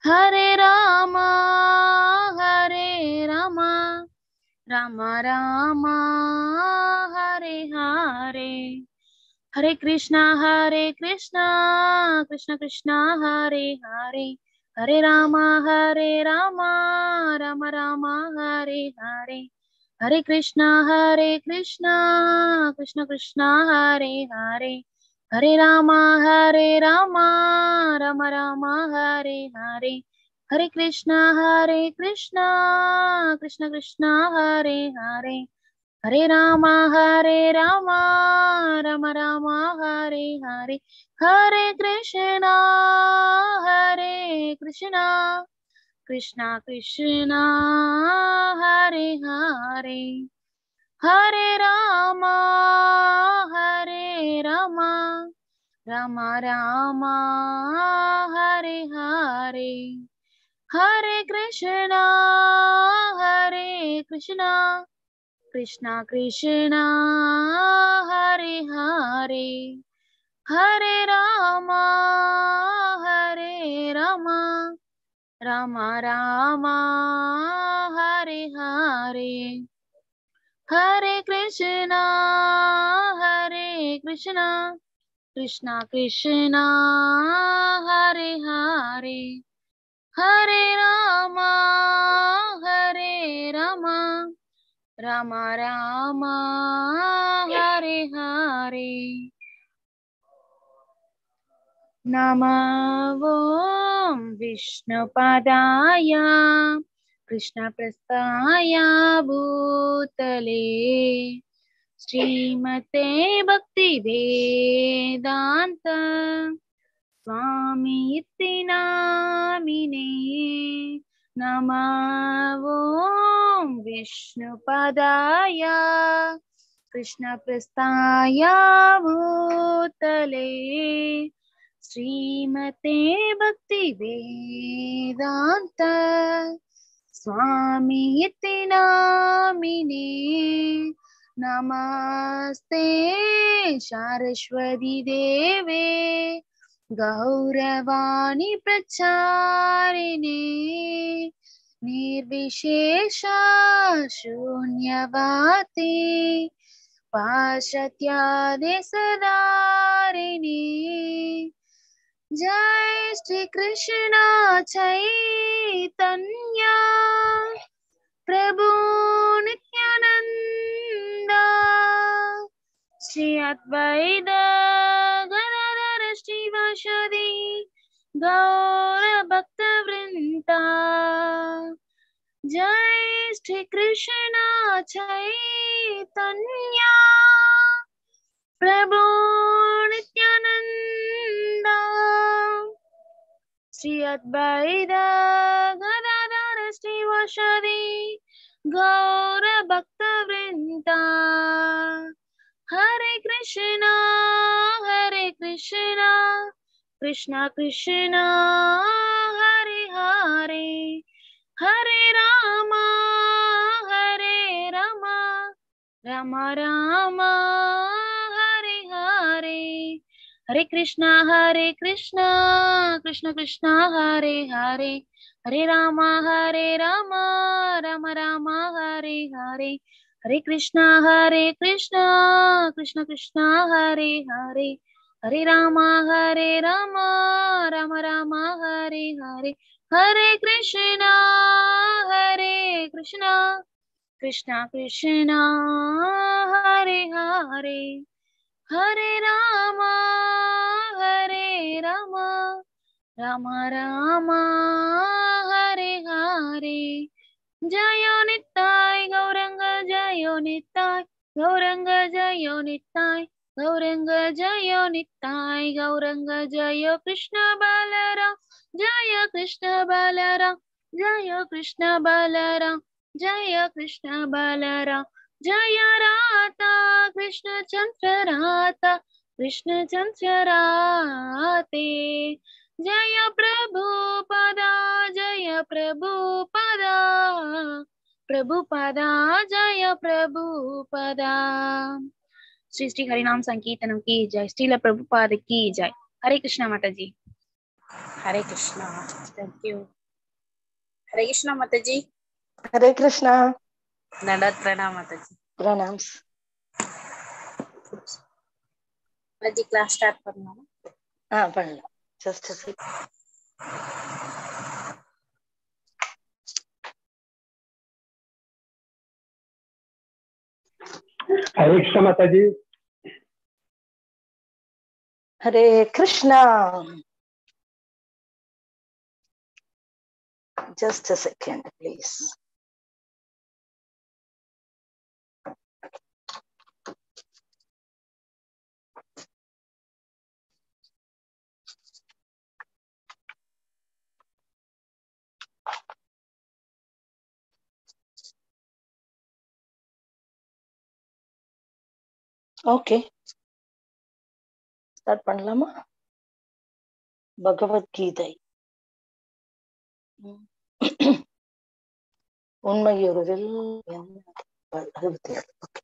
हरे राम हरे राम राम राम हरे हरे हरे कृष्णा हरे कृष्णा कृष्ण कृष्णा हरे हरे हरे राम हरे राम राम राम हरे हरे हरे कृष्णा हरे कृष्णा कृष्ण कृष्णा हरे हरे हरे राम हरे राम राम राम हरे हरे हरे कृष्णा हरे कृष्णा कृष्ण कृष्णा हरे हरे हरे राम हरे राम राम राम हरे हरे हरे कृष्णा हरे कृष्णा कृष्णा कृष्णा हरे हरे हरे राम हरे राम राम राम हरे हरे हरे कृष्णा हरे कृष्णा कृष्णा कृष्णा हरे हरे हरे राम हरे राम राम राम हरे हरे हरे कृष्णा हरे कृष्णा कृष्णा कृष्णा हरे हरे हरे राम हरे राम राम राम हरे हरे नमो विष्णुपदाय कृष्णप्रस्थाय भूतले श्रीमते भक्तिवेदान्त स्वामी इति नामिने नमो विष्णुपदाय कृष्णप्रस्थाय भूतले श्रीमते भक्तिवेदान्त स्वामी इति नामिने नमस्ते सारस्वती देवे गौरवाणी प्रचारिणे निर्विशेष शून्यवाति पाशत्यादेशदारिणी जय श्री कृष्ण चैतन्य प्रभु नित्यानंद श्री अद्वैत गदाधर श्रीवासदि गौर भक्त वृंदा जय श्री कृष्ण चैतन्य प्रभु नित्यानंद श्री अद्वैत गदाधर श्रीवासदि गौर भक्त वृंदा हरे कृष्णा हरे कृष्णा कृष्णा कृष्णा हरे हरे हरे राम हरे राम राम राम हरे हरे हरे कृष्णा हरे कृष्णा कृष्ण कृष्णा हरे हरे हरे राम हरे राम राम राम हरे हरे हरे कृष्णा हरे कृष्णा कृष्ण कृष्णा हरे हरे हरे राम हरे राम राम राम हरे हरे हरे कृष्णा हरे कृष्णा कृष्णा कृष्णा हरे हरे हरे राम हरे राम राम राम हरे हरे जय निताय गौरंग जय निताय गौरंग जय निताय गौरंग जय निताय गौरंग जय कृष्ण बलराम जय कृष्ण बलराम जय कृष्ण बलराम जय कृष्ण बलराम जय राधा कृष्ण चंद्र राधा कृष्ण चंद्र राते जय प्रभु पदा जय प्रभु पदा प्रभु पदा जय प्रभु पदा श्री श्री हरिनाम संकीर्तनम की जय श्रील प्रभुपाद की जय हरे कृष्णा माता जी हरे कृष्णा थैंक यू हरे कृष्णा माता जी हरे कृष्णा दंडवत प्रणाम माता जी प्रणाम्स माता जी क्लास स्टार्ट करना हाँ பண்ணலாம் just a sec. Hare Krishna माता जी Hare Krishna just a second please okay start பண்ணலாமா பகவத்கீதை உம். உண்மையுருவில் அறுபத்தி ஏழு ஓகே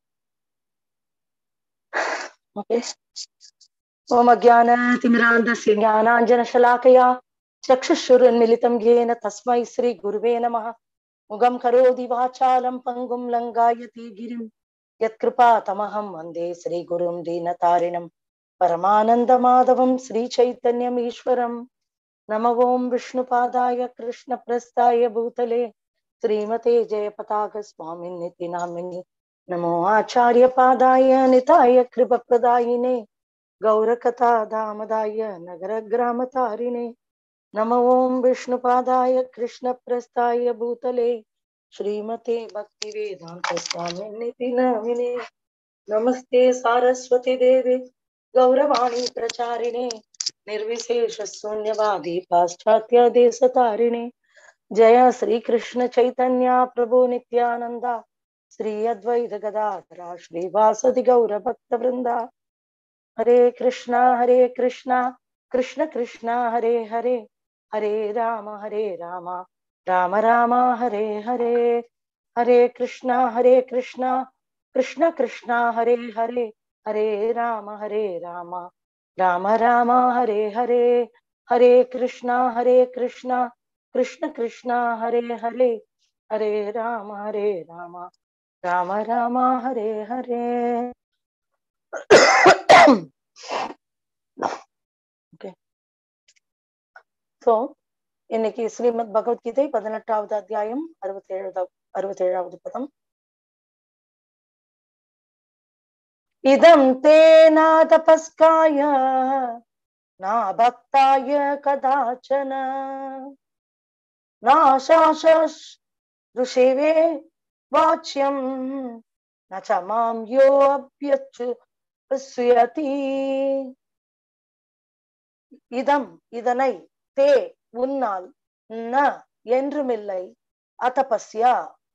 ஓகே ஓம் अज्ञानतिमिरान्धस्य ज्ञानाञ्जनशलाकया चक्षुषुरुन्मिलितं येन तस्मै श्रीगुरुवे नमः मुगं करोति वाचालं पङ्गुं लङ्गायति गिरिं यत्कृपातमहं वन्दे श्रीगुरुं दीनतारिणं परमानन्दमाधवं श्रीचैतन्यमीश्वरं नम ॐ विष्णुपादाय कृष्णप्रस्थाय भूतले श्रीमते जयपताकस्वामिन्निति नामिनि नमो आचार्यपादाय निताय कृपप्रदायिने गौरकथा दामदाय नगरग्रामतारिणे नम ॐ विष्णुपादाय कृष्णप्रस्थाय भूतले श्रीमते भक्तिवेदान्तस्वामिन्निति नामिने नमस्ते सारस्वती देवे गौरवाणी प्रचारिणे निर्विशेषशून्यवादी पाश्चात्यदेशतारिणे जय श्रीकृष्ण चैतन्य प्रभु नित्यानन्द श्री अद्वैत गदाधरा श्रीवासदि गौरभक्तवृन्दा हरे कृष्णा हरे कृष्णा कृष्ण कृष्णा हरे हरे हरे राम हरे राम राम राम हरे हरे हरे कृष्णा हरे कृष्णा कृष्ण कृष्णा हरे हरे हरे राम हरे राम राम राम हरे हरे हरे कृष्णा हरे कृष्णा कृष्ण कृष्णा हरे हरे हरे राम हरे राम राम राम हरे हरे ஓகே ஸோ இன்னைக்கு ஸ்ரீமத் பகவத்கீதை பதினெட்டாவது அத்தியாயம் அறுபத்தி ஏழாவது அறுபத்தி ஏழாவது பதம் இதம் தேனா தபஸ்காய நா பக்தாய கதாச்சன நாசாஷஸ் ருஷிவே வாச்சியம் ந ச மாம் யோ அப்யச்சு பஸ்யதி இதம் இதனை தே உன்னால் ந என்றுமில்லை அதபஸ்யா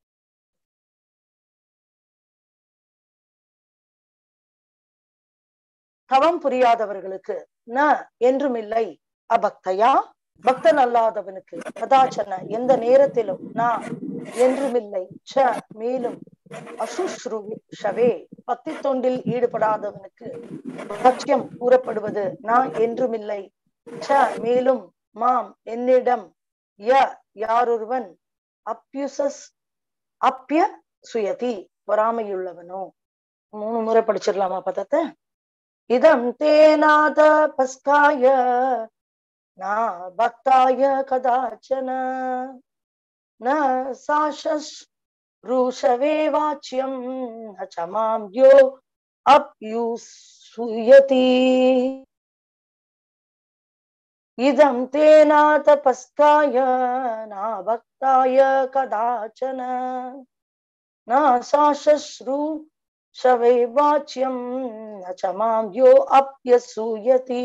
தவம் புரியாதவர்களுக்கு ந என்றுமில்லை அபக்தையா பக்தன் அல்லாதவனுக்கு கதாச்சன எந்த நேரத்திலும் நான் என்றுமில்லை ச மேலும் அசுஷ்ருஷவே பக்தி தொண்டில் ஈடுபடாதவனுக்கு பட்சியம் கூறப்படுவது நான் என்றுமில்லை ச மேலும் மாம் என்னிடம் ய யாரொருவன் அப்யுசஸ் அப்பிய சுயதி பொறாமையுள்ளவனோ மூணு முறை படிச்சிடலாமா பதத்தை இதம் தேநாத பஸ்காய நா பக்தாய கதாச்சன ந சாஷஸ் ரூஷவே வாச்சியம் ந ச மாம் யோ அப்யுசூயதி இதம் தேனா தபஸ்காய நா பக்தாய கதாச்சன ந சாஷஸ்ரு ஷவை வாச்சியம் ந ச மாம் யோ அப்யசூயதி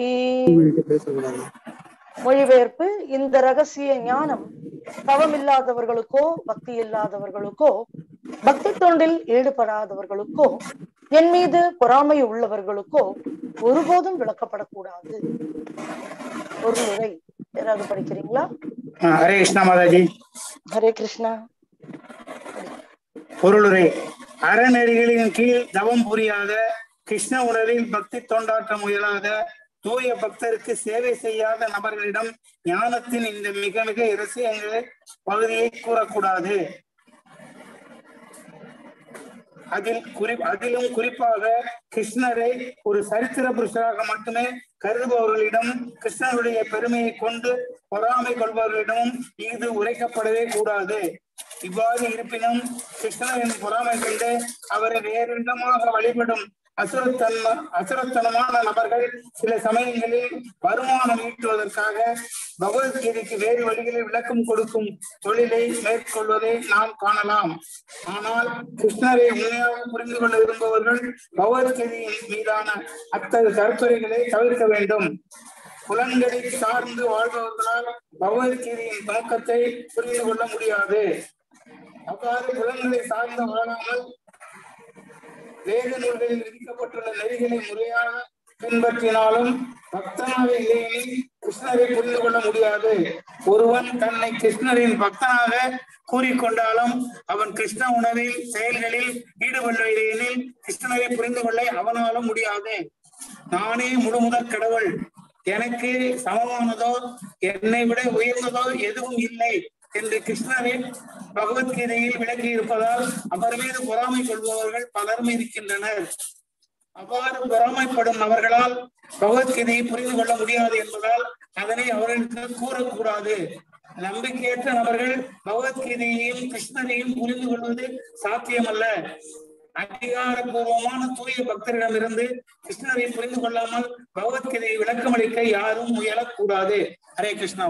மொழிபெயர்ப்பு இந்த ரகசிய ஞானம் தவம் இல்லாதவர்களுக்கோ பக்தி இல்லாதவர்களுக்கோ பக்தி தொண்டில் ஈடுபடாதவர்களுக்கோ என் மீது பொறாமை உள்ளவர்களுக்கோ ஒருபோதும் விளக்கப்படக்கூடாது ஒரு முறை யாராவது படிக்கிறீங்களா ஆ, ஹரே கிருஷ்ணா மாதாஜி ஹரே கிருஷ்ணா பொருளுரை அறநெறிகளின் கீழ் தவம் புரியாத கிருஷ்ண உணரில் பக்தி தொண்டாற்ற முயலாத தூய பக்தருக்கு சேவை செய்யாத நபர்களிடம் ஞானத்தின் இந்த மிக மிக இரசியங்கள் பகுதியை கூறக்கூடாது அதில் குறி அதிலும் குறிப்பாக கிருஷ்ணரை ஒரு சரித்திர புருஷராக மட்டுமே கருதுபவர்களிடம் கிருஷ்ணருடைய பெருமையை கொண்டு பொறாமை கொள்பவர்களிடமும் இது உரைக்கப்படவே கூடாது இவ்வாறு இருப்பினும் கிருஷ்ணரின் பொறாமை கொண்டு அவரை வேறிடமாக வழிபடும் அசுரத்தன்ம அசுரத்தனமான நபர்கள் சில சமயங்களில் வருமானம் ஈட்டுவதற்காக பகவத்கீதைக்கு வேறு வழிகளில் விளக்கம் கொடுக்கும் தொழிலை மேற்கொள்வதை நாம் காணலாம் ஆனால் கிருஷ்ணரை உண்மையாக புரிந்து கொள்ள விரும்புபவர்கள் பகவத்கீதையின் மீதான அத்தகைய கருத்துரைகளை தவிர்க்க வேண்டும் புலன்களை சார்ந்து வாழ்பவர்களால் பகவத்கீதையின் நோக்கத்தை புரிந்து கொள்ள முடியாது அவ்வாறு புலன்களை சார்ந்து வாழாமல் வேத நூல்களில் விதிக்கப்பட்டுள்ள நெறிகளை முறையாக பின்பற்றினாலும் பக்தனாக இல்லையெனில் கிருஷ்ணரை புரிந்து கொள்ள முடியாது ஒருவன் தன்னை கிருஷ்ணரின் பக்தனாக கூறிக்கொண்டாலும் அவன் கிருஷ்ண உணவில் செயல்களில் ஈடுபடவில்லையெனில் கிருஷ்ணரை புரிந்து கொள்ள அவனாலும் முடியாது நானே முழுமுதற் கடவுள் எனக்கு சமமானதோ என்னை விட உயர்ந்ததோ எதுவும் இல்லை என்று கிருஷ்ணரின் பகவத்கீதையில் விளக்கி இருப்பதால் அவர் மீது பொறாமை கொள்பவர்கள் பலரும் இருக்கின்றனர் அவ்வாறு பொறாமைப்படும் அவர்களால் பகவத்கீதையை புரிந்து கொள்ள முடியாது என்பதால் அதனை அவர்களுக்கு கூறக்கூடாது நம்பிக்கையற்ற நபர்கள் பகவத்கீதையையும் கிருஷ்ணரையும் புரிந்து கொள்வது சாத்தியமல்ல அதிகாரபூர்வமான தூய பக்தரிடமிருந்து கிருஷ்ணரை புரிந்து கொள்ளாமல் பகவத்கீதையை விளக்கமளிக்க யாரும் முயலக்கூடாது ஹரே கிருஷ்ணா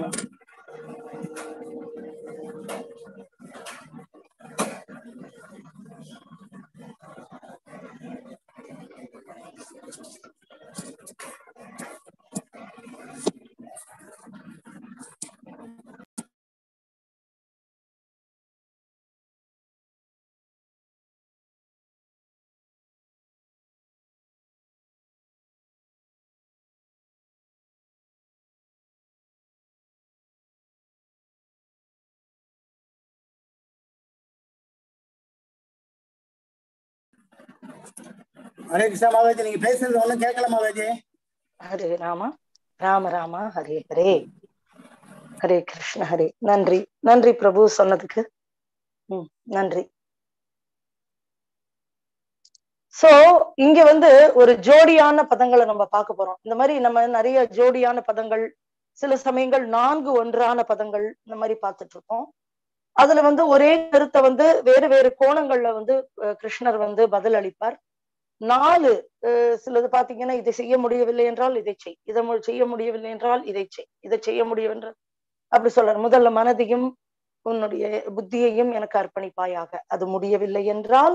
ஹரே கிருஷ்ணா மாதாஜி நீங்க பேசுறது ஒண்ணும் கேட்கல மாதாஜி ஹரே ராமா ராம ராமா ஹரே ஹரே ஹரே கிருஷ்ண ஹரே நன்றி நன்றி பிரபு சொன்னதுக்கு ம் நன்றி சோ இங்க வந்து ஒரு ஜோடியான பதங்களை நம்ம பார்க்க போறோம் இந்த மாதிரி நம்ம நிறைய ஜோடியான பதங்கள் சில சமயங்கள் நான்கு ஒன்றான பதங்கள் இந்த மாதிரி பார்த்துட்டு இருக்கோம் அதுல வந்து ஒரே கருத்தை வந்து வேறு வேறு கோணங்கள்ல வந்து அஹ், கிருஷ்ணர் வந்து பதில் அளிப்பார் நாலு அஹ், சிலது பாத்தீங்கன்னா இதை செய்ய முடியவில்லை என்றால் இதை செய் இதை மு- செய்ய முடியவில்லை என்றால் இதை செய் இதை செய்ய முடியவென்றால் அப்படி சொல்றார் முதல்ல மனதையும் உன்னுடைய புத்தியையும் எனக்கு அர்ப்பணிப்பாயாக அது முடியவில்லை என்றால்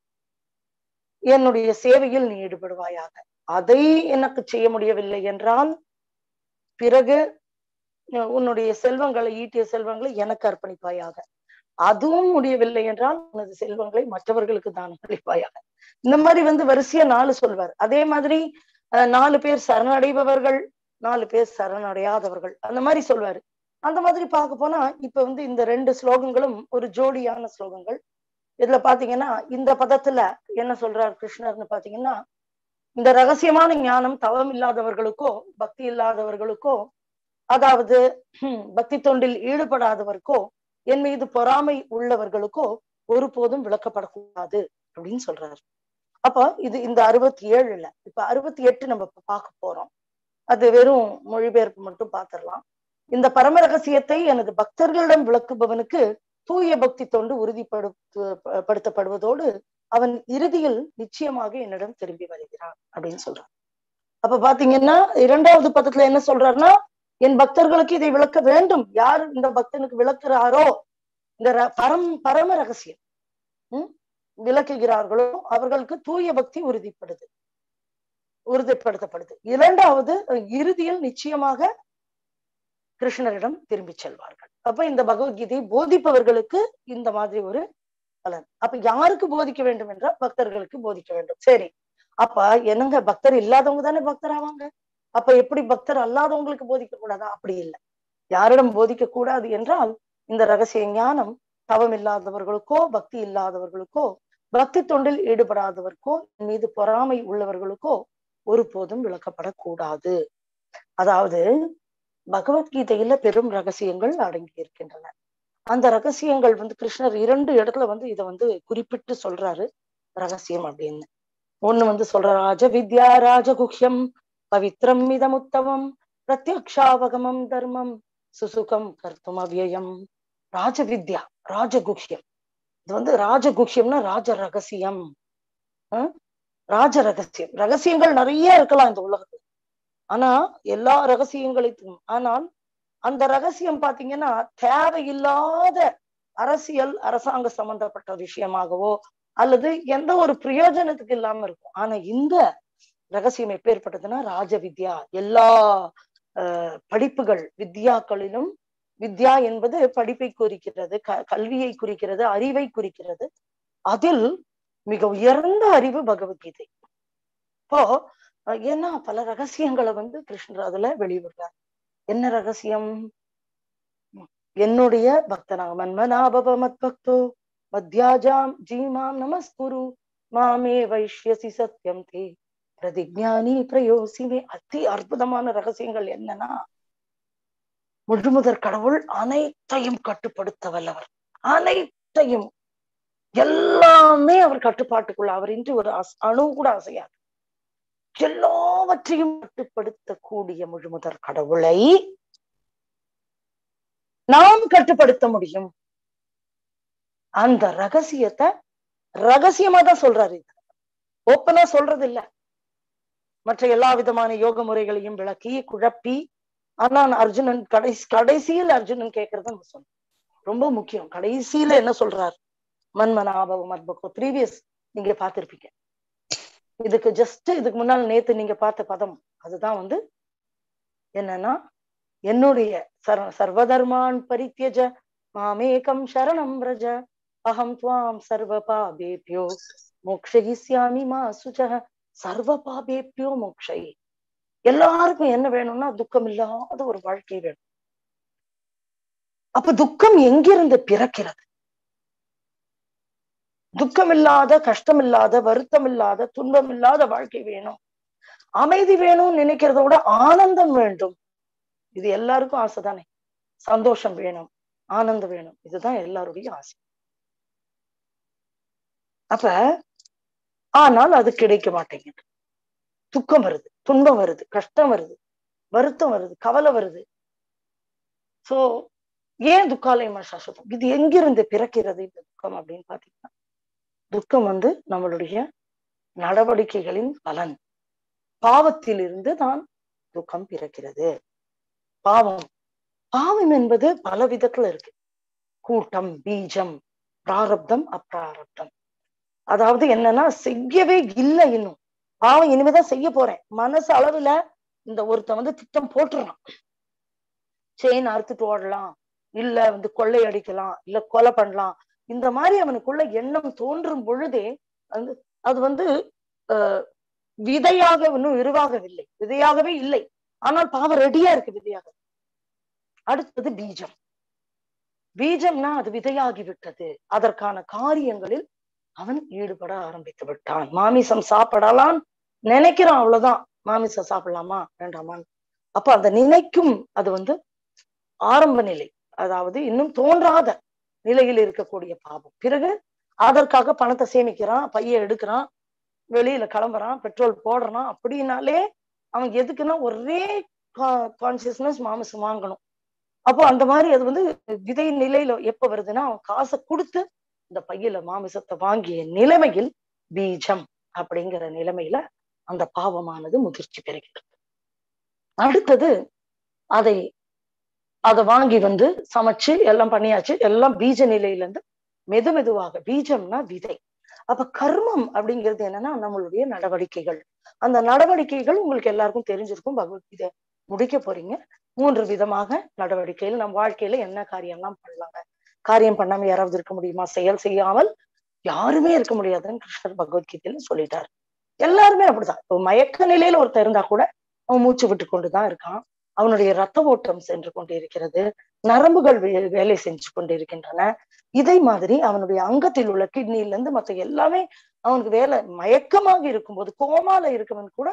என்னுடைய சேவையில் நீ ஈடுபடுவாயாக அதை எனக்கு செய்ய முடியவில்லை என்றால் பிறகு அஹ், உன்னுடைய செல்வங்களை ஈட்டிய செல்வங்களை எனக்கு அர்ப்பணிப்பாயாக அதுவும் முடியவில்லை என்றால் உனது செல்வங்களை மற்றவர்களுக்கு தானம் அளிப்பாயாக இந்த மாதிரி வந்து வரிசையா நாலு சொல்வார் அதே மாதிரி அஹ், நாலு பேர் சரணடைபவர்கள் நாலு பேர் சரணடையாதவர்கள் அந்த மாதிரி சொல்வாரு அந்த மாதிரி பார்க்க போனா இப்ப வந்து இந்த ரெண்டு ஸ்லோகங்களும் ஒரு ஜோடியான ஸ்லோகங்கள் இதுல பாத்தீங்கன்னா இந்த பதத்துல என்ன சொல்றார் கிருஷ்ணர்னு பாத்தீங்கன்னா இந்த ரகசியமான ஞானம் தவம் இல்லாதவர்களுக்கோ பக்தி இல்லாதவர்களுக்கோ அதாவது ஹம், பக்தி தொண்டில் ஈடுபடாதவருக்கோ என் மீது பொறாமை உள்ளவர்களுக்கோ ஒருபோதும் விளக்கப்படக்கூடாது அப்படின்னு சொல்றாரு அப்ப இது இந்த அறுபத்தி ஏழுல இப்ப அறுபத்தி எட்டு நம்ம இப்ப பார்க்க போறோம் அது வெறும் மொழிபெயர்ப்பு மட்டும் பார்த்திடலாம் இந்த பரம ரகசியத்தை எனது பக்தர்களிடம் விளக்குபவனுக்கு தூய பக்தி தொண்டு உறுதிப்படுத்து ப- படுத்தப்படுவதோடு அவன் இறுதியில் நிச்சயமாக என்னிடம் திரும்பி வருகிறான் அப்படின்னு சொல்றான் அப்ப பாத்தீங்கன்னா இரண்டாவது பதத்துல என்ன சொல்றாருன்னா என் பக்தர்களுக்கு இதை விளக்க வேண்டும் யார் இந்த பக்தனுக்கு விளக்குறாரோ இந்த ர- பரம் பரம ரகசியம் உம் விளக்குகிறார்களோ அவர்களுக்கு தூய பக்தி உறுதிப்படுது உறுதிப்படுத்தப்படுது இரண்டாவது இறுதியில் நிச்சயமாக கிருஷ்ணரிடம் திரும்பி செல்வார்கள் அப்ப இந்த பகவத்கீதையை போதிப்பவர்களுக்கு இந்த மாதிரி ஒரு பலன் அப்ப யாருக்கு போதிக்க வேண்டும் என்றால் பக்தர்களுக்கு போதிக்க வேண்டும் சரி அப்ப என்னங்க பக்தர் இல்லாதவங்க தானே பக்தர் ஆவாங்க அப்ப எப்படி பக்தர் அல்லாதவங்களுக்கு போதிக்க கூடாதா அப்படி இல்லை யாரிடம் போதிக்க கூடாது என்றால் இந்த ரகசிய ஞானம் தவம் இல்லாதவர்களுக்கோ பக்தி இல்லாதவர்களுக்கோ பக்தி தொண்டில் ஈடுபடாதவர்க்கோ என் மீது பொறாமை உள்ளவர்களுக்கோ ஒருபோதும் விளக்கப்படக்கூடாது அதாவது பகவத்கீதையில பெரும் ரகசியங்கள் அடங்கி இருக்கின்றன அந்த ரகசியங்கள் வந்து கிருஷ்ணர் இரண்டு இடத்துல வந்து இதை வந்து குறிப்பிட்டு சொல்றாரு ரகசியம் அப்படின்னு ஒண்ணு வந்து சொல்ற ராஜ வித்யா ராஜகுஹ்யம் பவித்ரம் இதமுத்தமம் பிரத்யக்ஷாவகமம் தர்மம் சுசுகம் கர்த்தும் அவ்யயம் ராஜவித்யா ராஜகுஹ்யம் இது வந்து ராஜகுஹ்யம்னா ராஜ ரகசியம் அஹ் ராஜ ரகசியம் ரகசியங்கள் நிறைய இருக்கலாம் இந்த உலகத்துல ஆனா எல்லா ரகசியங்களுக்கும் ஆனால் அந்த ரகசியம் பாத்தீங்கன்னா தேவையில்லாத அரசியல் அரசாங்க சம்பந்தப்பட்ட விஷயமாகவோ அல்லது எந்த ஒரு பிரயோஜனத்துக்கு இல்லாம இருக்கும் ஆனா இந்த ரகசியம் எப்பேற்பட்டதுன்னா ராஜ வித்யா எல்லா அஹ், படிப்புகள் வித்யாக்களிலும் வித்யா என்பது படிப்பை குறிக்கிறது க கல்வியை குறிக்கிறது அறிவை குறிக்கிறது அதில் மிக உயர்ந்த அறிவு பகவத்கீதை இப்போ அஹ், ஏன்னா பல ரகசியங்களை வந்து கிருஷ்ணர் அதுல வெளியிடுறார் என்ன ரகசியம் என்னுடைய பக்தனாக மன்மனாபவ மத் பக்தோ மத்யாஜாம் ஜீமாம் நமஸ்குரு மாமே வைஷ்யசி சத்யம் தே பிரதிஜானி பிரயோசிமே அதி அற்புதமான ரகசியங்கள் என்னன்னா முழுமுதற் கடவுள் அனைத்தையும் கட்டுப்படுத்த வல்லவர் அனைத்தையும் எல்லாமே அவர் கட்டுப்பாட்டுக்குள்ள அவர் இன்றி ஒரு அஸ்- அணு கூட அசையாது எல்லாவற்றையும் கட்டுப்படுத்தக்கூடிய முழுமுதற் கடவுளை நாம் கட்டுப்படுத்த முடியும் அந்த ரகசியத்தை ரகசியமா தான் சொல்றாரு இது ஓப்பனா சொல்றது இல்ல மற்ற எல்லா விதமான யோக முறைகளையும் விளக்கி குழப்பி ஆனா அர்ஜுனன் கடைசி கடைசியில் அர்ஜுனன் கேட்கறத நம்ம சொல்லணும் ரொம்ப முக்கியம் கடைசியில என்ன சொல்றாரு மன்மனாபவம் அத்பகம் ப்ரீவியஸ் நீங்க பார்த்திருப்பீங்க இதுக்கு ஜஸ்ட் இதுக்கு முன்னால் நேத்து நீங்க பார்த்த பதம் அதுதான் வந்து என்னன்னா என்னுடைய சர்வ சர்வதர்மான் பரித்தியஜ மாமேகம் சரணம் ரஜ அகம் துவாம் சர்வ பாபேபியோ மோக்ஷயிஸ்யாமி மா சுஜ சர்வ பாபேபியோ மோக்ஷை எல்லாருக்கும் என்ன வேணும்னா துக்கம் இல்லாத ஒரு வாழ்க்கை வேணும் அப்ப துக்கம் எங்கிருந்து பிறக்கிறது துக்கம் இல்லாத கஷ்டம் இல்லாத வருத்தம் இல்லாத துன்பம் இல்லாத வாழ்க்கை வேணும் அமைதி வேணும்னு நினைக்கிறத விட ஆனந்தம் வேண்டும் இது எல்லாருக்கும் ஆசைதானே சந்தோஷம் வேணும் ஆனந்தம் வேணும் இதுதான் எல்லாருடைய ஆசை அப்ப ஆனால் அது கிடைக்க மாட்டேங்குது துக்கம் வருது துன்பம் வருது கஷ்டம் வருது வருத்தம் வருது கவலை வருது சோ ஏன் துக்காலயமா சாஸ்வதம் இது எங்கிருந்து பிறக்கிறது இந்த துக்கம் அப்படின்னு பாத்தீங்கன்னா துக்கம் வந்து நம்மளுடைய நடவடிக்கைகளின் பலன் பாவத்திலிருந்து தான் துக்கம் பிறக்கிறது பாவம் பாவம் என்பது பல விதத்துல இருக்கு கூட்டம் பீஜம் பிராரப்தம் அப்பிராரப்தம் அதாவது என்னன்னா செய்யவே இல்லை இன்னும் பாவம் இனிமேதான் செய்ய போறேன் மனசு அளவுல இந்த ஒருத்தன் வந்து திட்டம் போட்டுறான் செயின் அறுத்துட்டு ஓடலாம் இல்ல வந்து கொள்ளை அடிக்கலாம் இல்ல கொலை பண்ணலாம் இந்த மாதிரி அவனுக்குள்ள எண்ணம் தோன்றும் பொழுதே வந்து அது வந்து அஹ் விதையாக இன்னும் உருவாகவில்லை விதையாகவே இல்லை ஆனால் பாவம் ரெடியா இருக்கு விதையாக அடுத்தது பீஜம் பீஜம்னா அது விதையாகி விட்டது அதற்கான காரியங்களில் அவன் ஈடுபட ஆரம்பித்து விட்டான் மாமிசம் சாப்பிடலாம் நினைக்கிறான் அவ்வளவுதான் மாமிசம் சாப்பிடலாமா வேண்டாமான்னு அப்ப அந்த நினைக்கும் அது வந்து ஆரம்ப நிலை அதாவது இன்னும் தோன்றாத நிலையில் இருக்கக்கூடிய பாவம் பிறகு அதற்காக பணத்தை சேமிக்கிறான் பைய எடுக்கிறான் வெளியில கிளம்புறான் பெட்ரோல் போடுறான் அப்படின்னாலே அவன் எதுக்குன்னா ஒரே கான்சியஸ்னஸ் மாமிசம் வாங்கணும் அப்போ அந்த மாதிரி அது வந்து விதை நிலையில எப்ப வருதுன்னா அவன் காசை கொடுத்து இந்த பையில மாமிசத்தை வாங்கிய நிலைமையில் பீஜம் அப்படிங்கிற நிலைமையில அந்த பாவமானது முதிர்ச்சி பெறுகிறது அடுத்தது அதை அதை வாங்கி வந்து சமைச்சு எல்லாம் பண்ணியாச்சு எல்லாம் பீஜ நிலையில இருந்து மெது மெதுவாக பீஜம்னா விதை அப்ப கர்மம் அப்படிங்கிறது என்னன்னா நம்மளுடைய நடவடிக்கைகள் அந்த நடவடிக்கைகள் உங்களுக்கு எல்லாருக்கும் தெரிஞ்சிருக்கும் பகவத்கீதை முடிக்க போறீங்க மூன்று விதமாக நடவடிக்கைகள் நம் வாழ்க்கையில என்ன காரியம்லாம் பண்ணலாங்க காரியம் பண்ணாம யாராவது இருக்க முடியுமா செயல் செய்யாமல் யாருமே இருக்க முடியாதுன்னு கிருஷ்ணர் பகவத்கீதையில சொல்லிட்டாரு எல்லாருமே அப்படிதான் இப்போ மயக்க நிலையில ஒருத்தர் இருந்தா கூட அவன் மூச்சு விட்டு கொண்டுதான் இருக்கான் அவனுடைய ரத்த ஓட்டம் சென்று கொண்டு இருக்கிறது நரம்புகள் வே- வேலை செஞ்சு கொண்டு இருக்கின்றன இதை மாதிரி அவனுடைய அங்கத்தில் உள்ள கிட்னில இருந்து மத்த எல்லாமே அவனுக்கு வேலை மயக்கமாக இருக்கும்போது கோமால இருக்கவன் கூட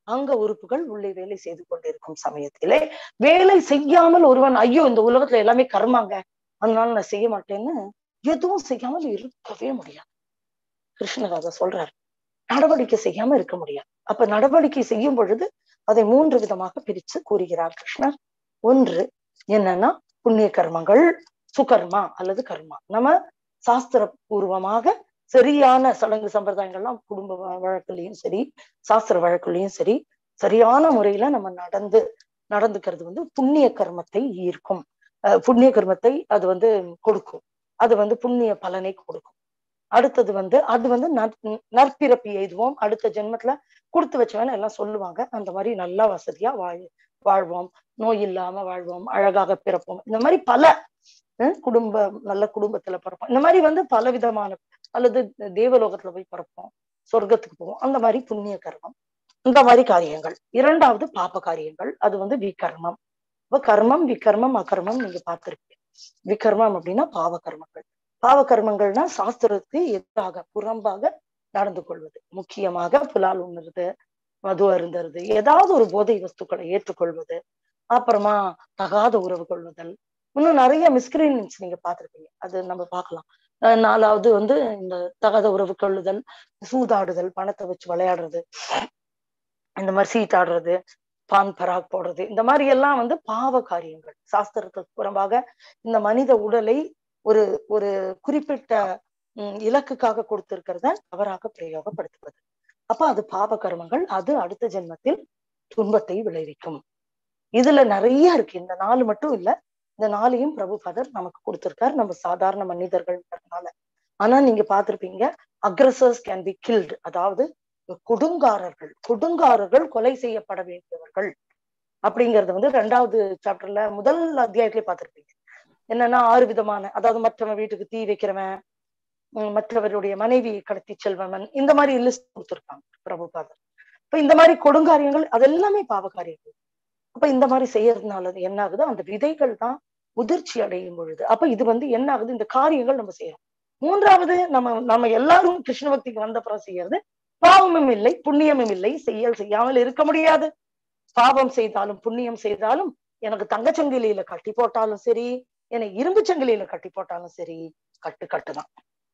அங்க உறுப்புகள் உள்ளே வேலை செய்து கொண்டிருக்கும் சமயத்திலே வேலை செய்யாமல் ஒருவன் ஐயோ இந்த உலகத்துல எல்லாமே கர்மாங்க அதனால நான் செய்ய மாட்டேன்னு எதுவும் செய்யாமல் இருக்கவே முடியாது கிருஷ்ணர் அதை சொல்றாரு நடவடிக்கை செய்யாம இருக்க முடியாது அப்ப நடவடிக்கை செய்யும் பொழுது அதை மூன்று விதமாக பிரிச்சு கூறுகிறார் கிருஷ்ணர் ஒன்று என்னன்னா புண்ணிய கர்மங்கள் சுகர்மா அல்லது கர்மா நம்ம சாஸ்திர பூர்வமாக சரியான சடங்கு சம்பிரதாயங்கள்லாம் குடும்ப வ- வழக்குலயும் சரி சாஸ்திர வழக்குலயும் சரி சரியான முறையில நம்ம நடந்து நடந்துக்கிறது வந்து புண்ணிய கர்மத்தை ஈர்க்கும் அஹ் புண்ணிய கர்மத்தை அது வந்து கொடுக்கும் அது வந்து புண்ணிய பலனை கொடுக்கும் அடுத்தது வந்து அது வந்து நற்- நற்பிறப்பு எய்துவோம் அடுத்த ஜென்மத்துல கொடுத்து வச்சவன எல்லாம் சொல்லுவாங்க அந்த மாதிரி நல்லா வசதியா வாழ் வாழ்வோம் நோய் இல்லாம வாழ்வோம் அழகாக பிறப்போம் இந்த மாதிரி பல அஹ் குடும்ப நல்ல குடும்பத்துல பிறப்போம் இந்த மாதிரி வந்து பல விதமான அல்லது தேவலோகத்துல போய் பிறப்போம் சொர்க்கத்துக்கு போவோம் அந்த மாதிரி புண்ணிய கர்மம் இந்த மாதிரி காரியங்கள் இரண்டாவது பாப காரியங்கள் அது வந்து விகர்மம் இப்ப கர்மம் விகர்மம் அகர்மம் நீங்க பார்த்திருப்பீங்க விகர்மம் அப்படின்னா பாவ கர்மங்கள் பாவ கர்மங்கள்னா சாஸ்திரத்துக்கு எதிராக புறம்பாக நடந்து கொள்வது முக்கியமாக புலால் உண்ணுறது மது அருந்துறது ஏதாவது ஒரு போதை வஸ்துக்களை ஏற்றுக்கொள்வது அப்புறமா தகாத உறவு கொள்ளுதல் இன்னும் நிறைய மிஸ்கிரீனிங்ஸ் நீங்க பார்த்திருப்பீங்க அது நம்ம பார்க்கலாம் அஹ் நாலாவது வந்து இந்த தகாத உறவு கொள்ளுதல் சூதாடுதல் பணத்தை வச்சு விளையாடுறது இந்த மாதிரி சீட்டாடுறது பான் பராக் போடுறது இந்த மாதிரி எல்லாம் வந்து பாவ காரியங்கள் சாஸ்திரத்துக்கு புறம்பாக இந்த மனித உடலை ஒரு ஒரு குறிப்பிட்ட உம், இலக்குக்காக கொடுத்திருக்கிறத தவறாக பிரயோகப்படுத்துவது அப்ப அது பாவ கர்மங்கள் அது அடுத்த ஜென்மத்தில் துன்பத்தை விளைவிக்கும் இதுல நிறைய இருக்கு இந்த நாலு மட்டும் இல்ல இந்த நாளையும் பிரபுபாதர் நமக்கு கொடுத்திருக்காரு நம்ம சாதாரண மனிதர்கள்ன்றதுனால ஆனா நீங்க பார்த்திருப்பீங்க அக்ரஸர்ஸ் கேன் பி கில்டு அதாவது கொடுங்காரர்கள் கொடுங்காரர்கள் கொலை செய்யப்பட வேண்டியவர்கள் அப்படிங்கறது வந்து ரெண்டாவது சாப்டர்ல முதல் அத்தியாயத்திலே பார்த்திருப்பீங்க என்னன்னா ஆறு விதமான அதாவது மற்றவன் வீட்டுக்கு தீ வைக்கிறவன் உம் மற்றவருடைய மனைவியை கடத்தி செல்வன் இந்த மாதிரி லிஸ்ட் கொடுத்திருக்காங்க பிரபுபாதர் இப்ப இந்த மாதிரி கொடுங்காரியங்கள் அதெல்லாமே பாவ காரியங்கள் அப்ப இந்த மாதிரி செய்யறதுனால அது என்ன ஆகுது அந்த விதைகள் தான் முதிர்ச்சி அடையும் பொழுது அப்ப இது வந்து என்ன ஆகுது இந்த காரியங்கள் நம்ம செய்யறோம் மூன்றாவது நம்ம நம்ம எல்லாரும் கிருஷ்ண பக்திக்கு வந்த அப்புறம் செய்யறது பாவமும் இல்லை புண்ணியமும் இல்லை செய்யல் செய்யாமல் இருக்க முடியாது பாவம் செய்தாலும் புண்ணியம் செய்தாலும் எனக்கு தங்கச்சங்கிலியில கட்டி போட்டாலும் சரி என்னை இரும்பு சங்கிலியில கட்டி போட்டாலும் சரி கட்டு கட்டுதான்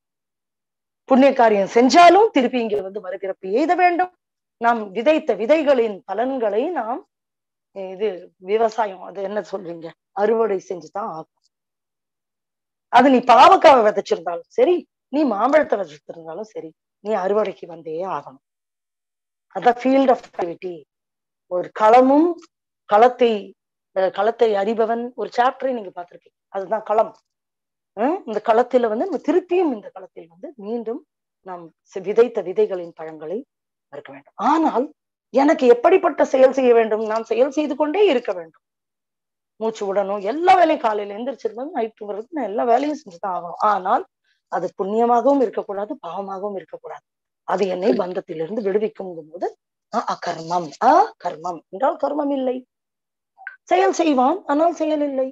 புண்ணிய காரியம் செஞ்சாலும் திருப்பி இங்க வந்து மறுபிறப்பு எய்த வேண்டும் நாம் விதைத்த விதைகளின் பலன்களை நாம் இது விவசாயம் அது என்ன சொல்றீங்க அறுவடை செஞ்சுதான் ஆகும் அது நீ பாவக்காவை விதைச்சிருந்தாலும் சரி நீ மாம்பழத்தை விதைச்சிருந்தாலும் சரி நீ அறுவடைக்கு வந்தே ஆகணும் அதான் ஃபீல்ட் ஆஃப் ஆக்டிவிட்டி ஒரு களமும் களத்தை அஹ் களத்தை அறிபவன் ஒரு சாப்டரை நீங்க பார்த்திருக்கீங்க அதுதான் களம் ஹம் இந்த களத்தில வந்து நம்ம திருப்பியும் இந்த களத்தில் வந்து மீண்டும் நாம் சி- விதைத்த விதைகளின் பழங்களை இருக்க வேண்டும் ஆனால் எனக்கு எப்படிப்பட்ட செயல் செய்ய வேண்டும் நான் செயல் செய்து கொண்டே இருக்க வேண்டும் மூச்சு விடணும் எல்லா வேலையும் காலையில எந்திரிச்சிருந்தோம் நைட்டு வரைக்கும் நான் எல்லா வேலையும் செஞ்சுதான் ஆகணும் ஆனால் அது புண்ணியமாகவும் இருக்கக்கூடாது பாவமாகவும் இருக்கக்கூடாது அது என்னை பந்தத்திலிருந்து விடுவிக்கும் போது அ- அகர்மம் அ கர்மம் என்றால் கர்மம் இல்லை செயல் செய்வான் ஆனால் செயல் இல்லை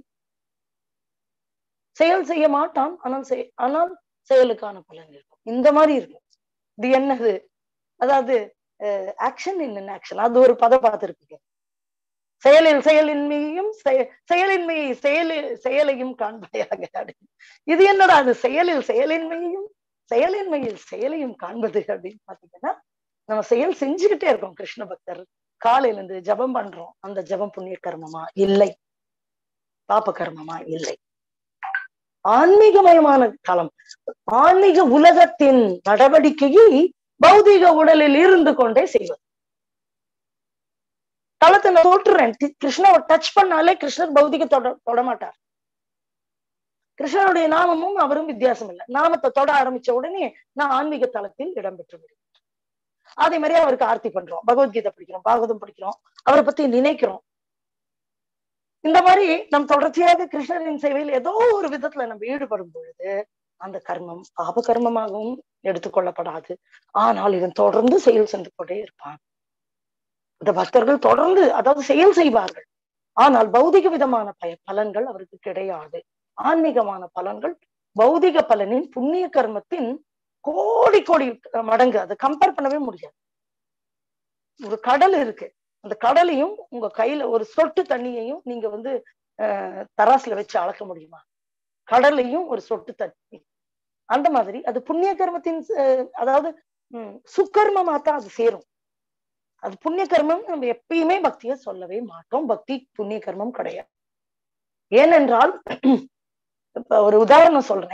செயல் செய்ய மாட்டான் ஆனால் செய் ஆனால் செயலுக்கான பலன் இருக்கும் இந்த மாதிரி இருக்கும் இது என்னது அதாவது ஆக்ஷன் இன் ஆக்ஷன் அது ஒரு பதம் பார்த்திருப்பீங்க செயலில் செயலின்மையையும் செய- செயலின்மையை செயலில் செயலையும் காண்பாயாக அப்படின்னு இது என்னடா அது செயலில் செயலின்மையையும் செயலின்மையில் செயலையும் காண்பது அப்படின்னு பாத்தீங்கன்னா நம்ம செயல் செஞ்சுக்கிட்டே இருக்கோம் கிருஷ்ண பக்தர் காலையில இருந்து ஜபம் பண்றோம் அந்த ஜபம் புண்ணிய கர்மமா இல்லை பாப கர்மமா இல்லை ஆன்மீகமயமான களம் ஆன்மீக உலகத்தின் நடவடிக்கையை பௌதீக உடலில் இருந்து கொண்டே செய்வது களத்தை நான் தொட்டுறேன் தி- கிருஷ்ணாவை டச் பண்ணாலே கிருஷ்ணர் பௌதிக தொட தொட மாட்டார் கிருஷ்ணருடைய நாமமும் அவரும் வித்தியாசம் இல்லை நாமத்தை தொட ஆரம்பிச்ச உடனே நான் ஆன்மீக தளத்தில் இடம்பெற்று விடுவேன் அதே மாதிரி அவருக்கு ஆர்த்தி பண்றோம் பகவத்கீதை படிக்கிறோம் பாகவதம் படிக்கிறோம் அவரை பத்தி நினைக்கிறோம் இந்த மாதிரி நம் தொடர்ச்சியாக கிருஷ்ணரின் சேவையில் ஏதோ ஒரு விதத்துல நம்ம ஈடுபடும் பொழுது அந்த கர்மம் பாப கர்மமாகவும் எடுத்துக்கொள்ளப்படாது ஆனால் இவன் தொடர்ந்து செயல் சென்று கொண்டே இருப்பான் இந்த பக்தர்கள் தொடர்ந்து அதாவது செயல் செய்வார்கள் ஆனால் பௌதிக விதமான பய பலன்கள் அவருக்கு கிடையாது ஆன்மீகமான பலன்கள் பௌதிக பலனின் புண்ணிய கர்மத்தின் கோடி கோடி மடங்கு அதை கம்பேர் பண்ணவே முடியாது ஒரு கடல் இருக்கு அந்த கடலையும் உங்க கையில ஒரு சொட்டு தண்ணியையும் நீங்க வந்து அஹ், தராசுல வச்சு அளக்க முடியுமா கடலையும் ஒரு சொட்டு தண்ணி அந்த மாதிரி அது புண்ணிய கர்மத்தின் அஹ், அதாவது உம், சுக்கர்மமா தான் அது சேரும் அது புண்ணிய கர்மம் நம்ம எப்பயுமே பக்தியை சொல்லவே மாட்டோம் பக்தி புண்ணிய கர்மம் கிடையாது ஏனென்றால் இப்ப ஒரு உதாரணம் சொல்றேன்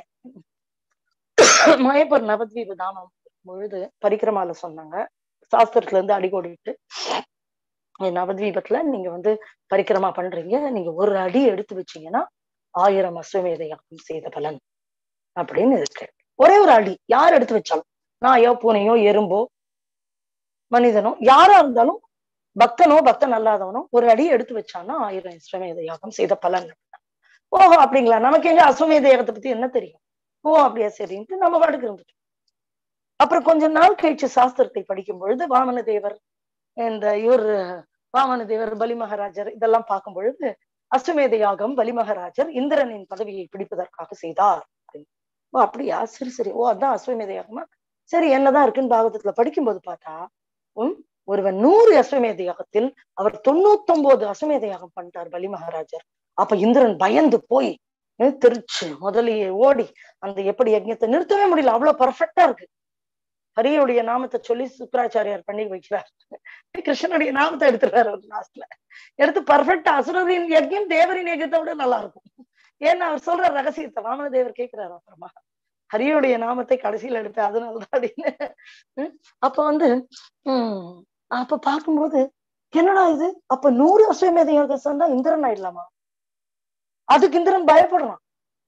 மாயப்பர் நவத்வீப தாமம் பொழுது பரிக்கிரமால சொன்னாங்க சாஸ்திரத்துல இருந்து அடிக்கோடிட்டு நவத்வீபத்துல நீங்க வந்து பரிக்கிரமா பண்றீங்க நீங்க ஒரு அடி எடுத்து வச்சீங்கன்னா ஆயிரம் அஸ்வமேத யாகம் செய்த பலன் அப்படின்னு இருக்கு ஒரே ஒரு அடி யார் எடுத்து வச்சாலும் நாயோ பூனையோ எறும்போ மனிதனோ யாரா இருந்தாலும் பக்தனோ பக்தன் அல்லாதவனோ ஒரு அடி எடுத்து வச்சான்னா ஆயிரம் அஸ்வமேத யாகம் செய்த பலன் ஓஹோ அப்படிங்களா நமக்கு எங்க அஸ்வமேத யாகத்தை பத்தி என்ன தெரியும் ஓ அப்படியா சரின்ட்டு நம்ம பாட்டுக்கு இருந்துட்டோம் அப்புறம் கொஞ்ச நாள் கழிச்சு சாஸ்திரத்தை படிக்கும் பொழுது வாமன தேவர் இந்த இவர் வாமன தேவர் பலி மகாராஜர் இதெல்லாம் பார்க்கும் பொழுது அஸ்வமேத யாகம் பலி மகாராஜர் இந்திரனின் பதவியை பிடிப்பதற்காக செய்தார் அப்படின்னு. ஓ அப்படியா சரி சரி ஓ அதான் அஸ்வமேத யாகமா சரி என்னதான் இருக்குன்னு பாகவதத்துல படிக்கும்போது பார்த்தா உம் ஒருவன் நூறு அஸ்வமேத யாகத்தில் அவர் தொண்ணூத்தி ஒன்பது அஸ்வமேத யாகம் பண்ணிட்டார் பலி மகாராஜர் அப்ப இந்திரன் பயந்து போய் அஹ், திருச்சு முதலியே ஓடி அந்த எப்படி யஜ்ஞத்தை நிறுத்தவே முடியல அவ்வளவு பர்ஃபெக்டா இருக்கு ஹரியுடைய நாமத்தை சொல்லி சுக்கராச்சாரியார் பண்ணி வைக்கிறார் கிருஷ்ணனுடைய நாமத்தை எடுத்துறாரு ஒரு லாஸ்ட்ல எடுத்து பர்ஃபெக்டா அசுரரின் யஜ்யம் தேவரின் யஜ்யத்தை விட நல்லா இருக்கும் ஏன்னா அவர் சொல்ற ரகசியத்தை வாமன தேவர் கேட்கிறாரு அப்புறமா ஹரியுடைய நாமத்தை கடைசியில எடுப்பேன் அதனாலதான் அப்படின்னு உம் அப்ப வந்து உம் அப்ப பார்க்கும்போது என்னடா இது அப்ப நூறு அஸ்வமேத யோகம் சொன்னா இந்திரன் ஆயிடலாமா அதுக்கு இந்திரன் பயப்படுறான்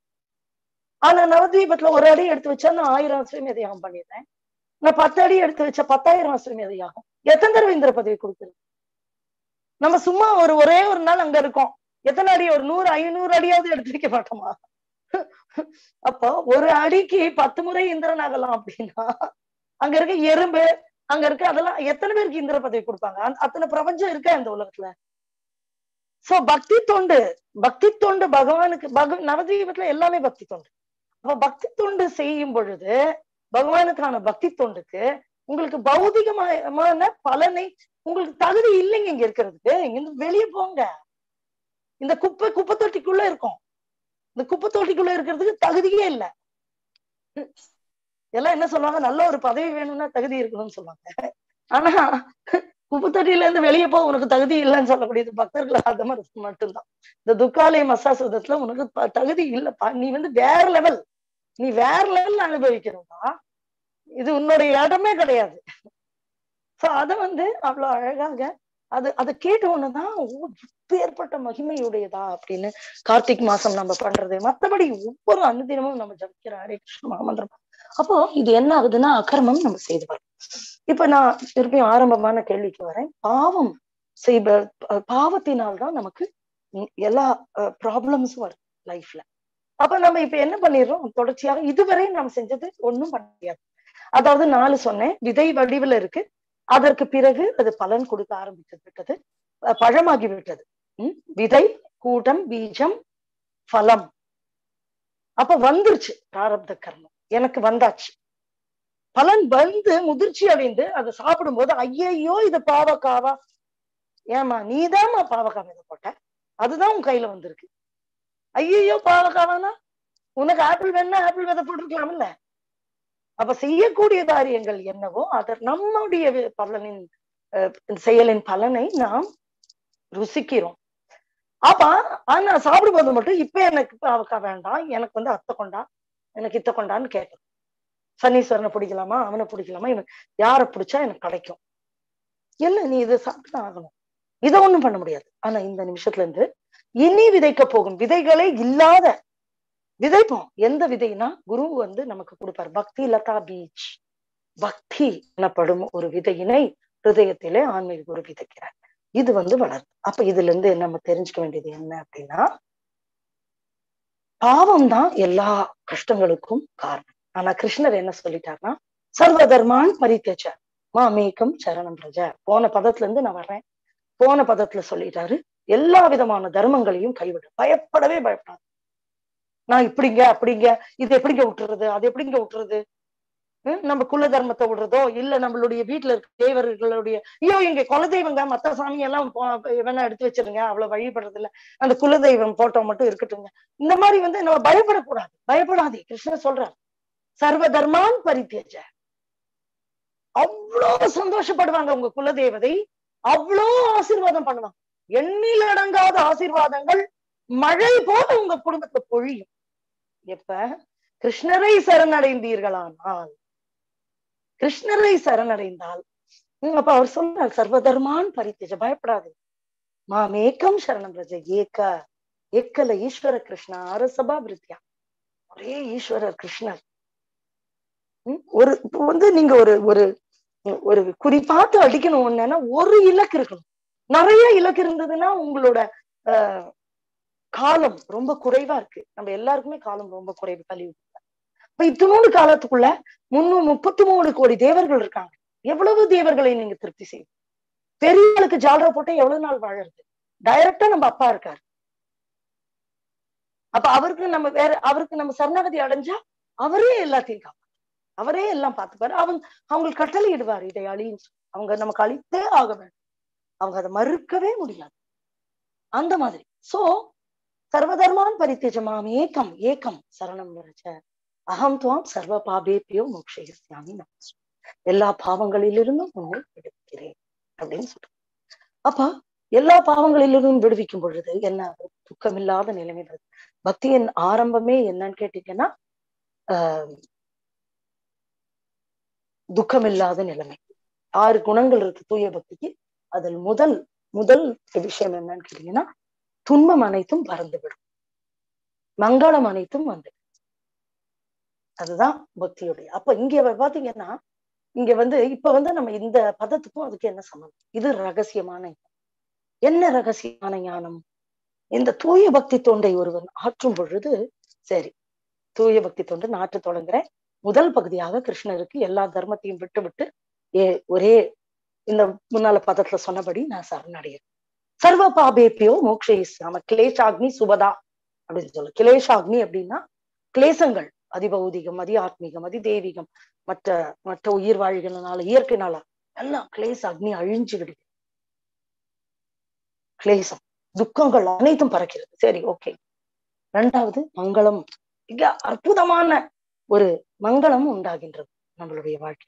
ஆனா நவதீபத்துல ஒரு அடி எடுத்து வச்சா நான் ஆயிரம் அஸ்வமேத யாகம் பண்ணிடுறேன் நான் பத்து அடி எடுத்து வச்ச பத்தாயிரம் அஸ்வமேத யாகம் எத்தனை தடவை இந்திர பதவி கொடுக்குறது நம்ம சும்மா ஒரு ஒரே ஒரு நாள் அங்க இருக்கோம் எத்தனை அடி ஒரு நூறு ஐநூறு அடியாவது எடுத்து வைக்க மாட்டோமா அப்போ ஒரு அடிக்கு பத்து முறை இந்திரன் ஆகலாம் அப்படின்னா அங்க இருக்க எறும்பு அங்க இருக்க அதெல்லாம் எத்தனை பேருக்கு இந்திர பதவி கொடுப்பாங்க அந்த- அத்தனை பிரபஞ்சம் இருக்கா இந்த உலகத்துல சோ பக்தி தொண்டு பக்தி தொண்டு பகவானுக்கு பக நவதீபத்துல எல்லாமே பக்தி தொண்டு அப்ப பக்தி தொண்டு செய்யும் பொழுது பகவானுக்கான பக்தி தொண்டுக்கு உங்களுக்கு பௌதிகமான பலனை உங்களுக்கு தகுதி இல்லைங்க இங்க இருக்கிறதுக்கு இங்க வெளியே போங்க இந்த குப்பை குப்பை தொட்டிக்குள்ள இருக்கும் இந்த குப்பை தொட்டிக்குள்ள இருக்கிறதுக்கு தகுதியே இல்ல எல்லாம் என்ன சொல்லுவாங்க நல்ல ஒரு பதவி வேணும்னா தகுதி இருக்கணும்னு சொல்லுவாங்க ஆனா குப்பை தொட்டியில இருந்து வெளியே போ உனக்கு தகுதி இல்லைன்னு சொல்லக்கூடியது பக்தர்கள் அந்த மாதிரி மட்டும்தான் இந்த துக்காலய மசாசுதத்துல உனக்கு ப- தகுதி இல்லப்பா நீ வந்து வேற லெவல் நீ வேற லெவல்ல அனுபவிக்கணும்னா இது உன்னுடைய இடமே கிடையாது சோ அத வந்து அவ்வளவு அழகாக அது அதை கேட்ட உடனேதான் ஓ இப்பேற்பட்ட மகிமையுடையதா அப்படின்னு கார்த்திக் மாசம் நம்ம பண்றது மத்தபடி ஒவ்வொரு அனுதினமும் நம்ம ஜபிக்கிற ஹரே கிருஷ்ண மகாமந்திரம் அப்போ இது என்ன ஆகுதுன்னா அகர்மம் நம்ம செய்து வரோம் இப்ப நான் திருப்பியும் ஆரம்பமான கேள்விக்கு வரேன் பாவம் செய்ப ப- பாவத்தினால்தான் நமக்கு உம் எல்லா ப்ராப்ளம்ஸும் வரும் லைஃப்ல அப்ப நம்ம இப்ப என்ன பண்ணிடுறோம் தொடர்ச்சியாக இதுவரை நாம் செஞ்சது ஒண்ணும் பண்ண முடியாது அதாவது நாலு சொன்னேன் விதை வடிவுல இருக்கு அதற்கு பிறகு அது பலன் கொடுக்க ஆரம்பித்து விட்டது அஹ் பழமாகி விட்டது உம் விதை கூட்டம் பீஜம் பலம் அப்ப வந்துருச்சு பிராரப்த கர்மம் எனக்கு வந்தாச்சு பலன் வந்து முதிர்ச்சி அடைந்து அதை சாப்பிடும்போது ஐயையோ இது பாவக்காவா ஏமா நீதாம்மா பாவக்கா விதை போட்ட அதுதான் உன் கையில வந்திருக்கு ஐயையோ பாவக்காவானா உனக்கு ஆப்பிள் வேணா ஆப்பிள் விதை போட்டிருக்கலாம்ல அப்ப செய்யக்கூடிய காரியங்கள் என்னவோ அத நம்முடைய வி- பலனின் அஹ், செயலின் பலனை நாம் ருசிக்கிறோம் அப்ப ஆனா சாப்பிடும்போது மட்டும் இப்ப எனக்கு பாவக்காய் வேண்டாம் எனக்கு வந்து அத்தை கொண்டா எனக்கு இத்த கொண்டான்னு கேட்கும் சனீஸ்வரனை பிடிக்கலாமா அவனை பிடிக்கலாமா இவன் யாரை பிடிச்சா எனக்கு கிடைக்கும் இல்ல நீ இதை சாப்பிட்டு ஆகணும் இதை ஒண்ணும் பண்ண முடியாது ஆனா இந்த நிமிஷத்துல இருந்து இனி விதைக்க போகும் விதைகளே இல்லாத விதைப்போம் எந்த விதைனா குரு வந்து நமக்கு கொடுப்பார் பக்தி லதா பீச் பக்தி எனப்படும் ஒரு விதையினை ஹிருதயத்திலே ஆன்மீக குரு விதைக்கிறார் இது வந்து வளருது அப்ப இதுல இருந்து நம்ம தெரிஞ்சுக்க வேண்டியது என்ன அப்படின்னா பாவம் தான் எல்லா கஷ்டங்களுக்கும் காரணம் ஆனா கிருஷ்ணர் என்ன சொல்லிட்டாருன்னா சர்வ தர்மான் பரித்தேச்ச மாமேகம் சரணம் பிரஜ போன பதத்துல இருந்து நான் வர்றேன் போன பதத்துல சொல்லிட்டாரு எல்லா விதமான தர்மங்களையும் கைவிடு பயப்படவே பயப்படாது நான் இப்படிங்க அப்படிங்க இது எப்படிங்க விட்டுறது அது எப்படிங்க விட்டுறது ஹம், நம்ம குல தர்மத்தை விடுறதோ இல்ல நம்மளுடைய வீட்டுல இருக்க தேவர்களுடைய ஐயோ இங்க குலதெய்வங்க மத்த சாமி எல்லாம் போ- வேணா எடுத்து வச்சிருங்க அவ்வளவு வழிபடுறது இல்ல அந்த குலதெய்வம் போட்டோ மட்டும் இருக்கட்டுங்க இந்த மாதிரி வந்து நம்ம பயப்படக்கூடாது பயப்படாதே கிருஷ்ணர் சொல்றார் சர்வ தர்மான் பரித்தியஜ அவ்வளோ சந்தோஷப்படுவாங்க உங்க குலதேவதை அவ்வளோ ஆசீர்வாதம் பண்ணுவாங்க எண்ணில் அடங்காத ஆசீர்வாதங்கள் மழை போல உங்க குடும்பத்தை பொழியும் எப்ப கிருஷ்ணரை சரணடைந்தீர்களானால் கிருஷ்ணரை சரணடைந்தால் ஹம், அப்ப அவர் சொல்றார் சர்வதர்மான் பரித்தியஜ பயப்படாது மாமேக்கம் சரணம் ரஜ ஏக்க ஏக்கல ஈஸ்வர கிருஷ்ணா அரசபா விருத்தியா ஒரே ஈஸ்வரர் கிருஷ்ணர் ஹம், ஒரு இப்ப வந்து நீங்க ஒரு ஒரு ஒரு குறி பார்த்து அடிக்கணும் ஒண்ணுன்னா ஒரு இலக்கு இருக்கணும் நிறைய இலக்கு இருந்ததுன்னா உங்களோட ஆஹ், காலம் ரொம்ப குறைவா இருக்கு நம்ம எல்லாருக்குமே காலம் ரொம்ப குறைவு கழிவு இப்ப இத்தினோடு காலத்துக்குள்ள முன்னூறு முப்பத்தி மூணு கோடி தேவர்கள் இருக்காங்க எவ்வளவு தேவர்களை நீங்க திருப்தி செய்யும் பெரியவளுக்கு ஜாலரா போட்டு எவ்வளவு நாள் வாழறது டைரக்டா நம்ம அப்பா இருக்காரு அப்ப அவருக்கு நம்ம வேற அவருக்கு நம்ம சரணாகதி அடைஞ்சா அவரே எல்லாத்தையும் காப்பாரு அவரே எல்லாம் பார்த்துப்பாரு அவங்க அவங்களுக்கு கட்டளை இடுவார் இதை அழின்னு சொல்லி. அவங்க நமக்கு அழித்தே ஆக வேண்டும் அவங்க அதை மறுக்கவே முடியாது அந்த மாதிரி சோ சர்வதர்மான் பரித்தேஜமாம் ஏக்கம் ஏக்கம் சரணம் வரச்ச அகம் துவாம் சர்வ பாபேபியோ மோக்ஷயிஸ்யாமி நமஸ்து எல்லா பாவங்களிலிருந்தும் உன்னை விடுவிக்கிறேன் அப்படின்னு சொல்றேன் அப்ப எல்லா பாவங்களிலிருந்தும் விடுவிக்கும் பொழுது என்ன ஆகும்? துக்கமில்லாத நிலைமை வருது பக்தியின் ஆரம்பமே என்னன்னு கேட்டீங்கன்னா ஆஹ் துக்கமில்லாத நிலைமை ஆறு குணங்கள் இருக்கு தூய பக்திக்கு அதில் முதல் முதல் விஷயம் என்னன்னு கேட்டீங்கன்னா துன்பம் அனைத்தும் பறந்துவிடும் மங்களம் அனைத்தும் வந்து அதுதான் பக்தியுடைய அப்ப இங்க பாத்தீங்கன்னா இங்க வந்து இப்ப வந்து நம்ம இந்த பதத்துக்கும் அதுக்கு என்ன சம்பந்தம் இது ரகசியமான ஞானம். என்ன ரகசியமான ஞானம் இந்த தூய பக்தி தொண்டை ஒருவன் ஆற்றும் பொழுது சரி தூய பக்தி தொண்டு நாட்டு தொடங்குறேன் முதல் பகுதியாக கிருஷ்ணருக்கு எல்லா தர்மத்தையும் விட்டு விட்டு ஏ ஒரே இந்த முன்னால பதத்துல சொன்னபடி நான் சரணடைகிறேன் சர்வ பாபேப்பியோ மோக்ஷயிஸ்யாம கிளேஷாக்னி சுபதா அப்படின்னு சொல்லு கிளேஷாக்னி அப்படின்னா கிளேசங்கள் அதிபௌதிகம் அதி ஆத்மீகம் அதி தெய்வீகம் மற்ற மற்ற உயிர் வாழ்களினால இயற்கைனால எல்லாம் கிளேச அக்னி அழிஞ்சு விடுது கிளேசம் துக்கங்கள் அனைத்தும் பறக்கிறது சரி ஓகே ரெண்டாவது மங்களம் மிக அற்புதமான ஒரு மங்களம் உண்டாகின்றது நம்மளுடைய வாழ்க்கை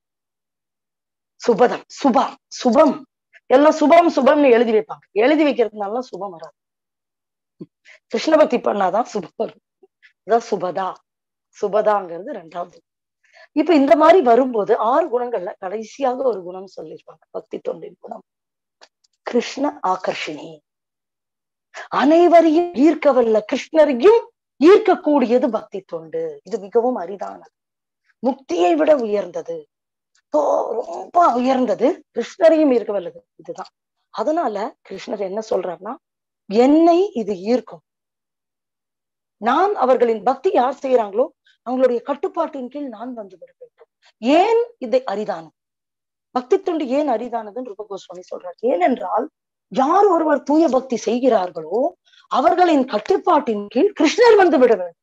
சுபதம் சுபம் சுபம் எல்லாம் சுபம் சுபம்னு எழுதி வைப்பாங்க எழுதி வைக்கிறதுனால சுபம் வராது கிருஷ்ண பக்தி பண்ணாதான் சுபம் வரும் இதான் சுபதா சுபதாங்கிறது ரெண்டாவது இப்ப இந்த மாதிரி வரும்போது ஆறு குணங்கள்ல கடைசியாக ஒரு குணம் சொல்லியிருப்பாங்க பக்தி தொண்டின் குணம் கிருஷ்ண ஆகர்ஷினி அனைவரையும் ஈர்க்கவல்ல கிருஷ்ணரையும் ஈர்க்கக்கூடியது பக்தி தொண்டு இது மிகவும் அரிதானது முக்தியை விட உயர்ந்தது இப்போ ரொம்ப உயர்ந்தது கிருஷ்ணரையும் ஈர்க்க வல்லது இதுதான் அதனால கிருஷ்ணர் என்ன சொல்றாருன்னா என்னை இது ஈர்க்கும் நான் அவர்களின் பக்தி யார் செய்யறாங்களோ அவங்களுடைய கட்டுப்பாட்டின் கீழ் நான் வந்து விட வேண்டும் ஏன் இதை அரிதானது பக்தி தொண்டு ஏன் அரிதானதுன்னு ரூப கோஸ்வாமி சொல்றார் ஏனென்றால் யார் ஒருவர் தூய பக்தி செய்கிறார்களோ அவர்களின் கட்டுப்பாட்டின் கீழ் கிருஷ்ணர் வந்து விட வேண்டும்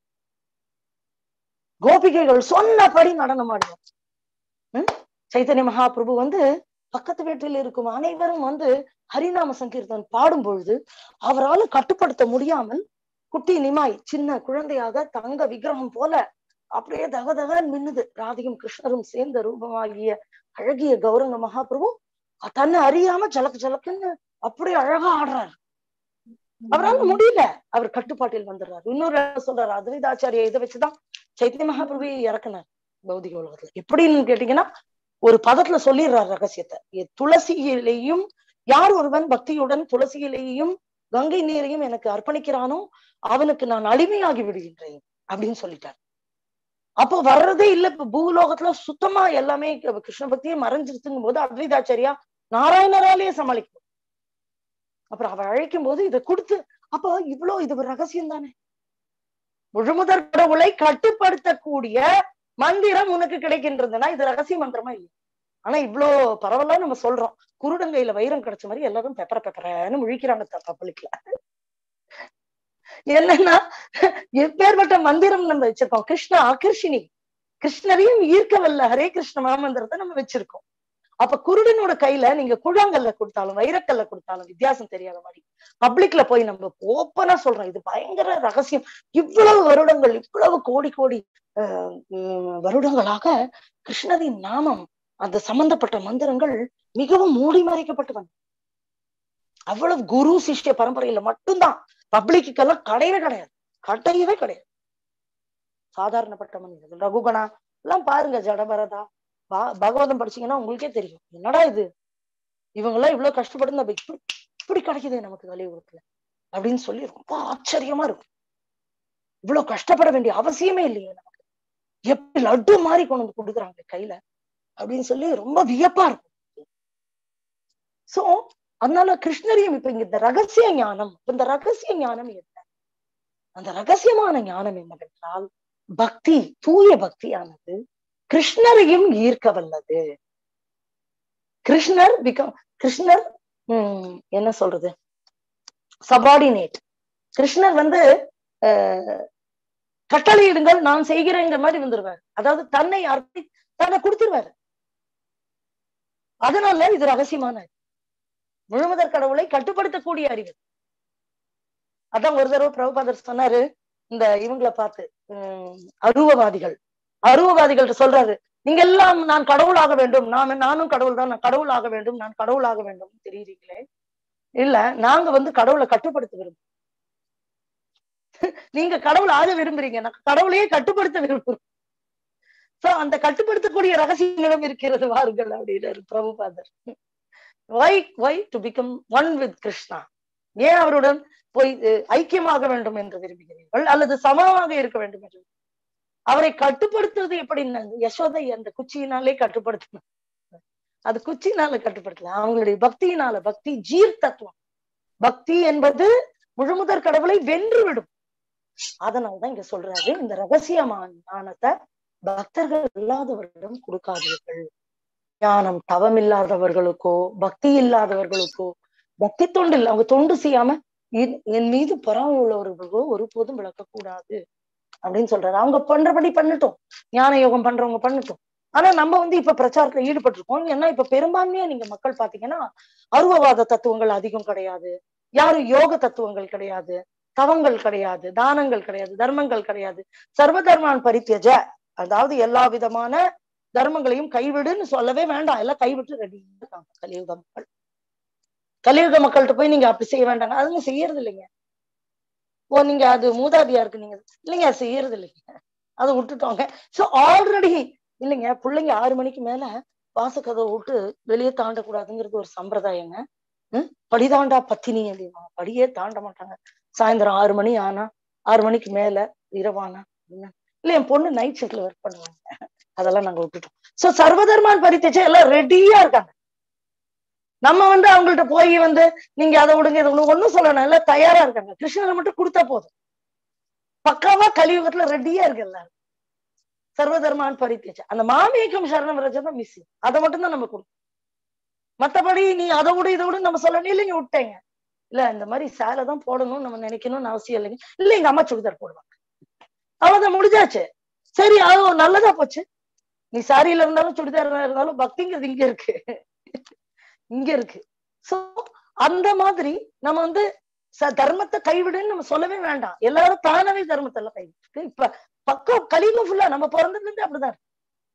கோபிகைகள் சொன்னபடி நடனம் ஆடுவார் உம் சைத்தன்ய மகாபிரபு வந்து பக்கத்து வீட்டில் இருக்கும் அனைவரும் வந்து ஹரிநாம சங்கீர்த்தன் பாடும் பொழுது அவரால் கட்டுப்படுத்த முடியாமல் குட்டி நிமாய் சின்ன குழந்தையாக தங்க விக்கிரகம் போல அப்படியே தகதகன்னு மின்னுது ராதியும் கிருஷ்ணரும் சேர்ந்த ரூபமாகிய அழகிய கௌரங்க மகாபிரபு தன்னை அறியாம ஜலக்கு ஜலக்குன்னு அப்படியே அழகா ஆடுறாரு அவரால் முடியல அவர் கட்டுப்பாட்டில் வந்துடுறாரு இன்னொரு இடம் சொல்றாரு அத்வைதாச்சாரிய இதை வச்சுதான் சைத்தன்ய மகாபிரபுவை இறக்குனார் பௌதிக உலகத்துல எப்படின்னு கேட்டீங்கன்னா ஒரு பதத்துல சொல்லிடுறாரு ரகசியத்தை எ- துளசியிலையும் யார் ஒருவன் பக்தியுடன் துளசியிலையும் கங்கை நீரையும் எனக்கு அர்ப்பணிக்கிறானோ அவனுக்கு நான் அடிமையாகி விடுகின்றேன் அப்படின்னு சொல்லிட்டார் அப்போ வர்றதே இல்ல இப்ப பூலோகத்துல சுத்தமா எல்லாமே க- கிருஷ்ண பக்தியே மறைஞ்சிருச்சுங்கும் போது அத்வைதாச்சாரியா நாராயணராலேயே சமாளிக்கும் அப்புறம் அவர் அழைக்கும் போது இதை கொடுத்து அப்போ இவ்வளவு இது ஒரு ரகசியம் தானே முழுமுதற் கடவுளை கட்டுப்படுத்தக்கூடிய மந்திரம் உனக்கு கிடைக்கின்றதுன்னா இது ரகசிய மந்திரமா இல்லை ஆனா இவ்ளோ பரவலா நம்ம சொல்றோம் குருடங்கையில வைரம் கிடைச்ச மாதிரி எல்லாரும் பெப்பர பெப்பரன்னு முழிக்கிறாங்க பப்ளிக்ல என்னன்னா எப்பேற்பட்ட மந்திரம் நம்ம வச்சிருக்கோம் கிருஷ்ண ஆகர்ஷினி கிருஷ்ணரையும் ஈர்க்கவல்ல ஹரே கிருஷ்ண மாமந்திரத்தை நம்ம வச்சிருக்கோம் அப்ப குருடனோட கையில நீங்க குழாங்கல்ல கொடுத்தாலும் வைரக்கல்ல கொடுத்தாலும் வித்தியாசம் தெரியாத மாதிரி பப்ளிக்ல போய் நம்ம ஓப்பனா சொல்றோம் இது பயங்கர ரகசியம் இவ்வளவு வருடங்கள் இவ்வளவு கோடி கோடி ஆஹ் உம் வருடங்களாக கிருஷ்ணரின் நாமம் அந்த சம்பந்தப்பட்ட மந்திரங்கள் மிகவும் மூடி மறைக்கப்பட்டு வந்தது அவ்வளவு குரு சிஷ்ய பரம்பரையில மட்டும்தான் பப்ளிக்குக்கெல்லாம் கிடையவே கிடையாது கிடையவே கிடையாது சாதாரணப்பட்ட மனிதர்கள் ரகுகணா எல்லாம் பாருங்க ஜடபரதா பா- பகவதம் படிச்சீங்கன்னா உங்களுக்கே தெரியும் என்னடா இது இவங்க எல்லாம் இவ்வளவு கஷ்டப்பட்டு நம்ம இப்படி இப்படி கிடைக்குதே நமக்கு கலியுகத்துல அப்படின்னு சொல்லி ரொம்ப ஆச்சரியமா இருக்கும் இவ்வளவு கஷ்டப்பட வேண்டிய அவசியமே இல்லையே நமக்கு எப்படி லட்டு மாதிரி கொண்டு வந்து கொடுக்குறாங்க கையில அப்படின்னு சொல்லி ரொம்ப வியப்பா இருக்கும் சோ அதனால கிருஷ்ணரையும் இப்ப இங்க இந்த ரகசிய ஞானம் இந்த ரகசிய ஞானம் என்ன அந்த ரகசியமான ஞானம் என்னவென்றால் பக்தி தூய பக்தியானது கிருஷ்ணரையும் ஈர்க்க வல்லது கிருஷ்ணர் பிகம் கிருஷ்ணர் உம் என்ன சொல்றது சபார்டினேட் கிருஷ்ணர் வந்து அஹ், கட்டளையிடுங்கள் நான் செய்கிறேங்கிற மாதிரி வந்துருவார் அதாவது தன்னை அர்ப்பி தன்னை கொடுத்துருவாரு அதனால இது ரகசியமான அறிவு. முழுமுதற் கடவுளை கட்டுப்படுத்தக்கூடிய அறிவு அதான் ஒரு தடவை பிரபுபாதர் சொன்னாரு இந்த இவங்களை பார்த்து உம் அருவவாதிகள் அருவவாதிகள் சொல்றாரு நீங்க எல்லாம் நான் கடவுளாக வேண்டும் நான் நானும் கடவுள் தான் நான் கடவுள் ஆக வேண்டும் நான் கடவுள் ஆக வேண்டும் தெரியுறீங்களே இல்ல நாங்க வந்து கடவுளை கட்டுப்படுத்த விரும்புறோம் நீங்க கடவுள் ஆக விரும்புறீங்க நான் கடவுளையே கட்டுப்படுத்த விரும்புறோம் சோ அந்த கட்டுப்படுத்தக்கூடிய ரகசியங்களும் இருக்கிறது வாருங்கள் அப்படின்னாரு பிரபுபாதர் why why to become one with Krishna ஏன் அவருடன் போய் அஹ், ஐக்கியமாக வேண்டும் என்று விரும்புகிறீர்கள் அல்லது சமமாக இருக்க வேண்டும் என்று அவரை கட்டுப்படுத்துவது எப்படின்னா யசோதை அந்த குச்சியினாலே கட்டுப்படுத்தணும் அது குச்சினால கட்டுப்படுத்தல அவங்களுடைய பக்தியினால பக்தி ஜீர் தத்துவம் பக்தி என்பது முழுமுதற் கடவுளை வென்று விடும் அதனாலதான் இங்க சொல்றாரு இந்த ரகசியமான ஞானத்தை பக்தர்கள் இல்லாதவர்களிடம் கொடுக்காதீர்கள் ஞானம் தவம் இல்லாதவர்களுக்கோ பக்தி இல்லாதவர்களுக்கோ பக்தி தொண்டு இல்லை அவங்க தொண்டு செய்யாம என்- என் மீது பொறாமை உள்ளவர்களுக்கோ ஒருபோதும் விளக்கக்கூடாது அப்படின்னு சொல்றாரு அவங்க பண்றபடி பண்ணட்டும் ஞான யோகம் பண்றவங்க பண்ணட்டும் ஆனா நம்ம வந்து இப்ப பிரச்சாரத்துல ஈடுபட்டிருக்கோம் ஏன்னா இப்ப பெரும்பான்மையா நீங்க மக்கள் பாத்தீங்கன்னா அருவவாத தத்துவங்கள் அதிகம் கிடையாது யாரும் யோக தத்துவங்கள் கிடையாது தவங்கள் கிடையாது தானங்கள் கிடையாது தர்மங்கள் கிடையாது சர்வ தர்மான் பரித்தியஜ அதாவது எல்லா விதமான தர்மங்களையும் கைவிடுன்னு சொல்லவே வேண்டாம் எல்லாம் கைவிட்டு ரெடி இருக்காங்க கலியுக மக்கள் கலியுக மக்கள்கிட்ட போய் நீங்க அப்படி செய்ய வேண்டாங்க அதுங்க செய்யறது இல்லைங்க ஓ நீங்க அது மூதாதியா இருக்கு நீங்க இல்லைங்க அது செய்யறது இல்லைங்க அதை விட்டுட்டோங்க சோ ஆல்ரெடி இல்லைங்க பிள்ளைங்க ஆறு மணிக்கு மேல வாசக்கதவை விட்டு வெளியே தாண்டக்கூடாதுங்கிறது ஒரு சம்பிரதாயங்க ம்? படிதாண்டா பத்தினி அப்படின்னா படியே தாண்ட மாட்டாங்க சாயந்தரம் ஆறு மணி ஆனா ஆறு மணிக்கு மேல இரவானா என்ன? இல்ல என் பொண்ணு நைட் ஷிஃப்ட்ல ஒர்க் பண்ணுவாங்க அதெல்லாம் நாங்க விட்டுட்டோம் சோ சர்வதர்மான் பரித்தேச்சா எல்லாம் ரெடியா இருக்காங்க நம்ம வந்து அவங்கள்ட்ட போய் வந்து நீங்க அதை விடுங்க இதை விடுங்க ஒண்ணும் சொல்லணும் எல்லாம் தயாரா இருக்காங்க கிருஷ்ணரை மட்டும் கொடுத்தா போதும் பக்காவா கலியுகத்துல ரெடியா இருக்கு எல்லாரும் சர்வதர்மான் பரித்தேச்சா அந்த மாமேக்கம் சரணம் ரஜம் தான் மிஸ் அதை மட்டும் தான் நம்ம கொடுக்கணும் மத்தபடி நீ அதை விடு இதை விடு நம்ம சொல்லணும் இல்லைங்க விட்டேங்க இல்ல இந்த மாதிரி சேலை தான் போடணும்னு நம்ம நினைக்கணும்னு அவசியம் இல்லைங்க இல்ல எங்க அம்மா சுடிதார் போடுவாங்க அவ்வளவுதான் முடிஞ்சாச்சு சரி அது நல்லதா போச்சு நீ சாரியில இருந்தாலும் சுடிதார் இருந்தாலும் பக்திங்கிறது இங்க இருக்கு இங்க இருக்கு சோ அந்த மாதிரி நம்ம வந்து ச- தர்மத்தை கைவிடுன்னு நம்ம சொல்லவே வேண்டாம் எல்லாரும் தானாவே தர்மத்தை எல்லாம் கைவிட்டு இப்ப பக்கம் கலியுகம் ஃபுல்லா நம்ம பிறந்ததுல இருந்து அப்படிதான் இருக்கு.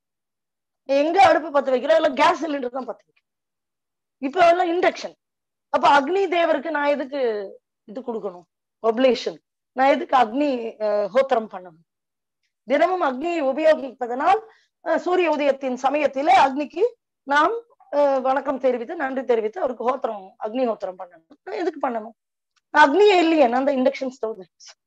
எங்க அடுப்பு பத்த வைக்கிறோம் எல்லாம் கேஸ் சிலிண்டர் தான் பத்த வைக்கிறோம் இப்ப எல்லாம் இண்டக்ஷன் அப்ப அக்னி தேவருக்கு நான் எதுக்கு இது கொடுக்கணும் ஒப்லேஷன் நான் எதுக்கு அக்னி அஹ், ஹோத்திரம் பண்ணணும் தினமும் அக்னியை உபயோகிப்பதனால் அஹ், சூரிய உதயத்தின் சமயத்திலே அக்னிக்கு நாம் அஹ், வணக்கம் தெரிவித்து நன்றி தெரிவித்து அவருக்கு ஹோத்திரம் அக்னி ஹோத்திரம் பண்ணணும் நான் எதுக்கு பண்ணணும் நான் அக்னியே இல்லையே நான் தான் இண்டக்ஷன் ஸ்டவ்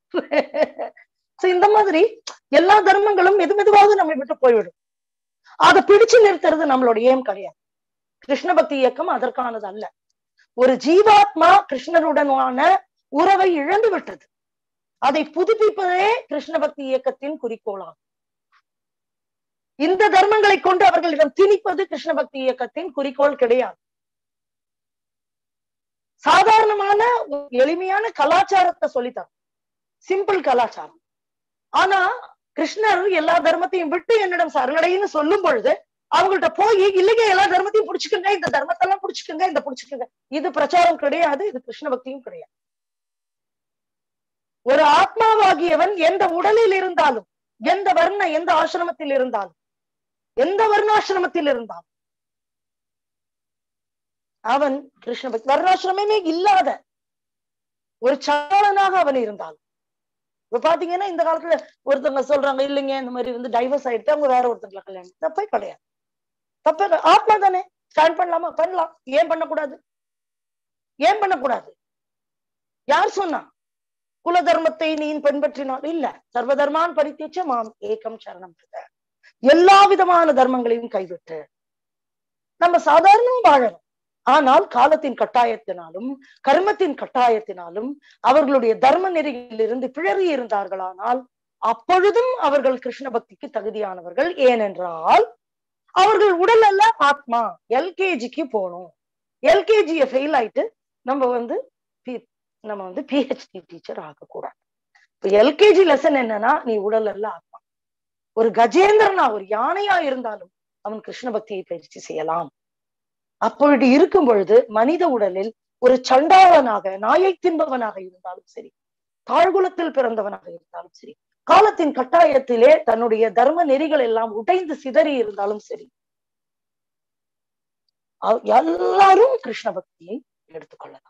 சோ இந்த மாதிரி எல்லா தர்மங்களும் மெது மெதுவாக நம்மை விட்டு போய்விடும் அதை பிடிச்சு நிறுத்துறது நம்மளோட ஏம் கிடையாது கிருஷ்ண பக்தி இயக்கம் அதற்கானது அல்ல ஒரு ஜீவாத்மா கிருஷ்ணருடனான உறவை இழந்து விட்டது அதை புதுப்பிப்பதே கிருஷ்ண பக்தி இயக்கத்தின் குறிக்கோளாகும் இந்த தர்மங்களை கொண்டு அவர்களிடம் திணிப்பது கிருஷ்ண பக்தி இயக்கத்தின் குறிக்கோள் கிடையாது சாதாரணமான ஒரு எளிமையான கலாச்சாரத்தை சொல்லித்தரும் சிம்பிள் கலாச்சாரம் ஆனா கிருஷ்ணர் எல்லா தர்மத்தையும் விட்டு என்னிடம் சரணடைன்னு சொல்லும் பொழுது அவங்கள்ட்ட போய் இல்லைங்க எல்லா தர்மத்தையும் புடிச்சுக்கோங்க இந்த தர்மத்தெல்லாம் புடிச்சுக்கோங்க இந்த புடிச்சுக்கோங்க இது பிரச்சாரம் கிடையாது இது கிருஷ்ண பக்தியும் கிடையாது ஒரு ஆத்மாவாகியவன் எந்த உடலில் இருந்தாலும் எந்த வர்ண எந்த ஆசிரமத்தில் இருந்தாலும் எந்த வர்ணாசிரமத்தில் இருந்தாலும் அவன் கிருஷ்ண பக்தி வர்ணாசிரமே இல்லாத ஒரு சாலனாக அவன் இருந்தாலும் இப்ப பாத்தீங்கன்னா இந்த காலத்துல ஒருத்தவங்க சொல்றாங்க இல்லைங்க இந்த மாதிரி வந்து டைவர்ஸ் ஆயிடுச்சு அவங்க வேற ஒருத்தங்களை கல்யாணம் தப்பே கிடையாது தப்பே கிடையாது. ஆத்மா தானே ஸ்டாண்ட் பண்ணலாமா பண்ணலாம் ஏன் பண்ணக்கூடாது ஏன் பண்ணக்கூடாது யார் சொன்னா குல தர்மத்தை நீ பின்பற்றினால் இல்ல சர்வ தர்மான் பரித்தேச்ச மாம் ஏகம் சரணம் பிரத. எல்லா விதமான தர்மங்களையும் கைவிட்டு நம்ம சாதாரணமா வாழணும் ஆனால் காலத்தின் கட்டாயத்தினாலும் கர்மத்தின் கட்டாயத்தினாலும் அவர்களுடைய தர்ம நெறியிலிருந்து பிழறி இருந்தார்களானால் அப்பொழுதும் அவர்கள் கிருஷ்ண பக்திக்கு தகுதியானவர்கள் ஏனென்றால் அவர்கள் உடல் அல்ல ஆத்மா எல்கேஜிக்கு போகணும் எல்கேஜிய ஃபெயில் ஆயிட்டு நம்ம வந்து P- நம்ம வந்து பிஹெச்டி டீச்சர் ஆகக்கூடாது இப்ப எல்கேஜி லெசன் என்னன்னா நீ உடல் அல்ல ஆத்மா ஒரு கஜேந்திரனா ஒரு யானையா இருந்தாலும் அவன் கிருஷ்ண பக்தியை பயிற்சி செய்யலாம் அப்பொழுது இருக்கும் பொழுது மனித உடலில் ஒரு சண்டாளனாக நாயை தின்பவனாக இருந்தாலும் சரி தாழ்குலத்தில் பிறந்தவனாக இருந்தாலும் சரி காலத்தின் கட்டாயத்திலே தன்னுடைய தர்ம நெறிகள் எல்லாம் உடைந்து சிதறி இருந்தாலும் சரி அவ- எல்லாரும் கிருஷ்ண பக்தியை எடுத்துக்கொள்ளலாம்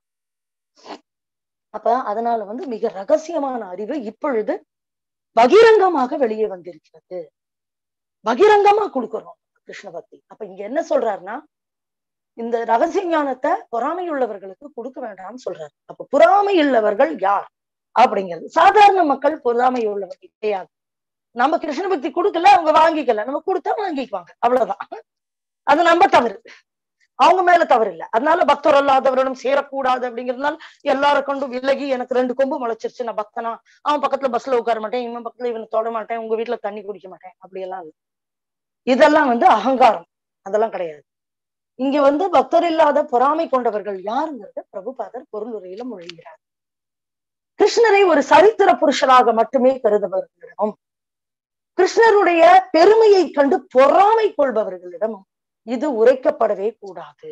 அப்ப அதனால வந்து மிக ரகசியமான அறிவு இப்பொழுது பகிரங்கமாக வெளியே வந்திருக்கிறது பகிரங்கமா கொடுக்கிறோம் கிருஷ்ண பக்தி அப்ப இங்க என்ன சொல்றாருன்னா இந்த ரகசிய ஞானத்தை பொறாமை உள்ளவர்களுக்கு கொடுக்க வேண்டாம்னு சொல்றாரு அப்ப பொறாமை உள்ளவர்கள் யார் அப்படிங்கிறது சாதாரண மக்கள் பொறாமை உள்ளவர்கள் கிடையாது நம்ம கிருஷ்ண பக்தி கொடுக்கல அவங்க வாங்கிக்கல நம்ம கொடுத்தா வாங்கிக்குவாங்க அவ்வளவுதான் அது நம்ம தவறு அவங்க மேல தவறு இல்ல அதனால பக்தர் அல்லாதவரிடம் சேரக்கூடாது அப்படிங்கிறதுனால எல்லாரும் கொண்டும் விலகி எனக்கு ரெண்டு கொம்பு முளைச்சிருச்சு நான் பக்தனா அவன் பக்கத்துல பஸ்ல உட்கார மாட்டேன் இவன் பக்கத்துல இவனை தொட மாட்டேன் உங்க வீட்டுல தண்ணி குடிக்க மாட்டேன் அப்படி எல்லாம் இல்ல இதெல்லாம் வந்து அகங்காரம் அதெல்லாம் கிடையாது இங்க வந்து பக்தர் இல்லாத பொறாமை கொண்டவர்கள் யாருங்கிறத பிரபுபாதர் பொருள் உரையில மொழிகிறார் கிருஷ்ணரை ஒரு சரித்திர புருஷராக மட்டுமே கருதவர்களிடம் கிருஷ்ணருடைய பெருமையை கண்டு பொறாமை கொள்பவர்களிடம் இது உரைக்கப்படவே கூடாது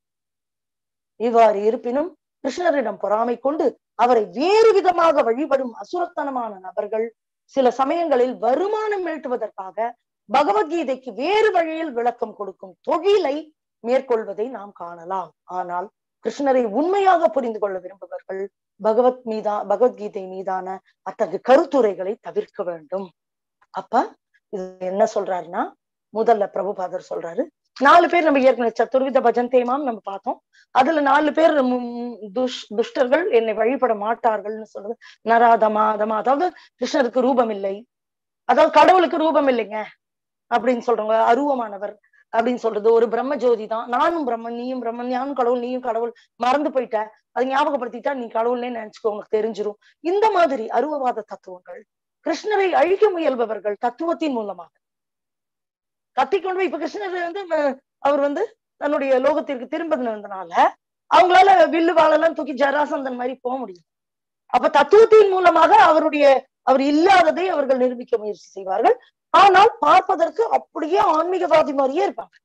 இவ்வாறு இருப்பினும் கிருஷ்ணரிடம் பொறாமை கொண்டு அவரை வேறு விதமாக வழிபடும் அசுரத்தனமான நபர்கள் சில சமயங்களில் வருமானம் ஈட்டுவதற்காக பகவத்கீதைக்கு வேறு வழியில் விளக்கம் கொடுக்கும் தொழிலை மேற்கொள்வதை நாம் காணலாம் ஆனால் கிருஷ்ணரை உண்மையாக புரிந்து கொள்ள விரும்புபவர்கள் பகவத் மீதா பகவத்கீதை மீதான அத்தகைய கருத்துரைகளை தவிர்க்க வேண்டும் அப்ப இது என்ன சொல்றாருன்னா முதல்ல பிரபுபாதர் சொல்றாரு நாலு பேர் நம்ம ஏற்கனவே சத்துர்வித பஜந்தேமாம் நம்ம பார்த்தோம் அதுல நாலு பேர் ம், துஷ் துஷ்டர்கள் என்னை வழிபட மாட்டார்கள்னு சொல்றது நராதமா அதமா அதாவது கிருஷ்ணருக்கு ரூபம் இல்லை அதாவது கடவுளுக்கு ரூபம் இல்லைங்க அப்படின்னு சொல்றவங்க அருவமானவர் அப்படின்னு சொல்றது ஒரு பிரம்ம ஜோதி தான் நானும் பிரம்மன் நீயும் பிரம்மன் நானும் கடவுள் நீயும் கடவுள் மறந்து போயிட்ட அதை ஞாபகப்படுத்திட்டா நீ கடவுள்னே நினைச்சுக்கோ உங்களுக்கு தெரிஞ்சிரும் இந்த மாதிரி அருவவாத தத்துவங்கள் கிருஷ்ணரை அழிக்க முயல்பவர்கள் தத்துவத்தின் மூலமாக கத்திக்கொண்டு போய் இப்ப கிருஷ்ணர் வந்து அஹ், அவர் வந்து தன்னுடைய லோகத்திற்கு திரும்பினதுனால அவங்களால வில்லு வாழெல்லாம் தூக்கி ஜராசந்தன் மாதிரி போக முடியும் அப்ப தத்துவத்தின் மூலமாக அவருடைய அவர் இல்லாததை அவர்கள் நிரூபிக்க முயற்சி செய்வார்கள் ஆனால் பார்ப்பதற்கு அப்படியே ஆன்மீகவாதி மாதிரியே இருப்பாங்க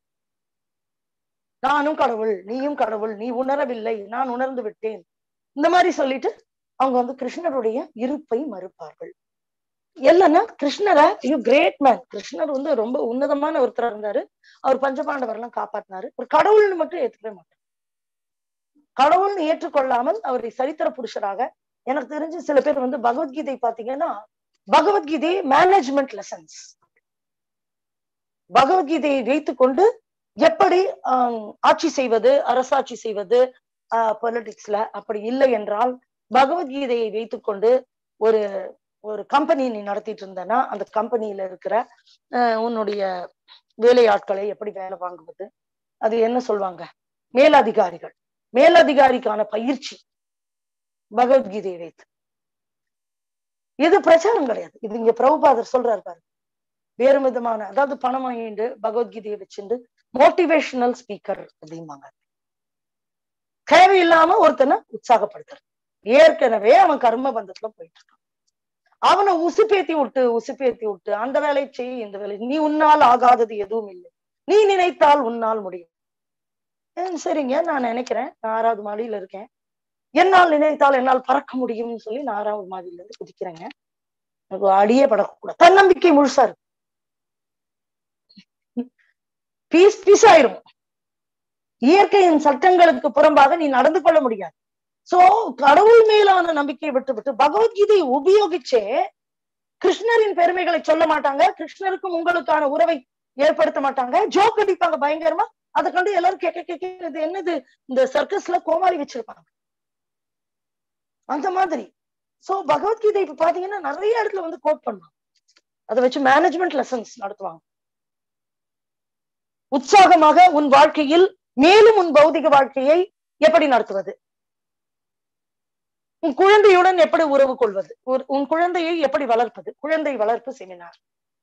நானும் கடவுள் நீயும் கடவுள் நீ உணரவில்லை நான் உணர்ந்து விட்டேன் இந்த மாதிரி சொல்லிட்டு அவங்க வந்து கிருஷ்ணருடைய இருப்பை மறுப்பார்கள் இல்லைன்னா கிருஷ்ணரை யூ கிரேட் மேன் கிருஷ்ணர் வந்து ரொம்ப உன்னதமான ஒருத்தரா இருந்தாரு அவர் பஞ்சபாண்டவர் எல்லாம் காப்பாத்தினாரு ஒரு கடவுள்னு மட்டும் ஏத்துக்கவே மாட்டார் கடவுள்னு ஏற்றுக்கொள்ளாமல் அவரை சரித்திர புருஷராக எனக்கு தெரிஞ்சு சில பேர் வந்து பகவத்கீதை பாத்தீங்கன்னா பகவத்கீதை மேனேஜ்மெண்ட் லெசன்ஸ் பகவத்கீதையை வைத்துக்கொண்டு எப்படி ஆஹ், ஆட்சி செய்வது அரசாட்சி செய்வது பொலிட்டிக்ஸ்ல அப்படி இல்லை என்றால் பகவத்கீதையை வைத்துக்கொண்டு ஒரு ஒரு கம்பெனி நீ நடத்திட்டு இருந்தனா அந்த கம்பெனியில இருக்கிற ஆஹ், உன்னுடைய வேலையாட்களை எப்படி வேலை வாங்குவது அது என்ன சொல்லுவாங்க மேலதிகாரிகள் மேலதிகாரிக்கான பயிற்சி பகவத்கீதையை வைத்து இது பிரச்சாரம் கிடையாது இது இங்க பிரபுபாதர் சொல்றாரு பாரு வேறு விதமான அதாவது பணம் வாங்கிட்டு பகவத்கீதையை வச்சுட்டு மோட்டிவேஷனல் ஸ்பீக்கர் அப்படிம்பாங்க தேவையில்லாம ஒருத்தனை உற்சாகப்படுத்துறது ஏற்கனவே அவன் கர்ம பந்தத்துல போயிட்டு இருக்கான் அவனை உசுப்பேத்தி விட்டு உசுப்பேத்தி விட்டு அந்த வேலையை செய் இந்த வேலை நீ உன்னால் ஆகாதது எதுவும் இல்லை நீ நினைத்தால் உன்னால் முடியும் "ஏன் சரிங்க நான் நினைக்கிறேன் நான் ஆறாவது மாடியில இருக்கேன் என்னால் நினைத்தால் என்னால் பறக்க முடியும்னு சொல்லி நான் ஆறாவது மாடியில இருந்து குதிக்கிறேங்க எனக்கு அடியே படக்கூடாது தன்னம்பிக்கை முழுசா இருக்கு பீஸ் பீஸ் ஆயிரும் இயற்கையின் சட்டங்களுக்கு புறம்பாக நீ நடந்து கொள்ள முடியாது சோ கடவுள் மேலான நம்பிக்கையை விட்டு விட்டு பகவத்கீதையை உபயோகிச்சே கிருஷ்ணரின் பெருமைகளை சொல்ல மாட்டாங்க கிருஷ்ணருக்கும் உங்களுக்கான உறவை ஏற்படுத்த மாட்டாங்க ஜோக் அடிப்பாங்க பயங்கரமா அதை கண்டு எல்லாரும் கேட்க கேட்க இது என்னது இந்த சர்க்கஸ்ல கோமாளி வச்சிருப்பாங்க அந்த மாதிரி சோ பகவத்கீதை இப்ப பாத்தீங்கன்னா நிறைய இடத்துல வந்து கோட் பண்ணுவாங்க அதை வச்சு மேனேஜ்மெண்ட் லெசன்ஸ் நடத்துவாங்க உற்சாகமாக உன் வாழ்க்கையில் மேலும் உன் பௌதிக வாழ்க்கையை எப்படி நடத்துவது உன் குழந்தையுடன் எப்படி உறவு கொள்வது ஒரு- உன் குழந்தையை எப்படி வளர்ப்பது குழந்தை வளர்ப்பு செமினார்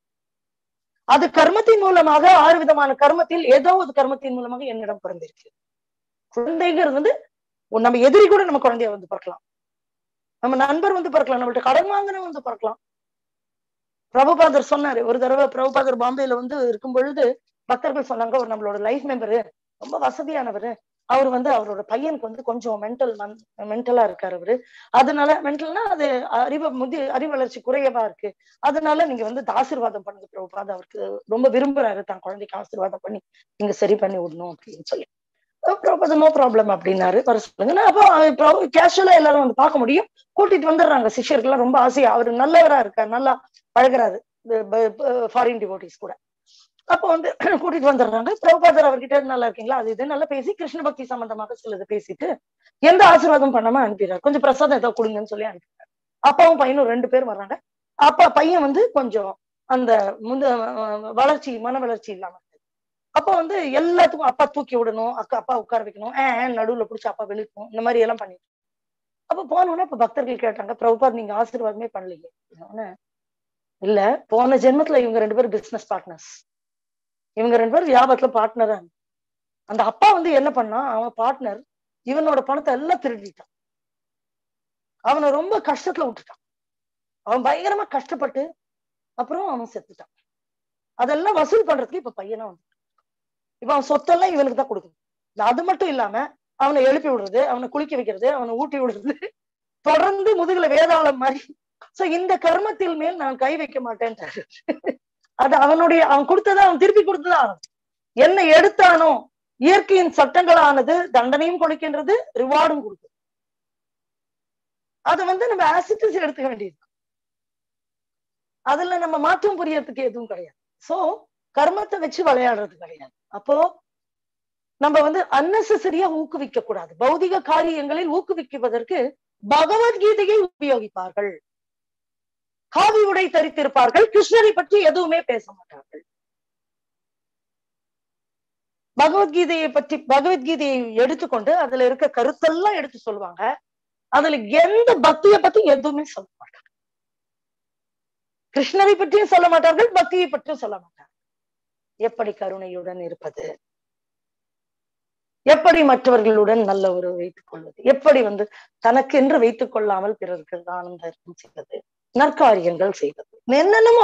அது கர்மத்தின் மூலமாக ஆறு விதமான கர்மத்தில் ஏதோ ஒரு கர்மத்தின் மூலமாக என்னிடம் பிறந்திருக்கு குழந்தைங்கிறது வந்து ஒரு நம்ம எதிரி கூட நம்ம குழந்தைய வந்து பிறக்கலாம் நம்ம நண்பர் வந்து பிறக்கலாம் நம்மள்ட்ட கடன் வாங்கினவன் வந்து பிறக்கலாம் பிரபுபாதர் சொன்னாரு ஒரு தடவை பிரபுபாதர் பாம்பேல வந்து இருக்கும் பொழுது பக்தர்கள் சொன்னாங்க ஒரு நம்மளோட லைஃப் மெம்பரு ரொம்ப வசதியானவர் அவர் வந்து அவரோட பையனுக்கு வந்து கொஞ்சம் மென்டல் மென்டலா இருக்காரு அவரு அதனால மென்டல்னா அது அறிவு முதி அறிவு வளர்ச்சி குறையவா இருக்கு அதனால நீங்க வந்து ஆசீர்வாதம் பண்ணுங்க பிரபுபாத் அவருக்கு ரொம்ப விரும்புறாரு தான் குழந்தைக்கு ஆசீர்வாதம் பண்ணி நீங்க சரி பண்ணி விடணும் அப்படின்னு சொல்லி பிரபுபாத் நோ ப்ராப்ளம் அப்படின்னாரு வர சொல்லுங்க அப்போ கேஷுவலா எல்லாரும் வந்து பார்க்க முடியும் கூட்டிட்டு வந்துடுறாங்க சிஷ்யர்கள்லாம் ரொம்ப ஆசையா அவரு நல்லவரா இருக்காரு நல்லா பழகுறாரு ஃபாரின் டிவோட்டிஸ் கூட அப்போ வந்து கூட்டிட்டு வந்துடுறாங்க பிரபுபாதர் அவர்கிட்ட நல்லா இருக்கீங்களா அது இது நல்லா பேசி கிருஷ்ண பக்தி சம்பந்தமாக சிலது பேசிட்டு எந்த ஆசீர்வாதம் பண்ணாம அனுப்பிடுறாரு கொஞ்சம் பிரசாதம் ஏதோ கொடுங்கன்னு சொல்லி அனுப்பிடுறாரு அப்பாவும் பையனும் ரெண்டு பேர் வர்றாங்க அப்பா பையன் வந்து கொஞ்சம் அந்த முந்த அஹ் வளர்ச்சி மன வளர்ச்சி இல்லாம இருக்கு. அப்பா வந்து எல்லாத்துக்கும் அப்பா தூக்கி விடணும் அக்கா அப்பா உட்கார வைக்கணும் ஏன் நடுவுல புடிச்சு அப்பா வெளிக்கணும் இந்த மாதிரி எல்லாம் பண்ணிட்டு அப்ப போனோடனே இப்ப பக்தர்கள் கேட்டாங்க பிரபுபாத் நீங்க ஆசீர்வாதமே பண்ணலையே உடனே, இல்ல போன ஜென்மத்துல இவங்க ரெண்டு பேரும் பிசினஸ் பார்ட்னர்ஸ் இவங்க ரெண்டு பேரும் வியாபாரத்துல பார்ட்னரா அந்த அப்பா வந்து என்ன பண்ணா அவன் பார்ட்னர் இவனோட பணத்தை எல்லாம் திருடிட்டான் அவனை ரொம்ப கஷ்டத்துல விட்டுட்டான் அவன் பயங்கரமா கஷ்டப்பட்டு அப்புறம் அவன் செத்துட்டான் அதெல்லாம் வசூல் பண்றதுக்கு இப்ப பையனா வந்து இப்ப அவன் சொத்தெல்லாம் இவனுக்கு தான் கொடுக்கணும் இல்ல, அது மட்டும் இல்லாம அவனை எழுப்பி விடுறது அவனை குளிக்க வைக்கிறது அவனை ஊட்டி விடுறது தொடர்ந்து முதுகுல வேதாளம் மாதிரி சோ இந்த கர்மத்தில் மேல் நான் கை வைக்க மாட்டேன்ட்டாரு அது அவனுடைய அவன் கொடுத்ததை அவன் திருப்பி கொடுத்துதான் ஆகணும். என்ன எடுத்தானோ இயற்கையின் சட்டங்களானது தண்டனையும் கொடுக்கின்றது ரிவார்டும் கொடுக்குது அதை வந்து நம்ம ஆசிட்டிஸ் எடுத்துக்க வேண்டியது அதுல நம்ம மாற்றம் புரியறதுக்கு எதுவும் கிடையாது சோ கர்மத்தை வச்சு விளையாடுறது கிடையாது அப்போ நம்ம வந்து அன்னெசரியா ஊக்குவிக்க கூடாது பௌதிக காரியங்களில் ஊக்குவிக்குவதற்கு பகவத்கீதையை உபயோகிப்பார்கள் காவி உடை தரித்திருப்பார்கள் கிருஷ்ணரை பற்றி எதுவுமே பேச மாட்டார்கள் பகவத்கீதையை பற்றி பகவத்கீதையை எடுத்துக்கொண்டு அதுல இருக்க கருத்தெல்லாம் எடுத்து சொல்லுவாங்க அதுல எந்த பக்தியை பத்தி எதுவுமே சொல்ல மாட்டாங்க கிருஷ்ணரை பற்றியும் சொல்ல மாட்டார்கள் பக்தியை பற்றியும் சொல்ல மாட்டார்கள் எப்படி கருணையுடன் இருப்பது எப்படி மற்றவர்களுடன் நல்ல உறவு வைத்துக் கொள்வது எப்படி வந்து தனக்கென்று வைத்துக் கொள்ளாமல் பிறருக்கு தானம் தர்மம் செய்வது நற்காரியங்கள் செய்வது என்னென்னமோ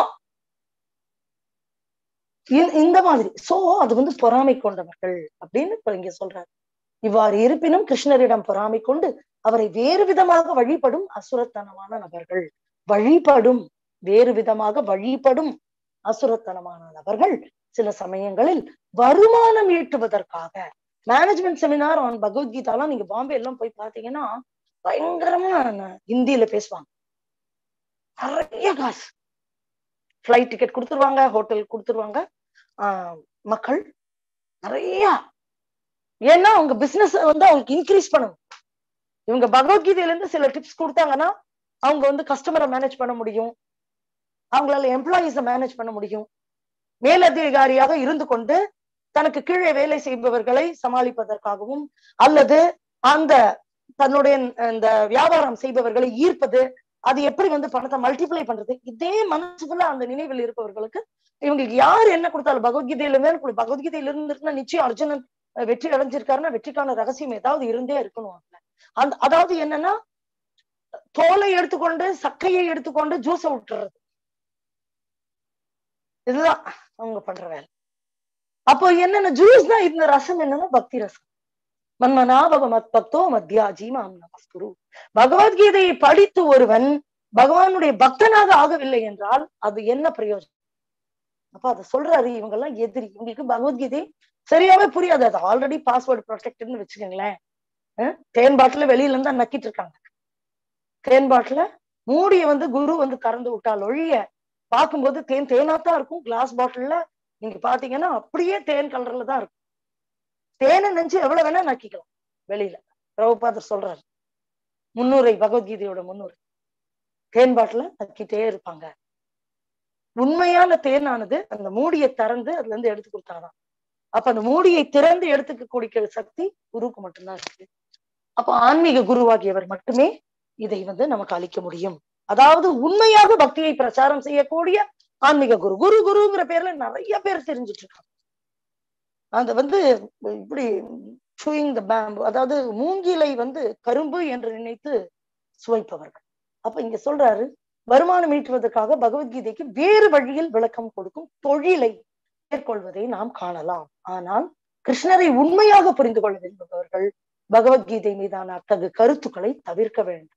இ- இந்த மாதிரி சோ அது வந்து பொறாமை கொண்டவர்கள் அப்படின்னு இப்ப இங்க சொல்றாரு இவ்வாறு இருப்பினும் கிருஷ்ணரிடம் பொறாமை கொண்டு அவரை வேறு விதமாக வழிபடும் அசுரத்தனமான நபர்கள் வழிபடும் வேறு விதமாக வழிபடும் அசுரத்தனமான நபர்கள் சில சமயங்களில் வருமானம் ஈட்டுவதற்காக மேனேஜ்மெண்ட் செமினார் ஆன் பகவத்கீதாலாம் நீங்க பாம்பே எல்லாம் போய் பாத்தீங்கன்னா பயங்கரமா ந- ஹிந்தியில பேசுவாங்க நிறைய காசு ஃபிளைட் டிக்கெட் கொடுத்துருவாங்க ஹோட்டல் கொடுத்துருவாங்க ஆஹ் மக்கள் நிறைய ஏன்னா அவங்க பிசினஸ் வந்து அவங்களுக்கு இன்க்ரீஸ் பண்ணணும் இவங்க பகவத்கீதையில இருந்து சில டிப்ஸ் கொடுத்தாங்கன்னா அவங்க வந்து கஸ்டமரை மேனேஜ் பண்ண முடியும் அவங்களால எம்ப்ளாயிஸ மேனேஜ் பண்ண முடியும் மேலதிகாரியாக இருந்து கொண்டு தனக்கு கீழே வேலை செய்பவர்களை சமாளிப்பதற்காகவும் அல்லது அந்த தன்னுடைய இந்த வியாபாரம் செய்பவர்களை ஈர்ப்பது அது எப்படி வந்து பணத்தை மல்டிப்ளை பண்றது இதே மனசுக்குள்ள அந்த நினைவில் இருப்பவர்களுக்கு இவங்களுக்கு யார் என்ன கொடுத்தாலும் பகவத்கீதையில இருந்து கொடு- பகவத்கீதையில இருந்துருக்குன்னா நிச்சயம் அர்ஜுனன் அஹ், வெற்றி அடைஞ்சிருக்காருன்னா வெற்றிக்கான ரகசியம் ஏதாவது இருந்தே இருக்கணும் அதுல அந்த அதாவது என்னன்னா தோலை எடுத்துக்கொண்டு சக்கையை எடுத்துக்கொண்டு ஜூஸ விட்டுறது இதுதான் அவங்க பண்ற வேலை அப்போ என்னென்ன ஜூஸ் தான் இந்த ரசம் என்னன்னா பக்தி ரசம் மன்மனாபக மத் பக்தோ மத்தியாஜி மாம் நமஸ்குரு பகவத்கீதையை படித்து ஒருவன் பகவானுடைய பக்தனாக ஆகவில்லை என்றால் அது என்ன பிரயோஜனம் அப்ப அதை சொல்றாரு இவங்க எல்லாம் எதிரி இவங்களுக்கு பகவத்கீதை சரியாவே புரியாது அது ஆல்ரெடி பாஸ்வேர்டு ப்ரொடெக்டட்னு வச்சுக்கோங்களேன் அஹ் தேன் பாட்டில வெளியில இருந்தா நக்கிட்டு இருக்காங்க தேன் பாட்டில மூடிய வந்து குரு வந்து திறந்து விட்டால் ஒழிய பார்க்கும்போது தேன் தேனாத்தான் இருக்கும் கிளாஸ் பாட்டில்ல நீங்க பாத்தீங்கன்னா அப்படியே தேன் கலர்ல தான் இருக்கும் தேனை நினைச்சு எவ்வளவு வேணா நக்கிக்கலாம் வெளியில பிரபுபாதர் சொல்றாரு முன்னுரை பகவத்கீதையோட முன்னுரை தேன் பாட்டில நக்கிட்டே இருப்பாங்க உண்மையான தேனானது அந்த மூடியை திறந்து அதுல இருந்து எடுத்து கொடுத்தாதான் அப்ப அந்த மூடியை திறந்து எடுத்துக்க குடிக்கிற சக்தி குருவுக்கு மட்டும்தான் இருக்கு அப்ப ஆன்மீக குருவாகியவர் மட்டுமே இதை வந்து நமக்கு அளிக்க முடியும் அதாவது உண்மையாக பக்தியை பிரச்சாரம் செய்யக்கூடிய ஆன்மீக குரு குரு குருங்கிற பேர்ல நிறைய பேர் தெரிஞ்சிட்டு இருக்காங்க அந்த வந்து இப்படி chewing the bamboo அதாவது மூங்கிலை வந்து கரும்பு என்று நினைத்து சுவைப்பவர்கள் அப்ப இங்க சொல்றாரு வருமானம் ஈட்டுவதற்காக பகவத்கீதைக்கு வேறு வழியில் விளக்கம் கொடுக்கும் தொழிலை மேற்கொள்வதை நாம் காணலாம் ஆனால் கிருஷ்ணரை உண்மையாக புரிந்து கொள்ள விரும்புபவர்கள் பகவத்கீதை மீதான அத்தகு கருத்துக்களை தவிர்க்க வேண்டும்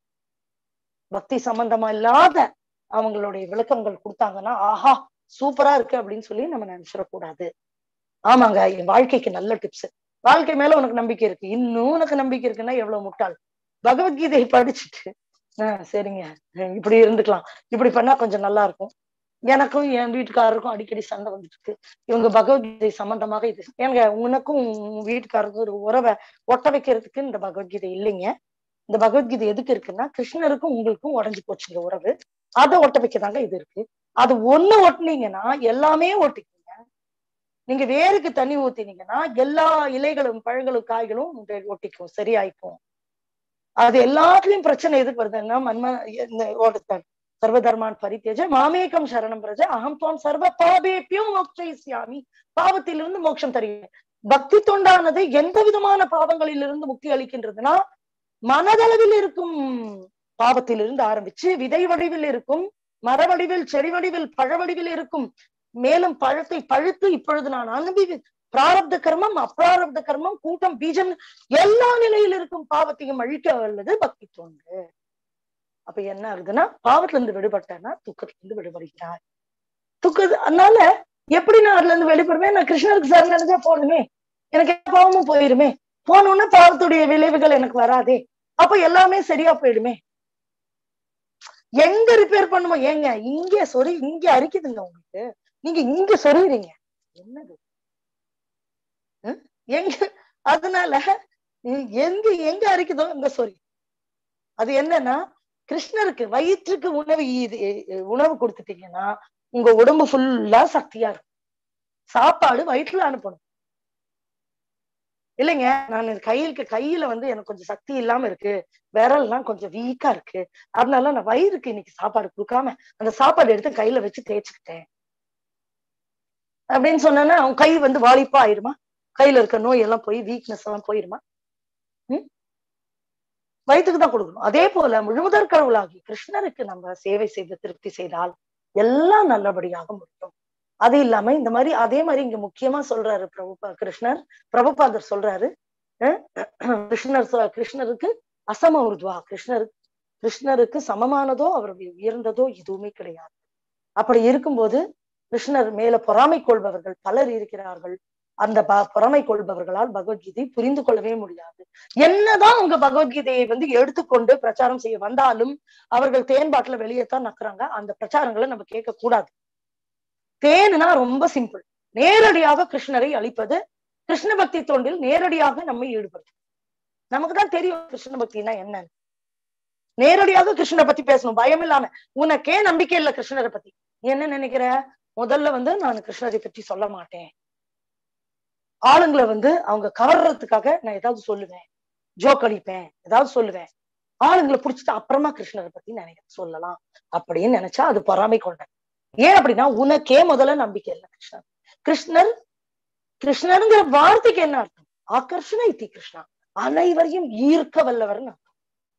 பக்தி சம்பந்தமா இல்லாத அவங்களுடைய விளக்கங்கள் கொடுத்தாங்கன்னா ஆஹா சூப்பரா இருக்கு அப்படின்னு சொல்லி நம்ம நினைச்சிடக்கூடாது ஆமாங்க என் வாழ்க்கைக்கு நல்ல டிப்ஸ் வாழ்க்கை மேல உனக்கு நம்பிக்கை இருக்கு இன்னும் உனக்கு நம்பிக்கை இருக்குன்னா எவ்வளவு முட்டாள் பகவத்கீதையை படிச்சுட்டு ஆஹ் சரிங்க அஹ் இப்படி இருந்துக்கலாம் இப்படி பண்ணா கொஞ்சம் நல்லா இருக்கும் எனக்கும் என் வீட்டுக்காரருக்கும் அடிக்கடி சண்டை வந்துட்டு இருக்கு இவங்க பகவத்கீதை சம்பந்தமாக இது ஏங்க உனக்கும் உன் வீட்டுக்காரருக்கும் ஒரு உறவை ஒட்ட வைக்கிறதுக்கு இந்த பகவத்கீதை இல்லைங்க இந்த பகவத்கீதை எதுக்கு இருக்குன்னா கிருஷ்ணருக்கும் உங்களுக்கும் உடஞ்சு போச்சுங்க உறவு அதை ஒட்ட வைக்கதாங்க இது இருக்கு அது ஒண்ணு ஒட்டினீங்கன்னா எல்லாமே ஒட்டிக்குங்க நீங்க வேருக்கு தண்ணி ஊத்தினீங்கன்னா எல்லா இலைகளும் பழங்களும் காய்களும் உங்க ஒட்டிக்கும் சரியாயிக்கும் அது எல்லாத்துலயும் பிரச்சனை எதுக்கு வருதுன்னா மன்ம இந்த ஓடுத்தார் சர்வதர்மான் பரித்தேஜ மாமேகம் சரணம் பிரஜ அகம் துவாம் சர்வ பாபேப்பியும் மோக்ஷயிஸ்யாமி பாவத்திலிருந்து மோட்சம் தருகிறேன் பக்தி தொண்டானது எந்த விதமான பாவங்களிலிருந்து முக்தி அளிக்கின்றதுன்னா மனதளவில் இருக்கும் பாவத்திலிருந்து ஆரம்பிச்சு விதை வடிவில் இருக்கும் மர வடிவில் செடி வடிவில் பழ வடிவில் இருக்கும் மேலும் பழத்தை பழுத்து இப்பொழுது நான் அனுபவி பிராரப்த கர்மம் அப்பிராரப்த கர்மம் கூட்டம் பீஜம் எல்லா நிலையில் இருக்கும் பாவத்தையும் அழிக்க வல்லது பக்தி தொண்டு அப்ப என்ன ஆகுதுன்னா பாவத்துல இருந்து விடுபட்டேன்னா துக்கத்துல இருந்து விடுபடுகிறார் துக்க அதனால எப்படி நான் அதுல இருந்து வெளிப்படுவேன் நான் கிருஷ்ணருக்கு சார் நினைச்சா போதுமே எனக்கு எல்லா பாவமும் போயிருமே போனோம்னா பாவத்துடைய விளைவுகள் எனக்கு வராதே அப்ப எல்லாமே சரியா போயிடுமே எங்க ரிப்பேர் பண்ணுமோ ஏங்க இங்க சொறி இங்க அரிக்குதுங்க உங்களுக்கு நீங்க இங்க சொறிறீங்க என்னது ஹம்? எங்க அதனால உம், எங்க எங்க அரிக்குதோ அங்க சொறி அது என்னன்னா கிருஷ்ணருக்கு வயிற்றுக்கு உணவு ஈது- எ- உணவு கொடுத்துட்டீங்கன்னா உங்க உடம்பு ஃபுல்லா சக்தியா இருக்கும் சாப்பாடு வயிற்றுல அனுப்பணும் இல்லைங்க நான் கையிலுக்கு கையில வந்து எனக்கு கொஞ்சம் சக்தி இல்லாம இருக்கு விரல்லாம் கொஞ்சம் வீக்கா இருக்கு அதனால நான் வயிறுக்கு இன்னைக்கு சாப்பாடு கொடுக்காம அந்த சாப்பாடு எடுத்து கையில வச்சு தேய்ச்சுக்கிட்டேன் அப்படின்னு சொன்னா அவன் கை வந்து வாலிப்பா ஆயிருமா கையில இருக்க நோய் எல்லாம் போய் வீக்னஸ் எல்லாம் போயிருமா ம் வயிற்றுக்கு தான் கொடுக்கணும் அதே போல முழுமுதற் கடவுளாகி கிருஷ்ணருக்கு நம்ம சேவை செய்து திருப்தி செய்தால் எல்லாம் நல்லபடியாக முடியும் அது இல்லாம இந்த மாதிரி அதே மாதிரி இங்க முக்கியமா சொல்றாரு பிரபுபா கிருஷ்ணர் பிரபுபாதர் சொல்றாரு அஹ் கிருஷ்ணர் சொ- கிருஷ்ணருக்கு அசம உருதுவா கிருஷ்ணருக்கு கிருஷ்ணருக்கு சமமானதோ அவர் உயர்ந்ததோ எதுவுமே கிடையாது அப்படி இருக்கும்போது கிருஷ்ணர் மேல பொறாமை கொள்பவர்கள் பலர் இருக்கிறார்கள் அந்த ப- பொறாமை கொள்பவர்களால் பகவத்கீதை புரிந்து கொள்ளவே முடியாது என்னதான் உங்க பகவத்கீதையை வந்து எடுத்துக்கொண்டு பிரச்சாரம் செய்ய வந்தாலும் அவர்கள் தேன் பாட்டில வெளியேத்தான் நக்குறாங்க அந்த பிரச்சாரங்களை நம்ம கேட்க கூடாது தேனுனா ரொம்ப சிம்பிள் நேரடியாக கிருஷ்ணரை அழிப்பது கிருஷ்ண பக்தி தொண்டில் நேரடியாக நம்மை ஈடுபடுது நமக்கு தான் தெரியும் கிருஷ்ண பக்தினா என்னன்னு நேரடியாக கிருஷ்ணரை பத்தி பேசணும் பயம் இல்லாம உனக்கே நம்பிக்கை இல்ல கிருஷ்ணரை பத்தி நீ என்ன நினைக்கிற முதல்ல வந்து நான் கிருஷ்ணரை பத்தி சொல்ல மாட்டேன் ஆளுங்களை வந்து அவங்க கவர்றதுக்காக நான் ஏதாவது சொல்லுவேன் ஜோக் அடிப்பேன் ஏதாவது சொல்லுவேன் ஆளுங்களை புடிச்சிட்டு அப்புறமா கிருஷ்ணரை பத்தி நினைக்க சொல்லலாம் அப்படின்னு நினைச்சா அது பொறாமை கொண்டேன் ஏன் அப்படின்னா உனக்கே முதல்ல நம்பிக்கை இல்லை கிருஷ்ணர் கிருஷ்ணர் கிருஷ்ணருங்கிற வார்த்தைக்கு என்ன அர்த்தம் ஆகர்ஷண இத்தி கிருஷ்ணா அனைவரையும் ஈர்க்க வல்லவர்னு அர்த்தம்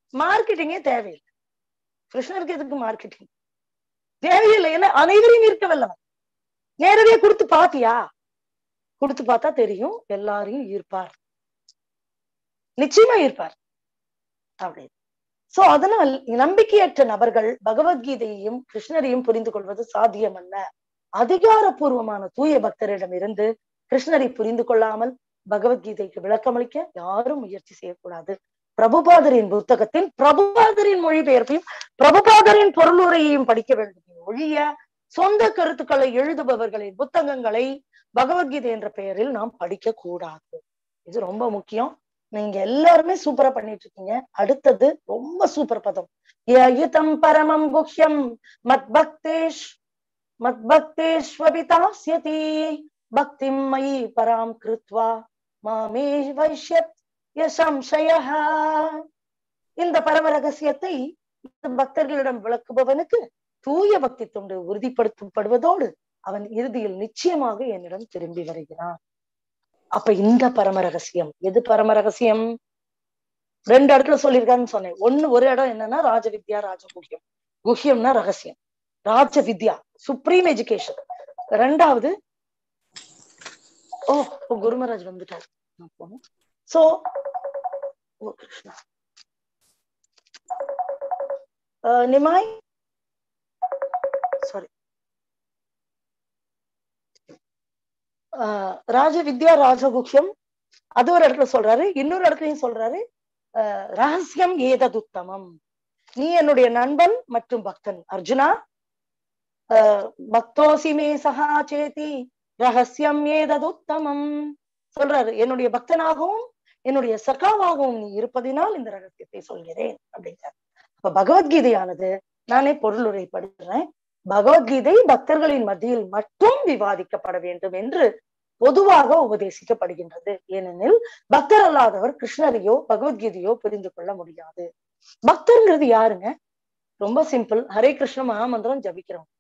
மார்க்கெட்டிங்கே தேவையில்லை கிருஷ்ணருக்கு எதுக்கு மார்க்கெட்டிங் தேவையில்லை ஏன்னா அனைவரையும் ஈர்க்க வல்லவன் நேரடியா கொடுத்து பாத்தியா கொடுத்து பார்த்தா தெரியும் எல்லாரையும் ஈர்ப்பார் நிச்சயமா ஈர்ப்பார் அப்படின்னு சோ அதனால் நம்பிக்கையற்ற நபர்கள் பகவத்கீதையையும் கிருஷ்ணரையும் புரிந்து கொள்வது சாத்தியம் அல்ல அதிகாரப்பூர்வமான தூய பக்தரிடம் இருந்து கிருஷ்ணரை புரிந்து கொள்ளாமல் பகவத்கீதைக்கு விளக்கமளிக்க யாரும் முயற்சி செய்யக்கூடாது பிரபுபாதரின் புத்தகத்தின் பிரபுபாதரின் மொழிபெயர்ப்பையும் பிரபுபாதரின் பொருளுரையையும் படிக்க வேண்டும் ஒழிய சொந்த கருத்துக்களை எழுதுபவர்களின் புத்தகங்களை பகவத்கீதை என்ற பெயரில் நாம் படிக்க கூடாது இது ரொம்ப முக்கியம் நீங்க எல்லாருமே சூப்பரா பண்ணிட்டு இருக்கீங்க அடுத்தது ரொம்ப சூப்பர் பதம் யயுதம் பரமம் குஹ்யம் மத் பக்தேஷ் மத் பக்தேஷ்வபிதாஸ்யதி பக்திம் மயி பராம் கிருத்வா மாமே வைஷ்யத் யசம்சய இந்த பரம ரகசியத்தை பக்தர்களிடம் விளக்குபவனுக்கு தூய பக்தி தொண்டு உறுதிப்படுத்தப்படுவதோடு அவன் இறுதியில் நிச்சயமாக என்னிடம் திரும்பி வருகிறான் அப்ப இந்த பரம ரகசியம் எது பரம ரகசியம் ரெண்டு இடத்துல சொல்லியிருக்காருன்னு சொன்னேன் ஒண்ணு ஒரு இடம் என்னன்னா ராஜ வித்யா ராஜ குஹ்யம் குஹ்யம்னா ரகசியம் ராஜ வித்யா சுப்ரீம் எஜுகேஷன் ரெண்டாவது ஓ குருமராஜ் வந்துட்டார் சோ ஓ கிருஷ்ணா நிமாய் சாரி ராஜ வித்யா ராஜகுக்கியம் அது ஒரு இடத்துல சொல்றாரு இன்னொரு இடத்துலயும் சொல்றாரு ரகசியம் ஏததுத்தமம் நீ என்னுடைய நண்பன் மற்றும் பக்தன் அர்ஜுனா பக்தோசி மே சகா சேதி ரகசியம் ஏததுத்தமம் சொல்றாரு என்னுடைய பக்தனாகவும் என்னுடைய சகாவாகவும் நீ இருப்பதினால் இந்த ரகசியத்தை சொல்கிறேன் அப்படிங்கிறார் அப்ப பகவத்கீதையானது நானே பொருளுரை படுகிறேன் பகவத்கீதை பக்தர்களின் மத்தியில் மட்டும் விவாதிக்கப்பட வேண்டும் என்று பொதுவாக உபதேசிக்கப்படுகின்றது ஏனெனில் பக்தர் அல்லாதவர் கிருஷ்ணரையோ பகவத்கீதையோ புரிந்து கொள்ள முடியாது பக்தர்ங்கிறது யாருங்க ரொம்ப சிம்பிள் ஹரே கிருஷ்ண மகாமந்திரம் ஜபிக்கிறோம்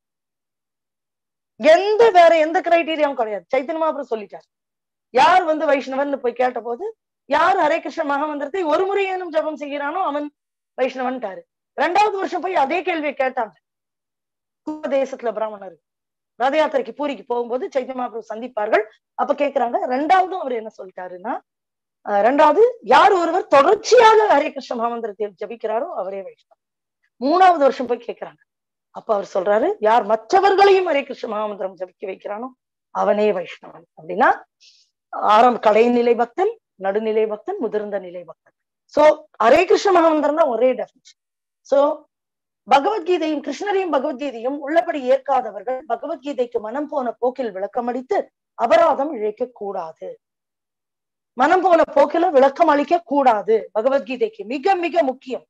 எந்த வேற எந்த கிரைட்டீரியாவும் கிடையாது சைத்தன்ய மகாபுரம் சொல்லிட்டார் யார் வந்து வைஷ்ணவன் போய் கேட்ட போது யார் ஹரே கிருஷ்ண மகாமந்திரத்தை ஒரு முறை ஏனும் ஜபம் செய்கிறானோ அவன் வைஷ்ணவன்ட்டாரு ரெண்டாவது வருஷம் போய் அதே கேள்வியை கேட்டாங்க தேசத்துல பிராமணர் ரத யாத்திரைக்கு பூரிக்கு போகும்போது சைத்தன்ய மகாபிரபு சந்திப்பார்கள் அப்ப கேக்குறாங்க ரெண்டாவதும் அவர் என்ன சொல்லிட்டாருன்னா ரெண்டாவது யார் ஒருவர் தொடர்ச்சியாக ஹரே கிருஷ்ண மகாமந்திரத்தை ஜபிக்கிறாரோ அவரே வைஷ்ணவன் மூணாவது வருஷம் போய் கேக்குறாங்க அப்ப அவர் சொல்றாரு யார் மற்றவர்களையும் ஹரே கிருஷ்ண மகாமந்திரம் ஜபிக்க வைக்கிறானோ அவனே வைஷ்ணவன் அப்படின்னா ஆரம்ப கடைநிலை பக்தன் நடுநிலை பக்தன் முதிர்ந்த நிலை பக்தன் சோ ஹரே கிருஷ்ண மகாமந்திரம் தான் ஒரே டெபினிஷன் சோ பகவத்கீதையும் கிருஷ்ணரையும் பகவத்கீதையும் உள்ளபடி ஏற்காதவர்கள் பகவத்கீதைக்கு மனம் போன போக்கில் விளக்கமளித்து அபராதம் இழைக்க கூடாது மனம் போன போக்கில விளக்கம் அளிக்க கூடாது பகவத்கீதைக்கு மிக மிக முக்கியம்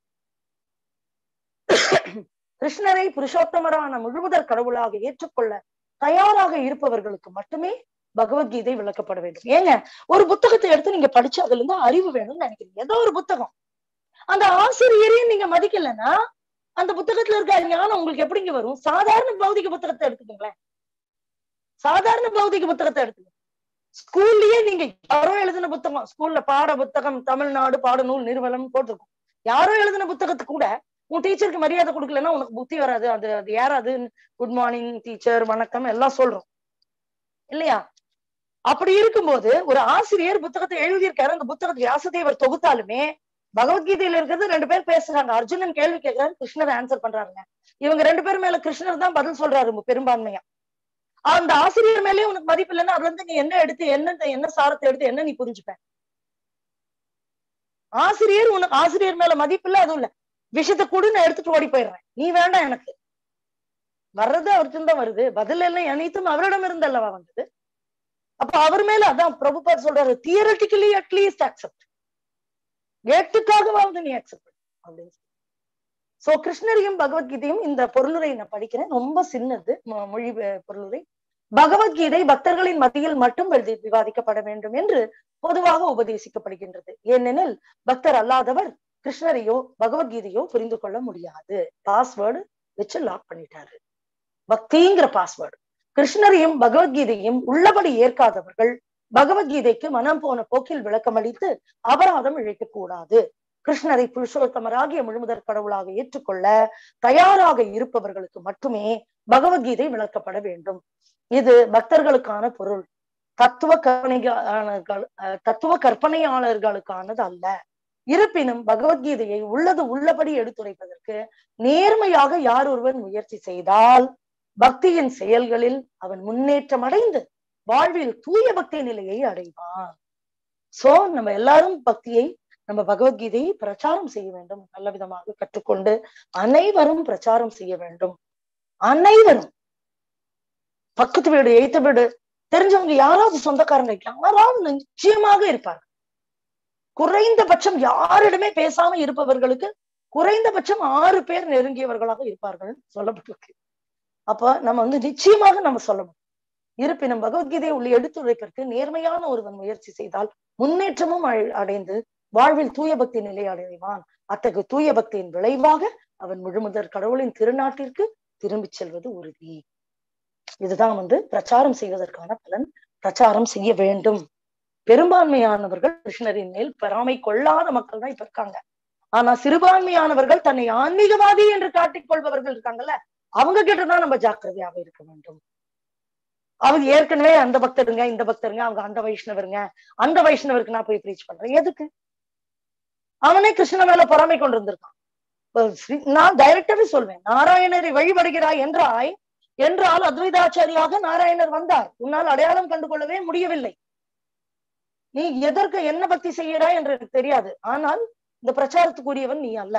கிருஷ்ணரை புருஷோத்தமரான முழுமுதற் கடவுளாக ஏற்றுக்கொள்ள தயாராக இருப்பவர்களுக்கு மட்டுமே பகவத்கீதை விளக்கப்பட வேண்டும் ஏங்க ஒரு புத்தகத்தை எடுத்து நீங்க படிச்சு அதுல இருந்து அறிவு வேணும்னு நினைக்கிறீங்க ஏதோ ஒரு புத்தகம் அந்த ஆசிரியரையும் நீங்க மதிக்கலன்னா அந்த புத்தகத்துல இருக்க ஞானம் உங்களுக்கு எப்படிங்க வரும் சாதாரண பௌதிக புத்தகத்தை எடுத்துக்கோங்களேன் சாதாரண பௌதிக புத்தகத்தை எடுத்துக்கோங்க ஸ்கூல்லயே நீங்க யாரோ எழுதின புத்தகம் ஸ்கூல்ல பாட புத்தகம் தமிழ்நாடு பாடநூல் நிறுவனம் போட்டிருக்கும் யாரோ எழுதின புத்தகத்துக்கு கூட உன் டீச்சருக்கு மரியாதை கொடுக்கலன்னா உனக்கு புத்தி வராது அது அது யாராது குட் மார்னிங் டீச்சர் வணக்கம் எல்லாம் சொல்றோம் இல்லையா அப்படி இருக்கும்போது ஒரு ஆசிரியர் புத்தகத்தை எழுதியிருக்காரு அந்த புத்தகத்தை வியாசதேவர் தொகுத்தாலுமே பகவத்கீதையில இருக்கிறது ரெண்டு பேர் பேசுறாங்க அர்ஜுனன் கேள்வி கேட்கிறாரு கிருஷ்ணர் ஆன்சர் பண்றாருங்க இவங்க ரெண்டு பேர் மேல கிருஷ்ணர் தான் பதில் சொல்றாரு பெரும்பான்மையா அந்த ஆசிரியர் மேலேயே உனக்கு மதிப்பு இல்லைன்னா அதுல இருந்து நீ என்ன எடுத்து என்ன என்ன சாரத்தை எடுத்து என்ன நீ புரிஞ்சுப்ப ஆசிரியர் உனக்கு ஆசிரியர் மேல மதிப்பு இல்ல அதுவும் இல்ல விஷயத்தை கூட நான் எடுத்துட்டு ஓடி போயிடுறேன் நீ வேண்டாம் எனக்கு வர்றது அவர்கிட்ட தான் வருது பதில் எல்லாம் அனைத்தும் அவரிடம் இருந்து அல்லவா வந்தது அப்ப அவர் மேல அதான் பிரபுபாத் சொல்றாரு தியரட்டிக்கலி அட்லீஸ்ட் அக்செப்ட் ஏட்டுக்காகவாவது நீ அக்செப்ட் அப்படின்னு சோ கிருஷ்ணரையும் பகவத்கீதையும் இந்த பொருளுரை நான் படிக்கிறேன் ரொம்ப சின்னது மொழி பொருளுரை பகவத்கீதை பக்தர்களின் மத்தியில் மட்டும் விவாதிக்கப்பட வேண்டும் என்று பொதுவாக உபதேசிக்கப்படுகின்றது ஏனெனில் பக்தர் அல்லாதவர் கிருஷ்ணரையோ பகவத்கீதையோ புரிந்து கொள்ள முடியாது பாஸ்வேர்டு வச்சு லாக் பண்ணிட்டாரு பக்திங்கிற பாஸ்வேர்டு கிருஷ்ணரையும் பகவத்கீதையும் உள்ளபடி ஏற்காதவர்கள் பகவத்கீதைக்கு மனம் போன போக்கில் விளக்கமளித்து அபராதம் இழைக்க கூடாது கிருஷ்ணரை புருஷோத்தமராகிய முழுமுதற் கடவுளாக ஏற்றுக்கொள்ள தயாராக இருப்பவர்களுக்கு மட்டுமே பகவத்கீதை விளக்கப்பட வேண்டும் இது பக்தர்களுக்கான பொருள் தத்துவ கற்பனைகள் தத்துவ கற்பனையாளர்களுக்கானது அல்ல இருப்பினும் பகவத்கீதையை உள்ளது உள்ளபடி எடுத்துரைப்பதற்கு நேர்மையாக யார் ஒருவன் முயற்சி செய்தால் பக்தியின் செயல்களில் அவன் முன்னேற்றம் அடைந்து வாழ்வில் தூய பக்தி நிலையை அடைவான் சோ நம்ம எல்லாரும் பக்தியை நம்ம பகவத்கீதையை பிரச்சாரம் செய்ய வேண்டும் நல்ல விதமாக கற்றுக்கொண்டு அனைவரும் பிரச்சாரம் செய்ய வேண்டும் அனைவரும் பக்கத்து வீடு எய்த்த வீடு தெரிஞ்சவங்க யாராவது சொந்தக்காரங்க யாராவது நிச்சயமாக இருப்பார்கள் குறைந்தபட்சம் யாரிடமே பேசாம இருப்பவர்களுக்கு குறைந்தபட்சம் ஆறு பேர் நெருங்கியவர்களாக இருப்பார்கள் சொல்லப்பட்டிருக்கு அப்ப நம்ம வந்து நிச்சயமாக நம்ம சொல்ல முடியும் இருப்பினும் பகவத்கீதையை உள்ள எடுத்துரைப்பதற்கு நேர்மையான ஒருவன் முயற்சி செய்தால் முன்னேற்றமும் அடைந்து வாழ்வில் தூய பக்தி நிலை அடைவான் அத்தகைய தூய பக்தியின் விளைவாக அவன் முழுமுதற் கடவுளின் திருநாட்டிற்கு திரும்பிச் செல்வது உறுதி இதுதான் வந்து பிரச்சாரம் செய்வதற்கான பலன் பிரச்சாரம் செய்ய வேண்டும் பெரும்பான்மையானவர்கள் கிருஷ்ணரின் மேல் பெறாமை கொள்ளாத மக்கள் தான் இப்ப இருக்காங்க ஆனா சிறுபான்மையானவர்கள் தன்னை ஆன்மீகவாதி என்று காட்டிக் கொள்பவர்கள் இருக்காங்கல்ல அவங்க கிட்டதான் நம்ம ஜாக்கிரதையாக இருக்க வேண்டும் அவங்க ஏற்கனவே அந்த பக்தருங்க இந்த பக்தருங்க அவங்க அந்த வைஷ்ணவருங்க அந்த வைஷ்ணவருக்கு நான் போய் ப்ரீச் பண்றேன் எதுக்கு அவனே கிருஷ்ண மேல பொறாமை கொண்டு இருந்திருக்கான் நான் டைரக்டாவே சொல்வேன் நாராயணரை வழிபடுகிறாய் என்றாய் என்றால் அத்வைதாச்சாரியாக நாராயணர் வந்தார் உன்னால் அடையாளம் கண்டு கொள்ளவே முடியவில்லை நீ எதற்கு என்ன பக்தி செய்கிறாய் என்று எனக்கு தெரியாது ஆனால் இந்த பிரச்சாரத்துக்குரியவன் நீ அல்ல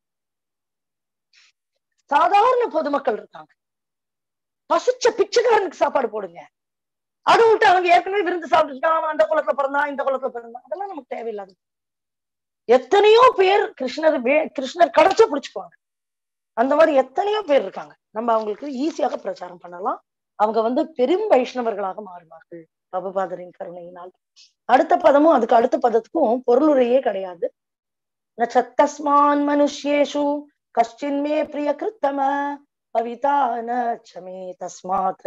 சாதாரண பொதுமக்கள் இருக்காங்க பசிச்ச பிச்சைக்காரனுக்கு சாப்பாடு போடுங்க அதை விட்டு அவங்க ஏற்கனவே விருந்து சாப்பிட்டு அவன் அந்த குளத்துல பிறந்தான் இந்த குளத்துல பிறந்தான் அதெல்லாம் நமக்கு தேவையில்லாது எத்தனையோ பேர் கிருஷ்ணர் கிருஷ்ணர் கடைச்ச பிடிச்சுக்குவாங்க அந்த மாதிரி எத்தனையோ பேர் இருக்காங்க நம்ம அவங்களுக்கு ஈஸியாக பிரச்சாரம் பண்ணலாம் அவங்க வந்து பெரும் வைஷ்ணவர்களாக மாறுவார்கள் பபபாதரின் கருணையினால் அடுத்த பதமும் அதுக்கு அடுத்த பதத்துக்கும் பொருளுரையே கிடையாது நச்சத்தஸ்மான் மனுஷ்யேஷு கஷ்டின்மே பிரிய கிருத்தம பவிதா நமே தஸ்மாத்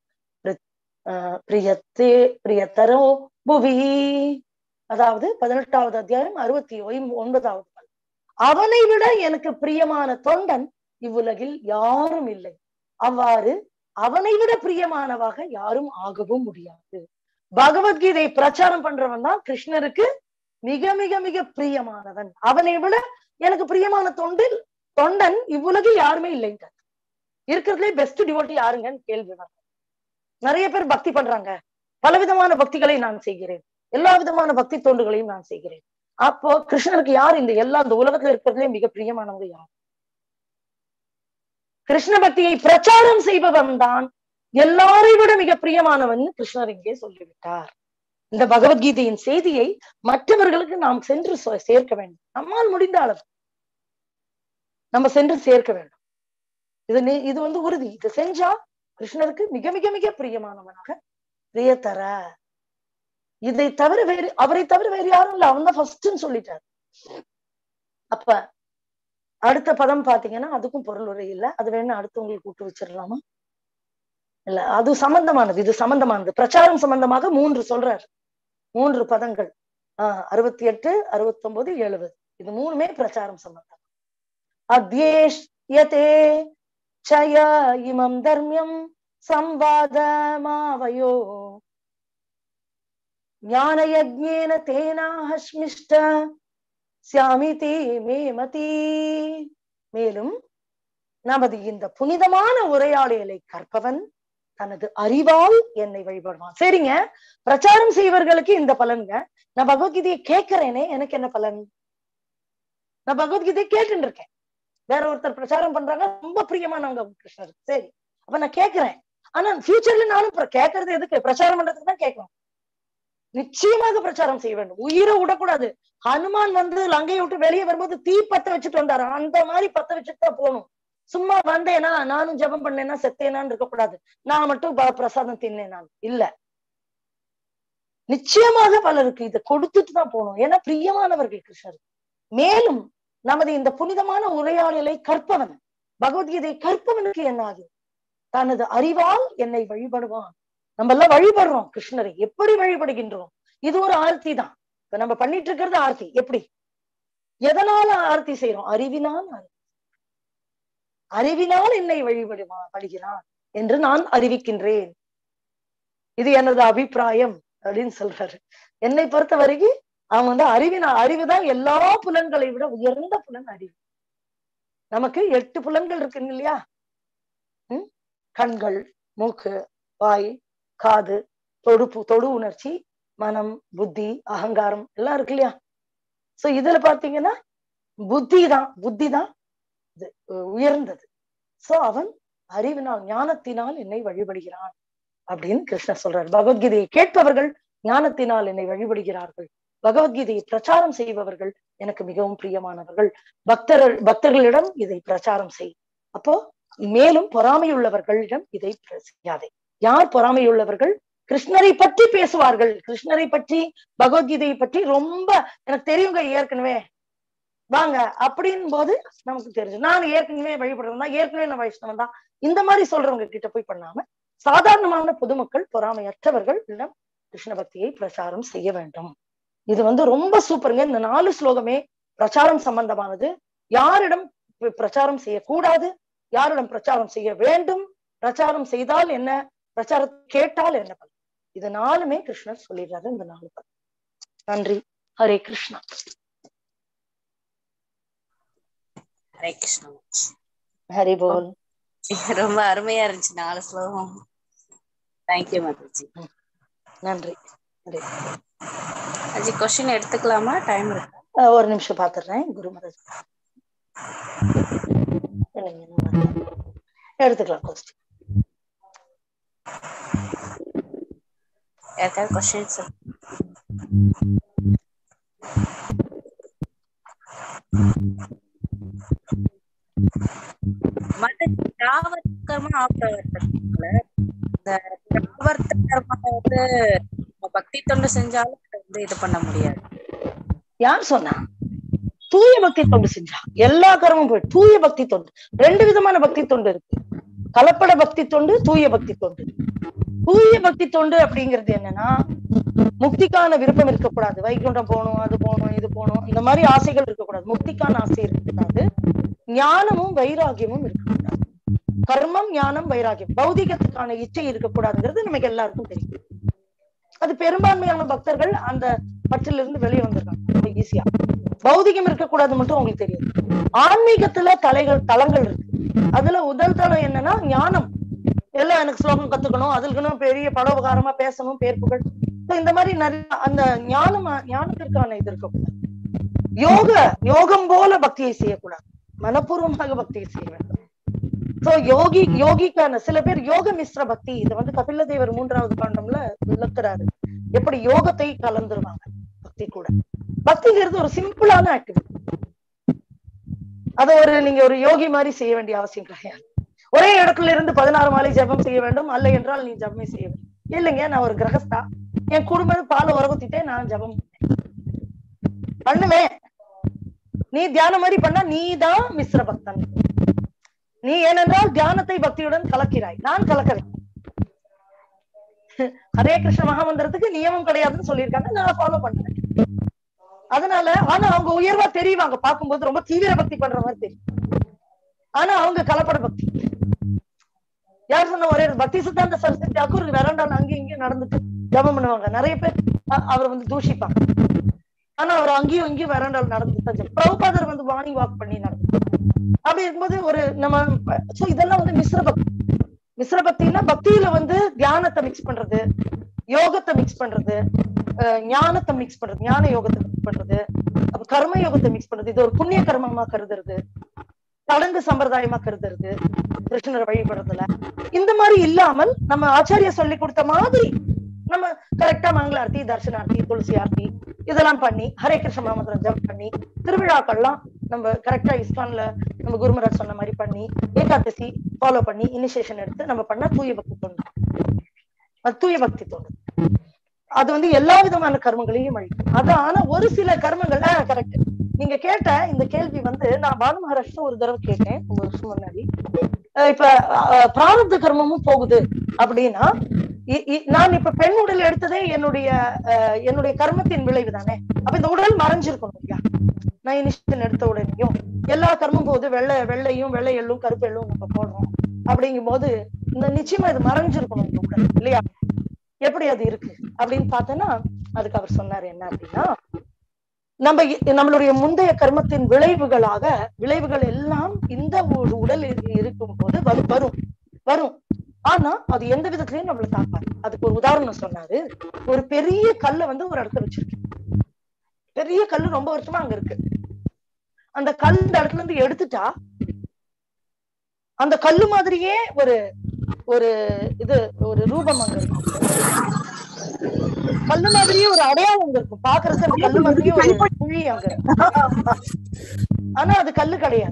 பிரியத்தே பிரியத்தரோ புவி அதாவது பதினெட்டாவது அத்தியாயம் அறுபத்தி ஒன்பதாவது அவனை விட எனக்கு பிரியமான தொண்டன் இவ்வுலகில் யாரும் இல்லை அவ்வாறு அவனை விட பிரியமானவாக யாரும் ஆகவும் முடியாது பகவத்கீதை பிரச்சாரம் பண்றவன் தான் கிருஷ்ணருக்கு மிக மிக மிக பிரியமானவன் அவனை விட எனக்கு பிரியமான தொண்டில் தொண்டன் இவ்வுலகில் யாருமே இல்லைங்க இருக்கிறதுலே பெஸ்ட் டிவோட்டி யாருங்கன்னு கேள்வி வரும் நிறைய பேர் பக்தி பண்றாங்க பலவிதமான பக்திகளை நான் செய்கிறேன் எல்லா விதமான பக்தி தொண்டுகளையும் நான் செய்கிறேன் அப்போ கிருஷ்ணருக்கு யார் இந்த எல்லா இந்த உலகத்துல இருக்கிறதுலே மிக பிரியமானவங்க யார் கிருஷ்ண பக்தியை பிரச்சாரம் செய்பவன் தான் எல்லாரை விட மிக பிரியமானவன் கிருஷ்ணர் இங்கே சொல்லிவிட்டார் இந்த பகவத்கீதையின் செய்தியை மற்றவர்களுக்கு நாம் சென்று சேர்க்க வேண்டும் நம்மால் முடிந்த அளவு நம்ம சென்று சேர்க்க வேண்டும் இது இது வந்து உறுதி இது செஞ்சா கிருஷ்ணருக்கு மிக மிக மிக பிரியமானவனாக பிரியத்தர இதை தவிர வேறு அவரை தவிர வேறு யாரும் இல்ல அவன் தான் ஃபர்ஸ்ட்னு சொல்லிட்டாரு அப்ப அடுத்த பதம் பாத்தீங்கன்னா அதுக்கும் பொருள் உரை இல்ல அது வேணா அடுத்து உங்களுக்கு கூட்டு வச்சிடலாமா இல்ல அது சம்பந்தமானது இது சம்பந்தமானது பிரச்சாரம் சம்பந்தமாக மூன்று சொல்றாரு மூன்று பதங்கள் ஆஹ் அறுபத்தி எட்டு அறுபத்தி ஒன்பது எழுபது இது மூணுமே பிரச்சாரம் சம்பந்தம் அத்யேஷ்யதே சய இமம் தர்மியம் சம்வாதமாவயோ ஞானயஜ்ஞேன தேனாஹஸ்மிஷ்ட சியாமிதி மேமதி மேலும் நமது இந்த புனிதமான உரையாடலை கற்பவன் தனது அறிவால் என்னை வழிபடுவான் சரிங்க பிரச்சாரம் செய்வர்களுக்கு இந்த பலனுங்க நான் பகவத்கீதையை கேட்கிறேனே எனக்கு என்ன பலன் நான் பகவத்கீதையை கேட்டுட்டு இருக்கேன் வேற ஒருத்தர் பிரச்சாரம் பண்றாங்க ரொம்ப பிரியமானவங்க கிருஷ்ணர் சரி அப்ப நான் கேட்கிறேன் ஆனா ஃபியூச்சர்ல நானும் கேட்கறது எதுக்கு பிரச்சாரம் பண்றதுக்கு தான் கேட்கணும் நிச்சயமாக பிரச்சாரம் செய்ய வேண்டும் உயிரை விடக்கூடாது ஹனுமான் வந்து லங்கையை விட்டு வெளியே வரும்போது தீ பத்த வச்சுட்டு வந்தாரு அந்த மாதிரி பத்த வச்சுட்டு தான் போகணும் சும்மா வந்தேனா நானும் ஜெபம் பண்ணேன்னா செத்தேனான்னு இருக்கக்கூடாது நான் மட்டும் பிரசாதம் தின்னேன் இல்ல நிச்சயமாக பலருக்கு இதை கொடுத்துட்டு தான் போகணும் ஏன்னா பிரியமானவர்கள் கிருஷ்ணர் மேலும் நமது இந்த புனிதமான உரையாடலை கற்பவன் பகவத்கீதை கற்பவனுக்கு என்ன ஆகும் தனது அறிவால் என்னை வழிபடுவான் நம்ம எல்லாம் வழிபடுறோம் கிருஷ்ணரை எப்படி வழிபடுகின்றோம் இது ஒரு ஆர்த்தி தான் இப்ப நம்ம பண்ணிட்டு இருக்கிறது ஆர்த்தி எப்படி எதனால ஆர்த்தி செய்யறோம் அறிவினால் ஆரத்தி. அறிவினால் என்னை வழிபடுமா படுகிறான் என்று நான் அறிவிக்கின்றேன் இது எனது அபிப்பிராயம் அப்படின்னு சொல்றாரு என்னை பொறுத்த வரைக்கும் அவன் வந்து அறிவினா அறிவுதான் எல்லா புலன்களை விட உயர்ந்த புலன் அறிவு நமக்கு எட்டு புலன்கள் இருக்குங்க இல்லையா உம் கண்கள் மூக்கு வாய் காது தொடுப்பு தொடு உணர்ச்சி மனம் புத்தி அகங்காரம் எல்லாம் இருக்கு இல்லையா சோ இதுல பாத்தீங்கன்னா புத்தி தான் புத்தி தான் இது உயர்ந்தது சோ அவன் அறிவினால் ஞானத்தினால் என்னை வழிபடுகிறான் அப்படின்னு கிருஷ்ணர் சொல்றார் பகவத்கீதையை கேட்பவர்கள் ஞானத்தினால் என்னை வழிபடுகிறார்கள் பகவத்கீதையை பிரச்சாரம் செய்பவர்கள் எனக்கு மிகவும் பிரியமானவர்கள் பக்தர்கள் பக்தர்களிடம் இதை பிரச்சாரம் செய் அப்போ மேலும் பொறாமையுள்ளவர்களிடம் இதை செய்யாதே யார் பொறாமையுள்ளவர்கள் கிருஷ்ணரை பற்றி பேசுவார்கள் கிருஷ்ணரை பற்றி பகவத்கீதையை பற்றி ரொம்ப எனக்கு தெரியுங்க ஏற்கனவே வாங்க அப்படின் போது நமக்கு தெரிஞ்சு நான் ஏற்கனவே வழிபடுறேன் தான் ஏற்கனவே நான் வைஷ்ணவன் தான் இந்த மாதிரி சொல்றவங்க கிட்ட போய் பண்ணாம சாதாரணமான பொதுமக்கள் பொறாமையற்றவர்கள் இடம் கிருஷ்ண பக்தியை பிரச்சாரம் செய்ய வேண்டும் இது வந்து ரொம்ப சூப்பருங்க இந்த நாலு ஸ்லோகமே பிரச்சாரம் சம்பந்தமானது யாரிடம் பிர- பிரச்சாரம் செய்யக்கூடாது யாரிடம் பிரச்சாரம் செய்ய வேண்டும் பிரச்சாரம் செய்தால் என்ன பிரச்சாரம் கேட்டால் என்ன பலன் இது நாலுமே கிருஷ்ணர் சொல்லிடுறாரு இந்த நாலு பலன் நன்றி ஹரே கிருஷ்ணா ஹரே கிருஷ்ணா ஹரி போல் ரொம்ப அருமையா இருந்துச்சு நாலு ஸ்லோகம் தேங்க்யூ மாதாஜி நன்றி ஹரே அஜி கொஸ்டின் எடுத்துக்கலாமா டைம் இருக்கு அஹ் ஒரு நிமிஷம் பாத்துடுறேன் குரு மகாராஜ் இல்லைங்க, நான் வரல. எடுத்துக்கலாம் கொஸ்டின் யாருக்காவது கொஸ்டின்ஸ் மற்ற பிராவர்த்த கர்மா ஆப்ரவர்த்தகத்துல இந்த பிராவர்த்த கர்மா வந்து நம்ம பக்தி தொண்டு செஞ்சாலும் அதை வந்து இது பண்ண முடியாது யார் சொன்னா தூய பக்தி தொண்டு செஞ்சா எல்லா கர்மமும் போய் தூய பக்தி தொண்டு ரெண்டு விதமான பக்தி தொண்டு இருக்கு கலப்பட பக்தி தொண்டு தூய பக்தி தொண்டு தூய பக்தி தொண்டு அப்படிங்கிறது என்னன்னா முக்திக்கான விருப்பம் இருக்கக்கூடாது வைகுண்டம் போகணும் அது போகணும் இது போகணும் இந்த மாதிரி ஆசைகள் இருக்கக்கூடாது முக்திக்கான ஆசை இருக்கக்கூடாது ஞானமும் வைராகியமும் இருக்கக்கூடாது கர்மம் ஞானம் வைராகியம் பௌதிகத்துக்கான இச்சை இருக்கக்கூடாதுங்கிறது நமக்கு எல்லாருக்கும் தெரியும் அது பெரும்பான்மையான பக்தர்கள் அந்த பற்றிலிருந்து வெளியே வந்திருக்காங்க ரொம்ப ஈஸியா பௌதிகம் இருக்கக்கூடாது மட்டும் உங்களுக்கு தெரியும் ஆன்மீகத்துல தலைகள் தளங்கள் இருக்கு அதுல முதல் தளம் என்னன்னா ஞானம் எல்லாம் எனக்கு ஸ்லோகம் கத்துக்கணும் அதுக்குன்னு பெரிய பரோபகாரமா பேசணும் பேர் புகழ் So இந்த மாதிரி நிறைய அந்த ஞானம் ஞானத்திற்கான இது இருக்கக்கூடாது யோக யோகம் போல பக்தியை செய்யக்கூடாது மனப்பூர்வமாக பக்தியை செய்ய வேண்டும் சோ யோகி யோகிக்கான சில பேர் யோக மிஸ்ர பக்தி இதை வந்து கபில தேவர் மூன்றாவது காண்டம்ல விளக்குறாரு எப்படி யோகத்தை கலந்துருவாங்க பக்தி கூட பக்திங்கிறது ஒரு சிம்பிளான ஆக்டிவிட்டி அத ஒரு நீங்க ஒரு யோகி மாதிரி செய்ய வேண்டிய அவசியம் கிடையாது ஒரே இடத்துல இருந்து பதினாறு மாலை ஜெபம் செய்ய வேண்டும் அல்ல என்றால் நீ ஜெபமே செய்ய வேண்டும் இல்லைங்க நான் ஒரு கிரகஸ்தா என் குடும்பம் பால் உரகுத்திட்டே நான் ஜெபம் பண்ணேன். பண்ணுவேன் நீ தியானம் மாதிரி பண்ணா நீ தான் மிஸ்ர பக்தன் நீ ஏனென்றால் தியானத்தை பக்தியுடன் கலக்கிறாய் நான் கலக்கிறேன் ஹரே கிருஷ்ண மகாமந்திரத்துக்கு நியமம் கிடையாதுன்னு சொல்லியிருக்காங்க நான் ஃபாலோ பண்றேன் அதனால ஆனா அவங்க உயர்வா தெரியுவாங்க பார்க்கும்போது ரொம்ப தீவிர பக்தி பண்ற மாதிரி தெரியும் ஆனா அவங்க கலப்பட பக்தி யார் சொன்ன ஒரே பக்தி சித்தாந்த சரஸ்வதி தாக்கூர் வெரண்டால அங்கேயும் இங்கேயும் நடந்துட்டு ஜபம் பண்ணுவாங்க நிறைய பேர் அ- அவரை வந்து தூஷிப்பாங்க ஆனா அவர் அங்கேயும் இங்கேயும் வெரண்டால் நடந்துட்டு தான் ஜெபம். பிரபுபாதர் வந்து வாணி வாக் பண்ணி நடந்து அப்படி இருக்கும்போது ஒரு நம்ம சோ இதெல்லாம் வந்து மிஸ்ர பக்தி மிஸ்ர பக்தினா பக்தியில வந்து தியானத்தை மிக்ஸ் பண்றது யோகத்தை மிக்ஸ் பண்றது அஹ் ஞானத்தை மிக்ஸ் பண்றது ஞான யோகத்தை மிக்ஸ் பண்றது அப்ப கர்ம யோகத்தை மிக்ஸ் பண்றது இது ஒரு புண்ணிய கர்மமா கருதுறது சடங்கு சம்பிரதாயமா கருதுறது கிருஷ்ணரை வழிபடுறதுல இந்த மாதிரி இல்லாமல் நம்ம ஆச்சாரியா சொல்லி கொடுத்த மாதிரி நம்ம கரெக்டா மங்களார்த்தி தர்ஷனார்த்தி துளசி ஆர்த்தி இதெல்லாம் பண்ணி ஹரே கிருஷ்ண மாமந்திரம் ஜப் பண்ணி திருவிழாக்கள்லாம் நம்ம கரெக்டா இஸ்கான்ல நம்ம குருமராஜ் சொன்ன மாதிரி பண்ணி ஏகாதசி ஃபாலோ பண்ணி இனிஷியேஷன் எடுத்து நம்ம பண்ணா தூய பக்தி தொண்டு அது தூய பக்தி தொண்டு அது வந்து எல்லா விதமான கர்மங்களையும் அழிக்கும் அது ஆனா ஒரு சில கர்மங்கள் கரெக்ட் நீங்க கேட்ட இந்த கேள்வி வந்து நான் பானு மகாராஷ்டிரா ஒரு தடவை கேட்டேன் ஒரு வருஷம் முன்னாடி அஹ் இப்ப அஹ், பிராரப்த கர்மமும் போகுது அப்படின்னா இ- இ- நான் இப்ப பெண் உடல் எடுத்ததே என்னுடைய அஹ், என்னுடைய கர்மத்தின் விளைவு தானே அப்ப இந்த உடல் மறைஞ்சிருக்கணும் இல்லையா நான் இனிஷியேஷன் எடுத்த உடனேயும் எல்லா கர்மம் போது வெள்ளை வெள்ளையும் வெள்ளை எள்ளும் கருப்பு எள்ளும் நம்ம போடுறோம் அப்படிங்கும் போது இந்த நிச்சயமா இது மறைஞ்சிருக்கணும் இந்த உடல் இல்லையா எப்படி அது இருக்கு அப்படின்னு பார்த்தோன்னா அதுக்கு அவர் சொன்னார் என்ன அப்படின்னா நம்ம இ- நம்மளுடைய முந்தைய கர்மத்தின் விளைவுகளாக விளைவுகள் எல்லாம் இந்த ஒரு உடல் இரு- இருக்கும் போது வரும் வரும் வரும் ஆனா அது எந்த விதத்திலயும் நம்மள தாக்காது அதுக்கு ஒரு உதாரணம் சொன்னாரு ஒரு பெரிய கல்லை வந்து ஒரு இடத்துல வச்சிருக்கு பெரிய கல்லு ரொம்ப வருஷமா அங்க இருக்கு அந்த கல் இந்த இடத்துல இருந்து எடுத்துட்டா அந்த கல்லு மாதிரியே ஒரு ஒரு இது ஒரு ரூபம் அங்க இருக்கும் கல்லு மாதிரியே ஒரு அடையாளம் அங்க இருக்கும் பாக்குறது அந்த கல்லு மாதிரியே ஒரு குழி அங்க இருக்கும் ஆனா அது கல்லு கிடையாது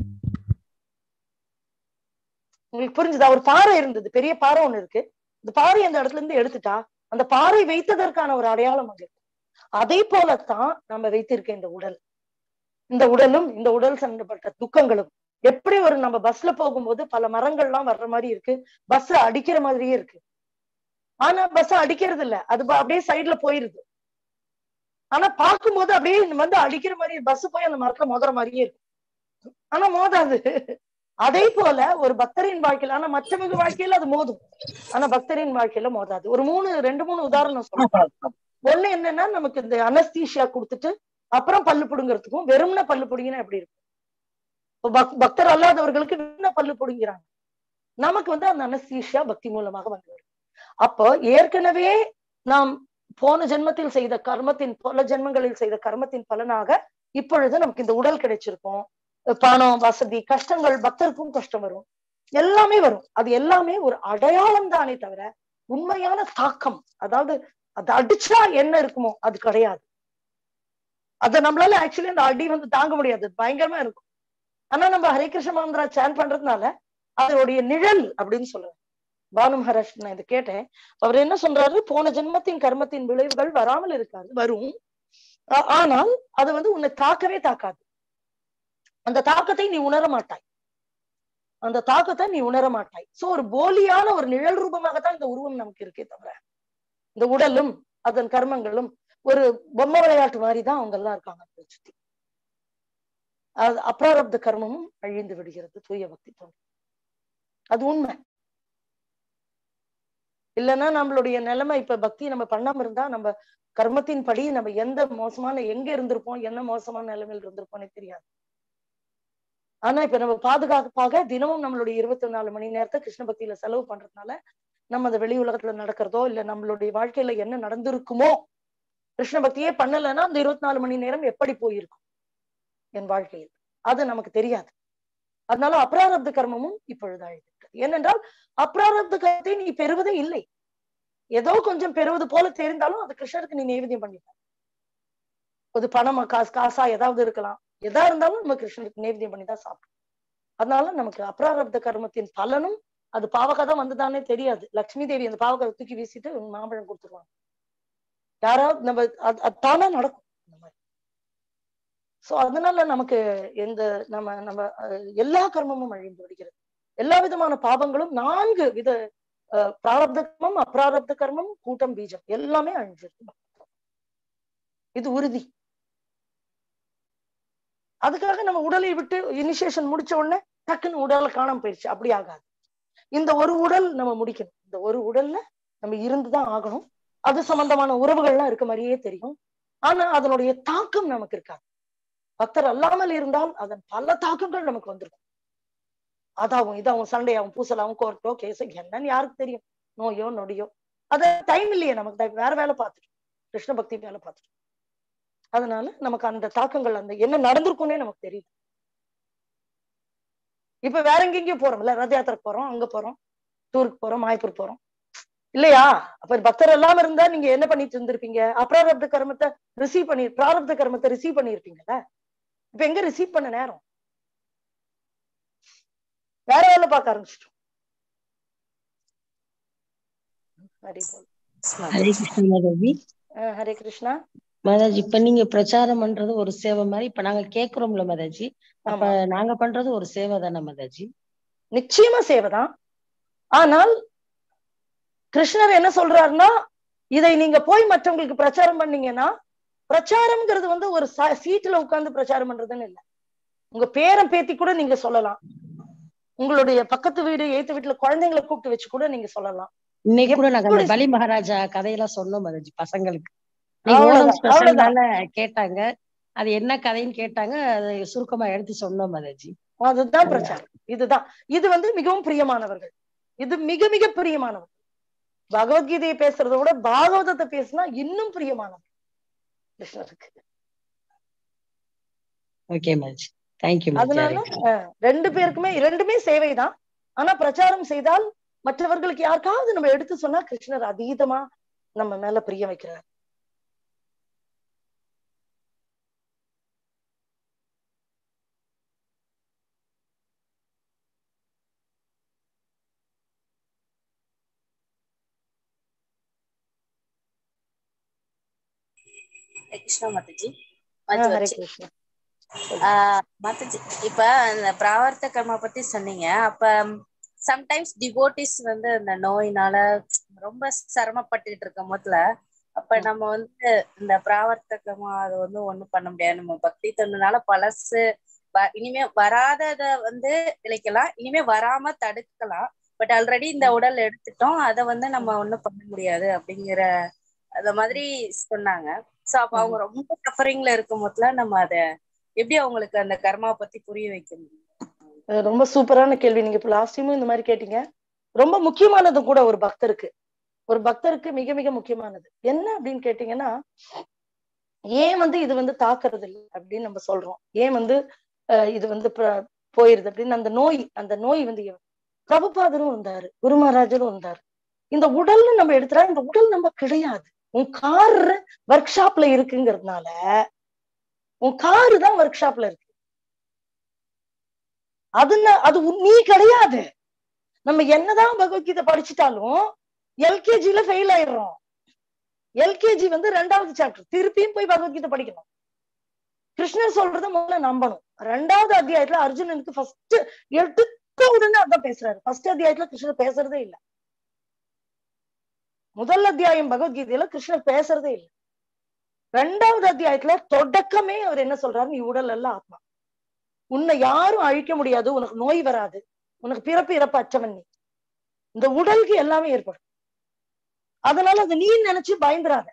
உங்களுக்கு புரிஞ்சுதா ஒரு பாறை இருந்தது பெரிய பாறை ஒண்ணு இருக்கு இந்த பாறை அந்த இடத்துல இருந்து எடுத்துட்டா அந்த பாறை வைத்ததற்கான ஒரு அடையாளம் அங்க இருக்கு அதே போலத்தான் நம்ம வைத்திருக்க இந்த உடல் இந்த உடலும் இந்த உடல் சம்பந்தப்பட்ட துக்கங்களும் எப்படி ஒரு நம்ம பஸ்ல போகும்போது பல மரங்கள்லாம் வர்ற மாதிரி இருக்கு பஸ் அடிக்கிற மாதிரியே இருக்கு ஆனா பஸ் அடிக்கிறது இல்ல அது ப- அப்படியே சைடுல போயிருது ஆனா பார்க்கும்போது அப்படியே வந்து அடிக்கிற மாதிரி பஸ் போய் அந்த மரத்துல மோதுற மாதிரியே இருக்கு ஆனா மோதாது அதே போல ஒரு பக்தரின் வாழ்க்கையில ஆனா மற்றவங்க வாழ்க்கையில அது மோதும் ஆனா பக்தரின் வாழ்க்கையில மோதாது ஒரு மூணு ரெண்டு மூணு உதாரணம் சொல்றேன் ஒண்ணு என்னன்னா நமக்கு இந்த அனஸ்தீஷியா கொடுத்துட்டு அப்புறம் பல்லு புடுங்கிறதுக்கும் வெறும்ன பல்லு புடுங்கினா எப்படி இருக்கும் இப்ப பக்- பக்தர் அல்லாதவர்களுக்கு வெறும்ன பல்லு புடுங்கிறாங்க நமக்கு வந்து அந்த அனஸ்தீஷியா பக்தி மூலமாக வந்து வரும் அப்போ ஏற்கனவே நாம் போன ஜென்மத்தில் செய்த கர்மத்தின் பல ஜென்மங்களில் செய்த கர்மத்தின் பலனாக இப்பொழுது நமக்கு இந்த உடல் கிடைச்சிருக்கும் பணம் வசதி கஷ்டங்கள் பக்தருக்கும் கஷ்டம் வரும் எல்லாமே வரும் அது எல்லாமே ஒரு அடையாளம் தானே தவிர உண்மையான தாக்கம் அதாவது அது அடிச்சா என்ன இருக்குமோ அது கிடையாது அத நம்மளால ஆக்சுவலி அந்த அடி வந்து தாங்க முடியாது பயங்கரமா இருக்கும் ஆனா நம்ம ஹரே கிருஷ்ண மந்திரா சேன் பண்றதுனால அதனுடைய நிழல் அப்படின்னு சொல்லுவேன் பானு மகாராஜ் நான் இதை கேட்டேன் அவர் என்ன சொல்றாரு போன ஜென்மத்தின் கர்மத்தின் விளைவுகள் வராமல் இருக்காது வரும் ஆ- ஆனால் அது வந்து உன்னை தாக்கவே தாக்காது அந்த தாக்கத்தை நீ உணர மாட்டாய் அந்த தாக்கத்தை நீ உணர மாட்டாய் சோ ஒரு போலியான ஒரு நிழல் ரூபமாகத்தான் இந்த உருவம் நமக்கு இருக்கே தவிர இந்த உடலும் அதன் கர்மங்களும் ஒரு பொம்மை விளையாட்டு மாதிரி தான் அவங்க எல்லாம் இருக்காங்க நம்மளை சுத்தி அது அப்ராரப்த கர்மமும் அழிந்து விடுகிறது தூய பக்தி தோன்றி அது உண்மை இல்லைன்னா நம்மளுடைய நிலைமை இப்ப பக்தி நம்ம பண்ணாம இருந்தா நம்ம கர்மத்தின் படி நம்ம எந்த மோசமான எங்க இருந்திருப்போம் என்ன மோசமான நிலைமையில் இருந்திருப்போம்னே தெரியாது ஆனா இப்ப நம்ம பாதுகாப்பாக தினமும் நம்மளுடைய இருபத்தி நாலு மணி நேரத்தை கிருஷ்ண பக்தியில செலவு பண்றதுனால நம்ம அந்த வெளி உலகத்துல நடக்கிறதோ இல்ல நம்மளுடைய வாழ்க்கையில என்ன நடந்திருக்குமோ கிருஷ்ண பக்தியே பண்ணலைன்னா அந்த இருபத்தி நாலு மணி நேரம் எப்படி போயிருக்கும் என் வாழ்க்கையில் அது நமக்கு தெரியாது அதனால அப்ராரப்த கர்மமும் இப்பொழுது அழிந்துவிட்டது ஏனென்றால் அப்ராரப்த கர்மத்தை நீ பெறுவதே இல்லை ஏதோ கொஞ்சம் பெறுவது போல தெரிந்தாலும் அது கிருஷ்ணருக்கு நீ நைவேத்தியம் பண்ணிட்ட ஒரு பணமா காசு காசா ஏதாவது இருக்கலாம் எதா இருந்தாலும் நம்ம கிருஷ்ணருக்கு நைவேத்தியம் பண்ணி தான் சாப்பிடும் அதனால நமக்கு அப்ராரப்த கர்மத்தின் பலனும் அது பாவகா தான் வந்துதானே தெரியாது லக்ஷ்மி தேவி அந்த பாவகத்தை தூக்கி வீசிட்டு மாம்பழம் கொடுத்துருவாங்க யாராவது நம்ம அது அது தானா நடக்கும் இந்த மாதிரி சோ அதனால நமக்கு எந்த நம்ம நம்ம அஹ், எல்லா கர்மமும் அழிந்து விடுகிறது எல்லா விதமான பாவங்களும் நான்கு வித அஹ், பிராரப்த கர்மம் அப்ராரப்த கர்மம் கூட்டம் பீஜம் எல்லாமே அழிஞ்சிருக்கு இது உறுதி அதுக்காக நம்ம உடலை விட்டு இனிஷியேஷன் முடிச்ச உடனே டக்குன்னு உடலை காணாம போயிடுச்சு அப்படி ஆகாது இந்த ஒரு உடல் நம்ம முடிக்கணும் இந்த ஒரு உடல்ல நம்ம இருந்துதான் ஆகணும் அது சம்பந்தமான உறவுகள்லாம் இருக்க மாதிரியே தெரியும் ஆனா அதனுடைய தாக்கம் நமக்கு இருக்காது பக்தர் அல்லாமல் இருந்தால் அதன் பல தாக்கங்கள் நமக்கு வந்திருக்கும் அதாவும் இதாவும் சண்டையாவும் பூசலாவும் கோர்ட்டோ கேஸோ என்னன்னு யாருக்கு தெரியும் நோயோ நொடியோ அது டைம் இல்லையே நமக்கு டைம் வேற வேலை பார்த்துட்டு கிருஷ்ண பக்தி வேலை பார்த்துட்டு அதனால நமக்கு அந்த தாக்கங்கள் அந்த என்ன நடந்திருக்கும்னே நமக்கு தெரியும் இப்ப வேற எங்கெங்கயோ போறோம்ல ரத யாத்திரை போறோம் அங்க போறோம் டூருக்கு போறோம் மாய்ப்பூர் போறோம் இல்லையா அப்ப பக்தர் எல்லாம் இருந்தா நீங்க என்ன பண்ணிட்டு இருந்திருப்பீங்க அப்ராரப்த கர்மத்தை ரிசீவ் பண்ணி பிராரப்த கர்மத்தை ரிசீவ் பண்ணிருப்பீங்கல்ல இப்ப எங்க ரிசீவ் பண்ண நேரம் வேற வேலை பார்க்க ஆரம்பிச்சிட்டோம் ஹரி போல் ஹரே கிருஷ்ண மாதாஜி அஹ் ஹரே கிருஷ்ணா மாதாஜி இப்ப நீங்க பிரச்சாரம் பண்றது ஒரு சேவை மாதிரி இப்ப நாங்க கேக்குறோம்ல மாதாஜி அப்ப ஆமா நாங்க பண்றது ஒரு சேவை தானே மாதாஜி நிச்சயமா சேவைதான் ஆனால் கிருஷ்ணர் என்ன சொல்றாருன்னா இதை நீங்க போய் மற்றவங்களுக்கு பிரச்சாரம் பண்ணீங்கன்னா பிரச்சாரம்ங்கிறது வந்து ஒரு ச- சீட்டுல உட்கார்ந்து பிரச்சாரம் பண்றதுன்னு இல்ல உங்க பேரன் பேத்தி கூட நீங்க சொல்லலாம் உங்களுடைய பக்கத்து வீடு ஏத்து வீட்டுல குழந்தைங்களை கூப்பிட்டு வச்சு கூட நீங்க சொல்லலாம் இன்னைக்கு கூட நாங்க அந்த எப்படி- பலி மகாராஜா கதையெல்லாம் சொன்னோம் மதஜி பசங்களுக்கு நீங்க அவ்வளவுதான், ஓணம் ஸ்பெஷல்னால அவ்வளவுதான். கேட்டாங்க அது என்ன கதைன்னு கேட்டாங்க அதை சுருக்கமா எடுத்து சொன்னோம் மதஜி அதுதான் பிரச்சாரம் இதுதான் இது வந்து மிகவும் பிரியமானவர்கள் இது மிக மிக பிரியமானவர்கள் பகவத்கீதையை பேசுறதை விட பாகவதத்தை பேசினா இன்னும் பிரியமானவர் கிருஷ்ணருக்கு ஓகே மதஜி தேங்க்யூ அதனால மதஜி அஹ், ரெண்டு பேருக்குமே ரெண்டுமே சேவைதான் ஆனா பிரச்சாரம் செய்தால் மற்றவர்களுக்கு யாருக்காவது நம்ம எடுத்து சொன்னா கிருஷ்ணர் அதீதமா நம்ம மேல பிரிய வைக்கிறார் கிருஷ்ணா மாதாஜி அஹ், ஹரே மாதாஜி கிருஷ்ணா ஆஹ் மாதாஜி இப்ப அந்த பிராவர்த்த கர்மா பத்தி சொன்னீங்க அப்ப சம்டைம்ஸ் டிவோட்டிஸ் வந்து அந்த நோயினால ரொம்ப சிரமப்பட்டுட்டு இருக்கும் போதுல அப்ப ம். நம்ம வந்து இந்த பிராவர்த்த கர்மா அது வந்து ஒண்ணும் பண்ண முடியாது நம்ம பக்தி தொண்டுனால பழசு வ- இனிமே வராதத வந்து இழைக்கலாம் இனிமே வராம தடுக்கலாம் பட் ஆல்ரெடி இந்த உடல் எடுத்துட்டோம் அதை வந்து நம்ம ஒண்ணும் பண்ண முடியாது அப்படிங்கிற அந்த மாதிரி சொன்னாங்க சோ அப்ப அவங்க ரொம்ப சஃபரிங்ல இருக்கும் போதுல நம்ம அத எப்படி அவங்களுக்கு அந்த கர்மாவை பத்தி புரிய வைக்க முடியும் அஹ், ரொம்ப சூப்பரான கேள்வி நீங்க இப்ப லாஸ்ட் டைமும் இந்த மாதிரி கேட்டீங்க ரொம்ப முக்கியமானது கூட ஒரு பக்தருக்கு ஒரு பக்தருக்கு மிக மிக முக்கியமானது என்ன அப்படின்னு கேட்டீங்கன்னா ஏன் வந்து இது வந்து தாக்குறது இல்லை அப்படின்னு நம்ம சொல்றோம் ஏன் வந்து அஹ், இது வந்து ப- போயிருது அப்படின்னு அந்த நோய் அந்த நோய் வந்து எவ- பிரபுபாதரும் இருந்தாரு குரு மகாராஜரும் இருந்தாரு இந்த உடல்னு நம்ம எடுத்துட்டா இந்த உடல் நம்ம கிடையாது உன் கார் ஒர்க் ஷாப்ல இருக்குங்கிறதுனால உன் காரு தான் ஒர்க் ஷாப்ல இருக்கு அதுல அது உன்- நீ கிடையாது நம்ம என்னதான் பகவத்கீதை படிச்சுட்டாலும் எல்கேஜில ஃபெயில் ஆயிடுறோம் எல்கேஜி வந்து ரெண்டாவது சாப்டர் திருப்பியும் போய் பகவத்கீதை படிக்கணும் கிருஷ்ணர் சொல்றத முதல்ல நம்பணும் ரெண்டாவது அத்தியாயத்துல அர்ஜுனனுக்கு ஃபர்ஸ்ட் எடுத்த உடனே அதான் பேசுறாரு ஃபர்ஸ்ட் அத்தியாயத்துல கிருஷ்ணர் பேசுறதே இல்ல முதல் அத்தியாயம் பகவத்கீதையில கிருஷ்ணர் பேசுறதே இல்ல ரெண்டாவது அத்தியாயத்துல தொடக்கமே அவர் என்ன சொல்றாரு நீ உடல் அல்ல ஆத்மா உன்னை யாரும் அழிக்க முடியாது உனக்கு நோய் வராது உனக்கு பிறப்பு இறப்பு அற்றவன் நீ இந்த உடலுக்கு எல்லாமே ஏற்படும் அதனால அது நீ நினைச்சு பயந்துராத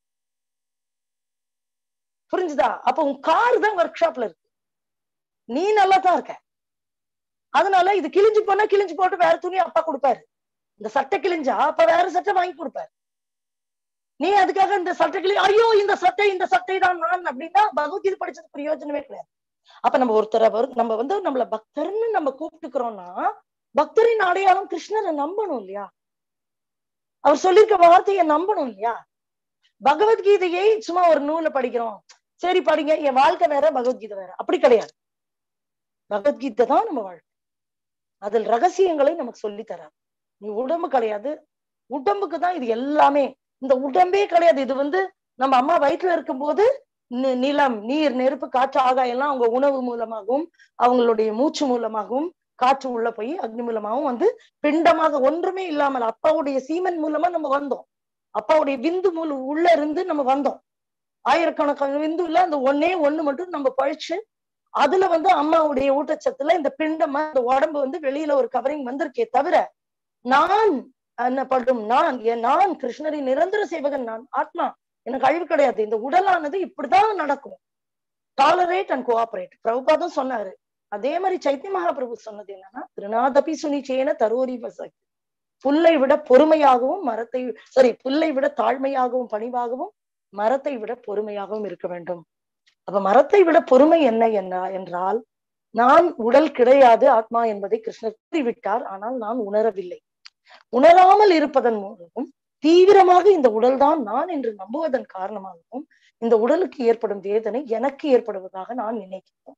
புரிஞ்சுதா அப்ப உன் கார் தான் ஒர்க் ஷாப்ல இருக்கு நீ நல்லா தான் இருக்க அதனால இது கிழிஞ்சு போனா கிழிஞ்சு போட்டு வேற துணி அப்பா கொடுப்பாரு இந்த சட்டை கிழிஞ்சா அப்ப வேற சட்டை வாங்கி கொடுப்பாரு நீ அதுக்காக இந்த சட்டை கிளி ஐயோ இந்த சட்டை இந்த சட்டை தான் நான் அப்படின்னா பகவத்கீதை படிச்சது பிரயோஜனமே கிடையாது அப்ப நம்ம ஒருத்தரை வரு- நம்ம வந்து நம்மள பக்தர்னு நம்ம கூப்பிட்டுக்கிறோம்னா பக்தரின் அடையாளம் கிருஷ்ணரை நம்பணும் இல்லையா அவர் சொல்லியிருக்க வார்த்தையை நம்பணும் இல்லையா பகவத்கீதையை சும்மா ஒரு நூலை படிக்கிறோம் சரி படிங்க என் வாழ்க்கை வேற பகவத்கீதை வேற அப்படி கிடையாது பகவத்கீதை தான் நம்ம வாழ்க்கை அதில் ரகசியங்களை நமக்கு சொல்லி தரார் நீ உடம்பு கிடையாது உடம்புக்கு தான் இது எல்லாமே இந்த உடம்பே கிடையாது இது வந்து நம்ம அம்மா வயிற்றுல இருக்கும்போது நி- நிலம் நீர் நெருப்பு காற்று ஆகாயம் எல்லாம் அவங்க உணவு மூலமாகவும் அவங்களுடைய மூச்சு மூலமாகவும் காற்று உள்ள போய் அக்னி மூலமாகவும் வந்து பிண்டமாக ஒன்றுமே இல்லாமல் அப்பாவுடைய சீமன் மூலமா நம்ம வந்தோம் அப்பாவுடைய விந்து மூல உள்ள இருந்து நம்ம வந்தோம் ஆயிரக்கணக்கான விந்து இல்ல அந்த ஒன்னே ஒண்ணு மட்டும் நம்ம பழிச்சு அதுல வந்து அம்மாவுடைய ஊட்டச்சத்துல இந்த பிண்டமா இந்த உடம்பு வந்து வெளியில ஒரு கவரிங் வந்திருக்கே தவிர நான் என்னப்படும் நான் என் நான் கிருஷ்ணரின் நிரந்தர சேவகன் நான் ஆத்மா எனக்கு அழிவு கிடையாது இந்த உடலானது இப்படிதான் நடக்கும் டாலரேட் அண்ட் கோஆபரேட் பிரபுபாதம் சொன்னாரு அதே மாதிரி சைத்திய மகாபிரபு சொன்னது என்னன்னா திருநாதபி சுனிச்சேன தரோரி வசக் புல்லை விட பொறுமையாகவும் மரத்தை சாரி புல்லை விட தாழ்மையாகவும் பணிவாகவும் மரத்தை விட பொறுமையாகவும் இருக்க வேண்டும் அப்ப மரத்தை விட பொறுமை என்ன என்ன என்றால் நான் உடல் கிடையாது ஆத்மா என்பதை கிருஷ்ணர் கூறிவிட்டார் ஆனால் நான் உணரவில்லை உணராமல் இருப்பதன் மூலமும் தீவிரமாக இந்த உடல்தான் நான் என்று நம்புவதன் காரணமாகவும் இந்த உடலுக்கு ஏற்படும் வேதனை எனக்கு ஏற்படுவதாக நான் நினைக்கிறேன்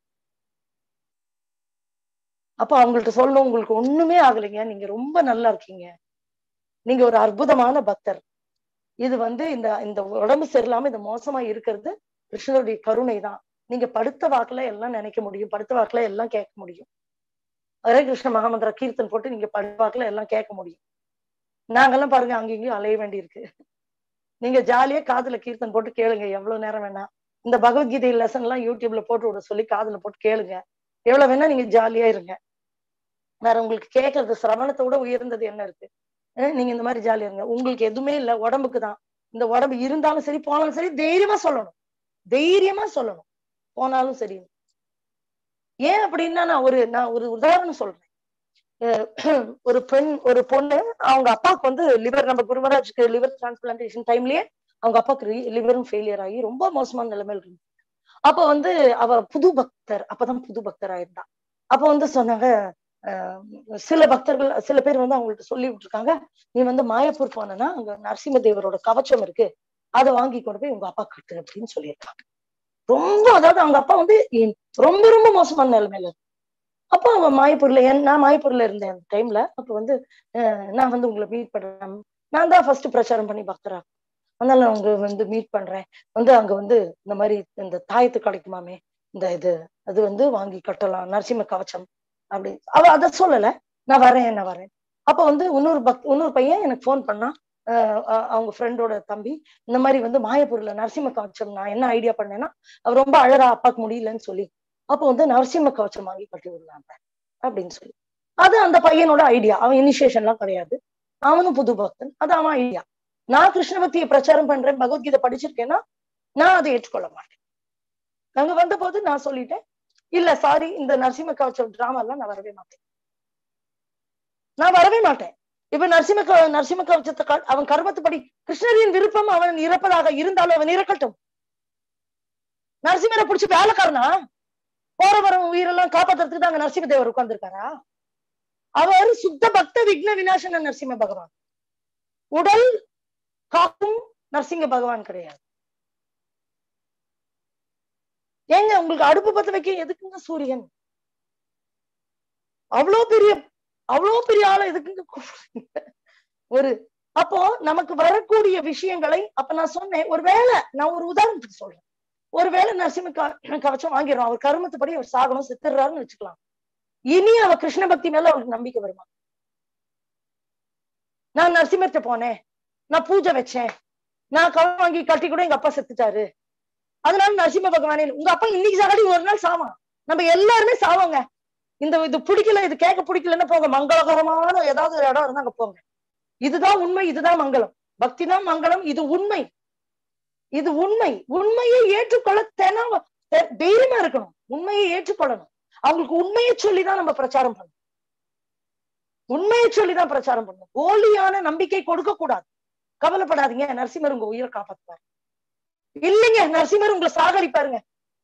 அப்ப அவங்கள்ட்ட சொல்லணும் உங்களுக்கு ஒண்ணுமே ஆகலைங்க நீங்க ரொம்ப நல்லா இருக்கீங்க நீங்க ஒரு அற்புதமான பக்தர் இது வந்து இந்த இந்த உடம்பு சரியில்லாம இது மோசமா இருக்கிறது கிருஷ்ணருடைய கருணை தான் நீங்க படுத்த வாக்குல எல்லாம் நினைக்க முடியும் படுத்த வாக்குல எல்லாம் கேட்க முடியும் ஹரே கிருஷ்ண மகாமந்திர கீர்த்தன் போட்டு நீங்க படுத்த வாக்குல எல்லாம் கேட்க முடியும் நாங்கெல்லாம் பாருங்க அங்கேயும் அலைய வேண்டி இருக்கு நீங்க ஜாலியா காதுல கீர்த்தன் போட்டு கேளுங்க எவ்வளவு நேரம் வேணா இந்த பகவத்கீதை லெசன் எல்லாம் யூடியூப்ல போட்டு விட சொல்லி காதுல போட்டு கேளுங்க எவ்வளவு வேணா நீங்க ஜாலியா இருங்க வேற உங்களுக்கு கேட்கறது சிரவணத்தை விட உயர்ந்தது என்ன இருக்கு அஹ் நீங்க இந்த மாதிரி ஜாலியா இருங்க உங்களுக்கு எதுவுமே இல்ல உடம்புக்கு தான் இந்த உடம்பு இருந்தாலும் சரி போனாலும் சரி தைரியமா சொல்லணும் தைரியமா சொல்லணும் போனாலும் சரி ஏன் அப்படின்னா நான் ஒரு நான் ஒரு உதாரணம் சொல்றேன் அஹ் ஒரு பெண் ஒரு பொண்ணு அவங்க அப்பாவுக்கு வந்து லிவர் நம்ம குருமராஜுக்கு லிவர் டிரான்ஸ்பிளான்டேஷன் டைம்லயே அவங்க அப்பாவுக்கு லிவரும் ஃபெயிலியர் ஆகி ரொம்ப மோசமான நிலைமையில இருந்து அப்ப வந்து அவ புது பக்தர் அப்பதான் புது பக்தர் ஆயிருந்தா அப்ப வந்து சொன்னாங்க அஹ் சில பக்தர்கள் சில பேர் வந்து அவங்கள்ட்ட சொல்லி விட்டுருக்காங்க நீ வந்து மாயப்பூர் போனனா அங்க நரசிம்ம தேவரோட கவச்சம் இருக்கு அதை வாங்கி கொண்டு போய் உங்க அப்பா கட்டு அப்படின்னு சொல்லியிருக்காங்க ரொம்ப அதாவது அவங்க அப்பா வந்து இ- ரொம்ப ரொம்ப மோசமான நிலைமையில இருக்கு. அப்போ அவன் மாயப்பூர்ல என் நான் மாயப்பூர்ல இருந்தேன் அந்த டைம்ல அப்ப வந்து அஹ் நான் வந்து உங்களை மீட் பண்றேன் நான் தான் ஃபர்ஸ்ட் பிரச்சாரம் பண்ணி பக்தரா அதனால நான் உங்களை வந்து மீட் பண்றேன் வந்து அங்க வந்து இந்த மாதிரி இந்த தாயத்து கிடைக்குமாமே இந்த இது அது வந்து வாங்கி கட்டலாம் நரசிம்ம கவச்சம் அப்படி அவ அத சொல்லல நான் வரேன் நான் வரேன் அப்ப வந்து இன்னொரு பக் இன்னொரு பையன் எனக்கு ஃபோன் பண்ணான் அஹ் அஹ் அவங்க ஃப்ரெண்டோட தம்பி இந்த மாதிரி வந்து மாயப்பூர்ல நரசிம்ம கவச்சம் நான் என்ன ஐடியா பண்ணேன்னா அவர் ரொம்ப அழறா அப்பாக்கு முடியலன்னு சொல்லி அப்போ வந்து நரசிம்ம கவச்சம் வாங்கி கட்டி விடலாங்க அப்படின்னு சொல்லி அது அந்த பையனோட ஐடியா அவன் இனிஷியேஷன்லாம் கிடையாது அவனும் புது பக்தன் அது அவன் ஐடியா நான் கிருஷ்ண பக்தியை பிரச்சாரம் பண்றேன் பகவத்கீதை படிச்சிருக்கேன்னா நான் அதை ஏற்றுக்கொள்ள மாட்டேன் அங்க வந்த போது நான் சொல்லிட்டேன் இல்ல சாரி இந்த நரசிம்ம கவச்சம் டிராமா எல்லாம் நான் வரவே மாட்டேன் நான் வரவே மாட்டேன் இப்ப நரசிம்ம க- நரசிம்ம கவச்சத்தை க- அவன் கர்மத்துப்படி கிருஷ்ணரின் விருப்பம் அவன் இறப்பதாக இருந்தாலும் அவன் இறக்கட்டும் நரசிம்மரை பிடிச்சி வேலைக்காரனா போற வர உயிரெல்லாம் காப்பாத்துறதுக்கு தான் அங்க நரசிம்ம தேவர் உட்கார்ந்துருக்காரா அவர் சுத்த பக்த விக்ன விநாசன நரசிம்ம பகவான் உடல் காக்கும் நரசிங்க பகவான் கிடையாது ஏங்க உங்களுக்கு அடுப்பு பத்த வைக்க எதுக்குங்க சூரியன் அவ்வளோ பெரிய அவ்வளோ பெரிய ஆளை எதுக்குங்க கூப்பிடுறீங்க? ஒரு அப்போ நமக்கு வரக்கூடிய விஷயங்களை அப்ப நான் சொன்னேன் ஒருவேளை நான் ஒரு உதாரணத்துக்கு சொல்றேன் ஒருவேளை நரசிம்ம க- கவச்சம் வாங்கிடுறோம் அவர் கருமத்துப்படி அவர் சாகணும் செத்துறாருன்னு வச்சுக்கலாம் இனி அவ கிருஷ்ண பக்தி மேல அவருக்கு நம்பிக்கை வருமா நான் நரசிம்மர்கிட்ட போனேன் நான் பூஜை வச்சேன் நான் கவம் வாங்கி கட்டி கூட எங்க அப்பா செத்துட்டாரு அதனால நரசிம்ம பகவானே உங்க அப்பா இன்னைக்கு சாகடி ஒரு நாள் சாவான் நம்ம எல்லாருமே சாவாங்க இந்த இது பிடிக்கல இது கேட்க பிடிக்கலன்னு போங்க மங்களகரமான ஏதாவது ஒரு இடம் இருந்தா அங்க போங்க இதுதான் உண்மை இதுதான் மங்களம் பக்தி தான் மங்களம் இது உண்மை இது உண்மை உண்மையை ஏற்றுக்கொள்ள தென தெ- தைரியமா இருக்கணும் உண்மையை ஏற்றுக்கொள்ளணும் அவங்களுக்கு உண்மையை சொல்லிதான் நம்ம பிரச்சாரம் பண்ணணும் உண்மையை சொல்லிதான் பிரச்சாரம் பண்ணணும் போலியான நம்பிக்கை கொடுக்க கூடாது கவலைப்படாதீங்க நரசிம்மர் உங்க உயிரை காப்பாத்துவார் இல்லைங்க நரசிம்மர் உங்களை சாகடிப்பாருங்க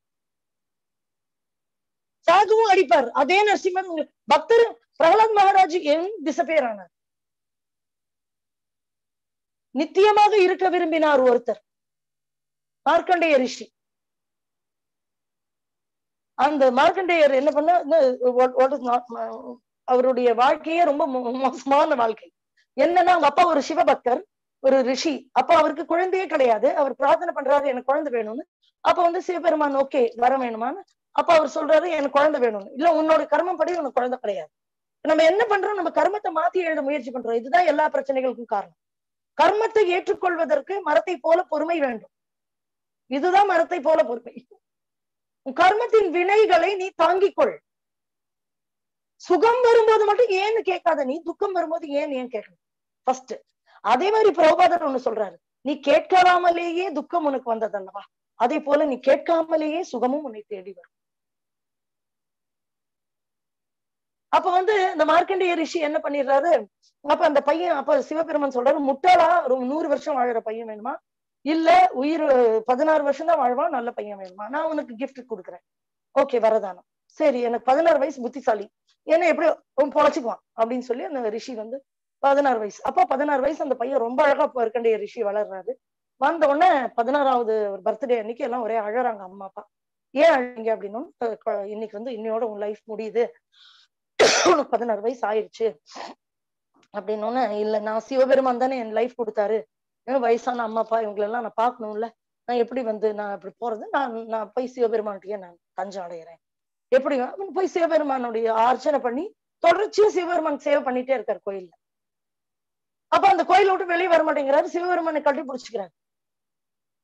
சாகவும் அடிப்பார் அதே நரசிம்மர் உங்க பக்தர் பிரகலாத் மகாராஜ் என் டிசப்பேர் ஆனார் நித்தியமாக இருக்க விரும்பினார் ஒருத்தர் மார்க்கண்டேய ரிஷி அந்த மார்க்கண்டேயர் என்ன பண்ண what- what is not- அவருடைய வாழ்க்கையே ரொம்ப மோ- மோசமான வாழ்க்கை என்னன்னா அவங்க அப்பா ஒரு சிவபக்தர் ஒரு ரிஷி அப்ப அவருக்கு குழந்தையே கிடையாது அவர் பிரார்த்தனை பண்றாரு எனக்கு குழந்தை வேணும்னு அப்ப வந்து சிவபெருமான் ஓகே வர வேணுமான்னு அப்ப அவர் சொல்றாரு எனக்கு குழந்தை வேணும்னு இல்ல உன்னோட கர்மம் படி உனக்கு குழந்தை கிடையாது நம்ம என்ன பண்றோம் நம்ம கர்மத்தை மாத்தி எழுத முயற்சி பண்றோம் இதுதான் எல்லா பிரச்சனைகளுக்கும் காரணம் கர்மத்தை ஏற்றுக்கொள்வதற்கு மரத்தை போல பொறுமை வேண்டும் இதுதான் மரத்தை போல பொறுமை உன் கர்மத்தின் வினைகளை நீ தாங்கிக் கொள் சுகம் வரும்போது மட்டும் ஏன்னு கேட்காத நீ துக்கம் வரும்போது ஏன் ஏன் கேட்கணும் ஃபர்ஸ்ட் அதே மாதிரி பிரபுபாதர் ஒண்ணு சொல்றாரு நீ கேட்காமலேயே துக்கம் உனக்கு வந்ததல்லவா அதே போல நீ கேட்காமலேயே சுகமும் உன்னை தேடி வரும் அப்ப வந்து இந்த மார்க்கண்டேய ரிஷி என்ன பண்ணிடுறாரு அப்ப அந்த பையன் அப்ப சிவபெருமான் சொல்றாரு முட்டாளா ஒரு நூறு வருஷம் வாழற பையன் வேணுமா இல்ல உயிர் பதினாறு வருஷம் தான் வாழ்வான் நல்ல பையன் வேணுமா நான் உனக்கு gift கொடுக்குறேன் ஓகே வரதானம் சரி எனக்கு பதினாறு வயசு புத்திசாலி ஏன்னா எப்படி அவன் பொழைச்சுக்குவான் அப்படின்னு சொல்லி அந்த ரிஷி வந்து பதினாறு வயசு அப்போ பதினாறு வயசு அந்த பையன் ரொம்ப அழகா இருக்கண்டிய ரிஷி வளர்றாரு வந்த உடனே பதினாறாவது பர்த்டே அன்னைக்கு எல்லாம் ஒரே அழறாங்க அம்மா அப்பா ஏன் அழறீங்க அப்படின்னு இன்னைக்கு வந்து இன்னையோட உன் லைஃப் முடியுது உனக்கு பதினாறு வயசு ஆயிடுச்சு அப்படின்னு இல்ல நான் சிவபெருமான் தானே என் லைஃப் கொடுத்தாரு ஏன் வயசான அம்மா அப்பா இவங்களெல்லாம் நான் பார்க்கணும்ல நான் எப்படி வந்து நான் இப்படி போறது நான் நான் போய் சிவபெருமான்கிட்டயே நான் தஞ்சம் அடைகிறேன் எப்படி அவன் போய் சிவபெருமானுடைய அர்ச்சனை பண்ணி தொடர்ச்சியா சிவபெருமான் சேவை பண்ணிட்டே இருக்காரு கோயில்ல அப்ப அந்த கோயில விட்டு வெளியே வர மாட்டேங்கிறாரு சிவபெருமானை கட்டி பிடிச்சிக்கிறாரு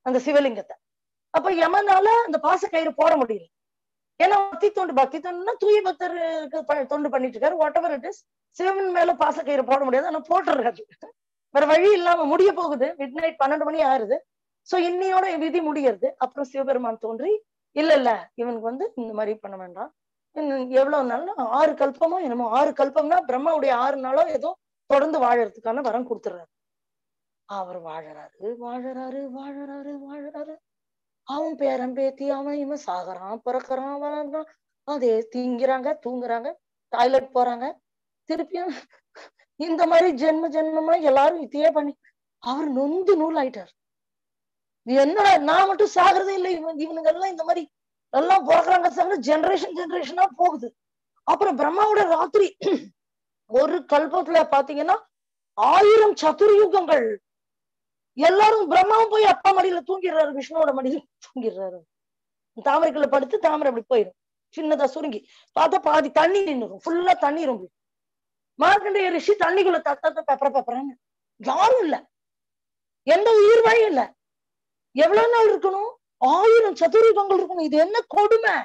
அந்த சிவலிங்கத்தை அப்ப யமனால அந்த பாச கயிறு போட முடியல ஏன்னா பக்தி தொண்டு பக்தி தொண்டுனா தூய பக்தருக்கு ப- தொண்டு பண்ணிட்டு இருக்காரு whatever it is Sivan மேல பாச கயிறு போட முடியாது ஆனா போட்டுறாரு வேற வழி இல்லாம முடிய போகுது மிட் நைட் பன்னெண்டு மணி ஆறுது சோ இன்னியோட விதி முடியறது அப்புறம் சிவபெருமான் தோன்றி இல்ல இல்ல இவனுக்கு வந்து இந்த மாதிரி பண்ண வேண்டாம் இன்னும் எவ்வளவு நாள் ஆறு கல்பமோ என்னமோ ஆறு கல்பம்னா பிரம்மாவுடைய ஆறு நாளோ ஏதோ தொடர்ந்து வாழறதுக்கான வரம் கொடுத்துறாரு அவர் வாழறாரு வாழறாரு வாழறாரு வாழறாரு அவன் பேரன் பேத்தி அவன் இவன் சாகுறான் பிறக்கறான் வளர்றான் அதே தீங்கிறாங்க தூங்குறாங்க டாய்லெட் போறாங்க திருப்பியும் இந்த மாதிரி ஜென்ம ஜென்மமா எல்லாரும் இதையே பண்ணி அவர் நொந்து நூல் ஆயிட்டார் என்னடா நான் மட்டும் சாகுறதே இல்லை இவன் இவனுங்க எல்லாம் இந்த மாதிரி எல்லாம் பிறக்குறாங்க சாங்க ஜெனரேஷன் ஜெனரேஷனா போகுது அப்புறம் பிரம்மாவோட ராத்திரி ஒரு கல்பத்துல பாத்தீங்கன்னா ஆயிரம் சதுர்யுகங்கள் எல்லாரும் பிரம்மாவும் போய் அப்பா மடியில தூங்கிடுறாரு விஷ்ணுவோட மடியில தூங்கிடுறாரு தாமரைக்குள்ள படுத்து தாமரை அப்படி போயிடும் சின்னதா சுருங்கி பார்த்தா பாதி தண்ணி நின்னுரும் ஃபுல்லா தண்ணி ரொம்ப மார்க்கண்டைய ரிஷி தண்ணிக்குள்ள தத்த பெப்பர பெப்பரன்னு யாரும் இல்ல எந்த உயிர் வழியும் இல்ல எவ்வளவு நாள் இருக்கணும் ஆயிரம் சதுரயுகங்கள் இருக்கணும் இது என்ன கொடுமை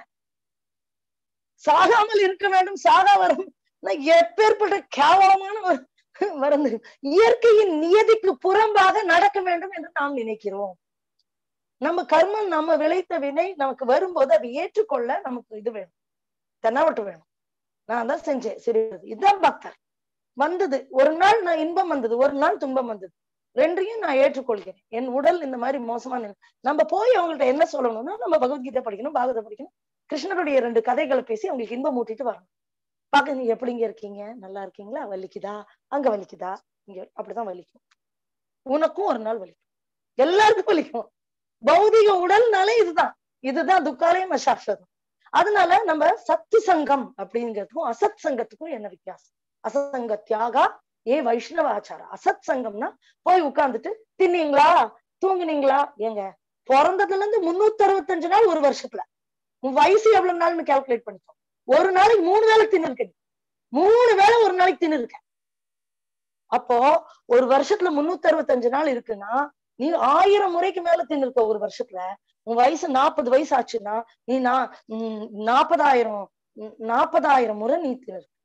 சாகாமல் இருக்க வேண்டும் சாகா வரும் எப்பேற்பட்ட கேவலமான ஒரு வரந்து இயற்கையின் நியதிக்கு புறம்பாக நடக்க வேண்டும் என்று நாம் நினைக்கிறோம் நம்ம கர்மம் நம்ம விளைத்த வினை நமக்கு வரும்போது அதை ஏற்றுக்கொள்ள நமக்கு இது வேணும் தென்னாவட்டு வேணும் நான் தான் செஞ்சேன் சரி இதுதான் பக்தர் வந்தது ஒரு நாள் நான் இன்பம் வந்தது ஒரு நாள் துன்பம் வந்தது ரெண்டையும் நான் ஏற்றுக்கொள்கிறேன் என் உடல் இந்த மாதிரி மோசமான நிலை. நம்ம போய் அவங்கள்ட்ட என்ன சொல்லணும்னா நம்ம பகவத்கீதை படிக்கணும் பாகவதம் படிக்கணும் கிருஷ்ணருடைய ரெண்டு கதைகளை பேசி அவங்களுக்கு இன்பம் ஊட்டிட்டு வரணும் பாக்க நீங்க எப்படிங்க இருக்கீங்க நல்லா இருக்கீங்களா வலிக்குதா அங்க வலிக்குதா இங்க அப்படிதான் வலிக்கும் உனக்கும் ஒரு நாள் வலிக்கும் எல்லாருக்கும் வலிக்கும் பௌதிக உடல்னாலே இதுதான் இதுதான் துக்காலயம் சாஸ்வதம் அதனால நம்ம சத்து சங்கம் அப்படிங்கிறதுக்கும் அசத் சங்கத்துக்கும் என்ன வித்தியாசம் அசத்சங்க தியாகா ஏ வைஷ்ணவ ஆச்சார அசத் சங்கம்னா போய் உட்கார்ந்துட்டு தின்னீங்களா தூங்குனீங்களா ஏங்க பிறந்ததுல இருந்து முன்னூத்தி அறுபத்தஞ்சு நாள் ஒரு வருஷத்துல உன் வயசு எவ்வளவு நாள்னு கால்குலேட் பண்ணிக்கோ ஒரு நாளைக்கு மூணு வேளை தின்னு இருக்க நீ. மூணு வேளை ஒரு நாளைக்கு தின்னு இருக்க அப்போ ஒரு வருஷத்துல முன்னூத்தி அறுபத்தஞ்சு நாள் இருக்குன்னா நீ ஆயிரம் முறைக்கு மேல தின்னு இருக்க ஒரு வருஷத்துல உன் வயசு நாற்பது வயசு ஆச்சுன்னா நீ நான் உம் நாற்பதாயிரம் உம் நாற்பதாயிரம் முறை நீ தின்னு இருக்க.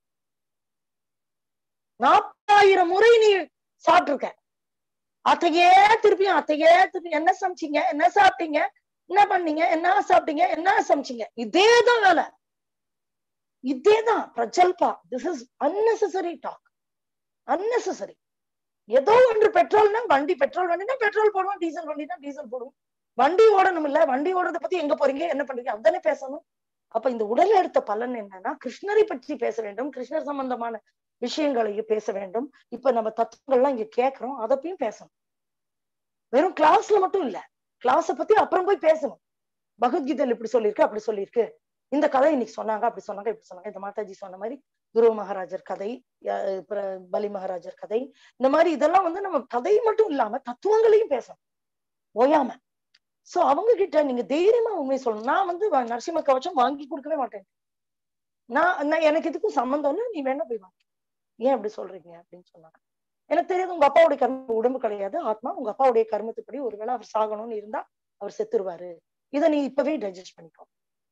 நாற்பதாயிரம் முறை நீ சாப்பிட்டிருக்க அத்தையே திருப்பியும் அத்தையே திருப்பி என்ன சமைச்சீங்க என்ன சாப்பிட்டீங்க என்ன பண்ணீங்க என்ன சாப்பிட்டீங்க என்ன சமைச்சீங்க இதேதான் வேலை இதேதான் பிரஜல்பா this is unnecessary talk unnecessary ஏதோ ஒன்று பெட்ரோல்னா வண்டி பெட்ரோல் வண்டினா பெட்ரோல் போடுவோம் டீசல் வண்டினா டீசல் போடுவோம் வண்டி ஓடணும் இல்ல வண்டி ஓடுறத பத்தி எங்க போறீங்க என்ன பண்றீங்க அதுதானே பேசணும் அப்ப இந்த உடல் எடுத்த பலன் என்னன்னா கிருஷ்ணரை பற்றி பேச வேண்டும் கிருஷ்ணர் சம்பந்தமான விஷயங்களையும் பேச வேண்டும் இப்ப நம்ம தத்துவங்கள்லாம் இங்க கேட்கிறோம் அதப்பையும் பேசணும் வெறும் கிளாஸ்ல மட்டும் இல்ல கிளாஸ பத்தி அப்புறம் போய் பேசணும் பகவத்கீதையில இப்படி சொல்லியிருக்கு அப்படி சொல்லியிருக்கு இந்த கதை இன்னைக்கு சொன்னாங்க அப்படி சொன்னாங்க இப்படி சொன்னாங்க இந்த மாதாஜி சொன்ன மாதிரி துருவ மகாராஜர் கதை அஹ் அப்புறம் பலி மகாராஜர் கதை இந்த மாதிரி இதெல்லாம் வந்து நம்ம கதை மட்டும் இல்லாம தத்துவங்களையும் பேசணும் ஓயாம சோ அவங்க கிட்ட நீங்க தைரியமா உண்மை சொல்லணும் நான் வந்து வ- நரசிம்ம கவச்சம் வாங்கி கொடுக்கவே மாட்டேன் நான் நான் எனக்கு இதுக்கும் சம்மந்தம் இல்லை நீ வேணா போய் வாங்கி ஏன் அப்படி சொல்றீங்க அப்படின்னு சொன்னாங்க எனக்கு தெரியாது உங்க அப்பாவுடைய கர்ம உடம்பு கிடையாது ஆத்மா உங்க அப்பாவுடைய கர்மத்துப்படி ஒருவேளை அவர் சாகணும்னு இருந்தா அவர் செத்துருவாரு இதை நீ இப்பவே டைஜஸ்ட் பண்ணிக்கோ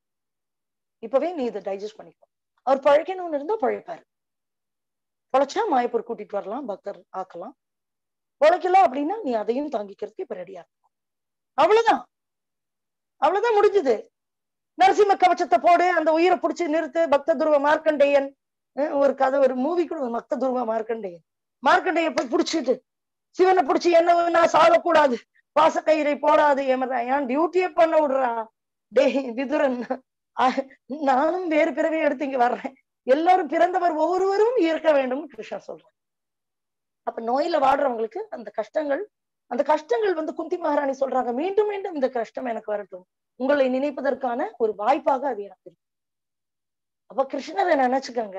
இப்பவே நீ இதை டைஜஸ்ட் பண்ணிக்கோ அவர் பழைக்கணும்னு இருந்தா பழைப்பாரு பொழைச்சா மாயப்பூர் கூட்டிட்டு வரலாம் பக்தர் ஆக்கலாம் பொழைக்கல அப்படின்னா நீ அதையும் தாங்கிக்கிறதுக்கு இப்ப ரெடியா இருக்கும் அவ்வளவுதான் அவ்வளவுதான் முடிஞ்சது நரசிம்ம கவச்சத்தை போடு அந்த உயிரை புடிச்சு நிறுத்து பக்த துருவ மார்க்கண்டேயன் அஹ் ஒரு கதை ஒரு மூவி கூட ஒரு பக்த துருவ மார்க்கண்டேயன் மார்க்கண்டைய போய் புடிச்சிட்டு சிவனை புடிச்சு என்ன நான் சாகக்கூடாது பாசக்கயிறை போடாது ஏமரா ஏன் டியூட்டியே பண்ண விடுறா டேய் விதுரன் அஹ், நானும் வேறு பிறவி எடுத்து இங்க வர்றேன் எல்லாரும் பிறந்தவர் ஒவ்வொருவரும் இருக்க வேண்டும் கிருஷ்ணன் சொல்றான் அப்ப நோயில வாடுறவங்களுக்கு அந்த கஷ்டங்கள் அந்த கஷ்டங்கள் வந்து குந்தி மகாராணி சொல்றாங்க மீண்டும் மீண்டும் இந்த கஷ்டம் எனக்கு வரட்டும் உங்களை நினைப்பதற்கான ஒரு வாய்ப்பாக அது எனக்கு இருக்கு அப்ப கிருஷ்ணரை நினைச்சுக்கங்க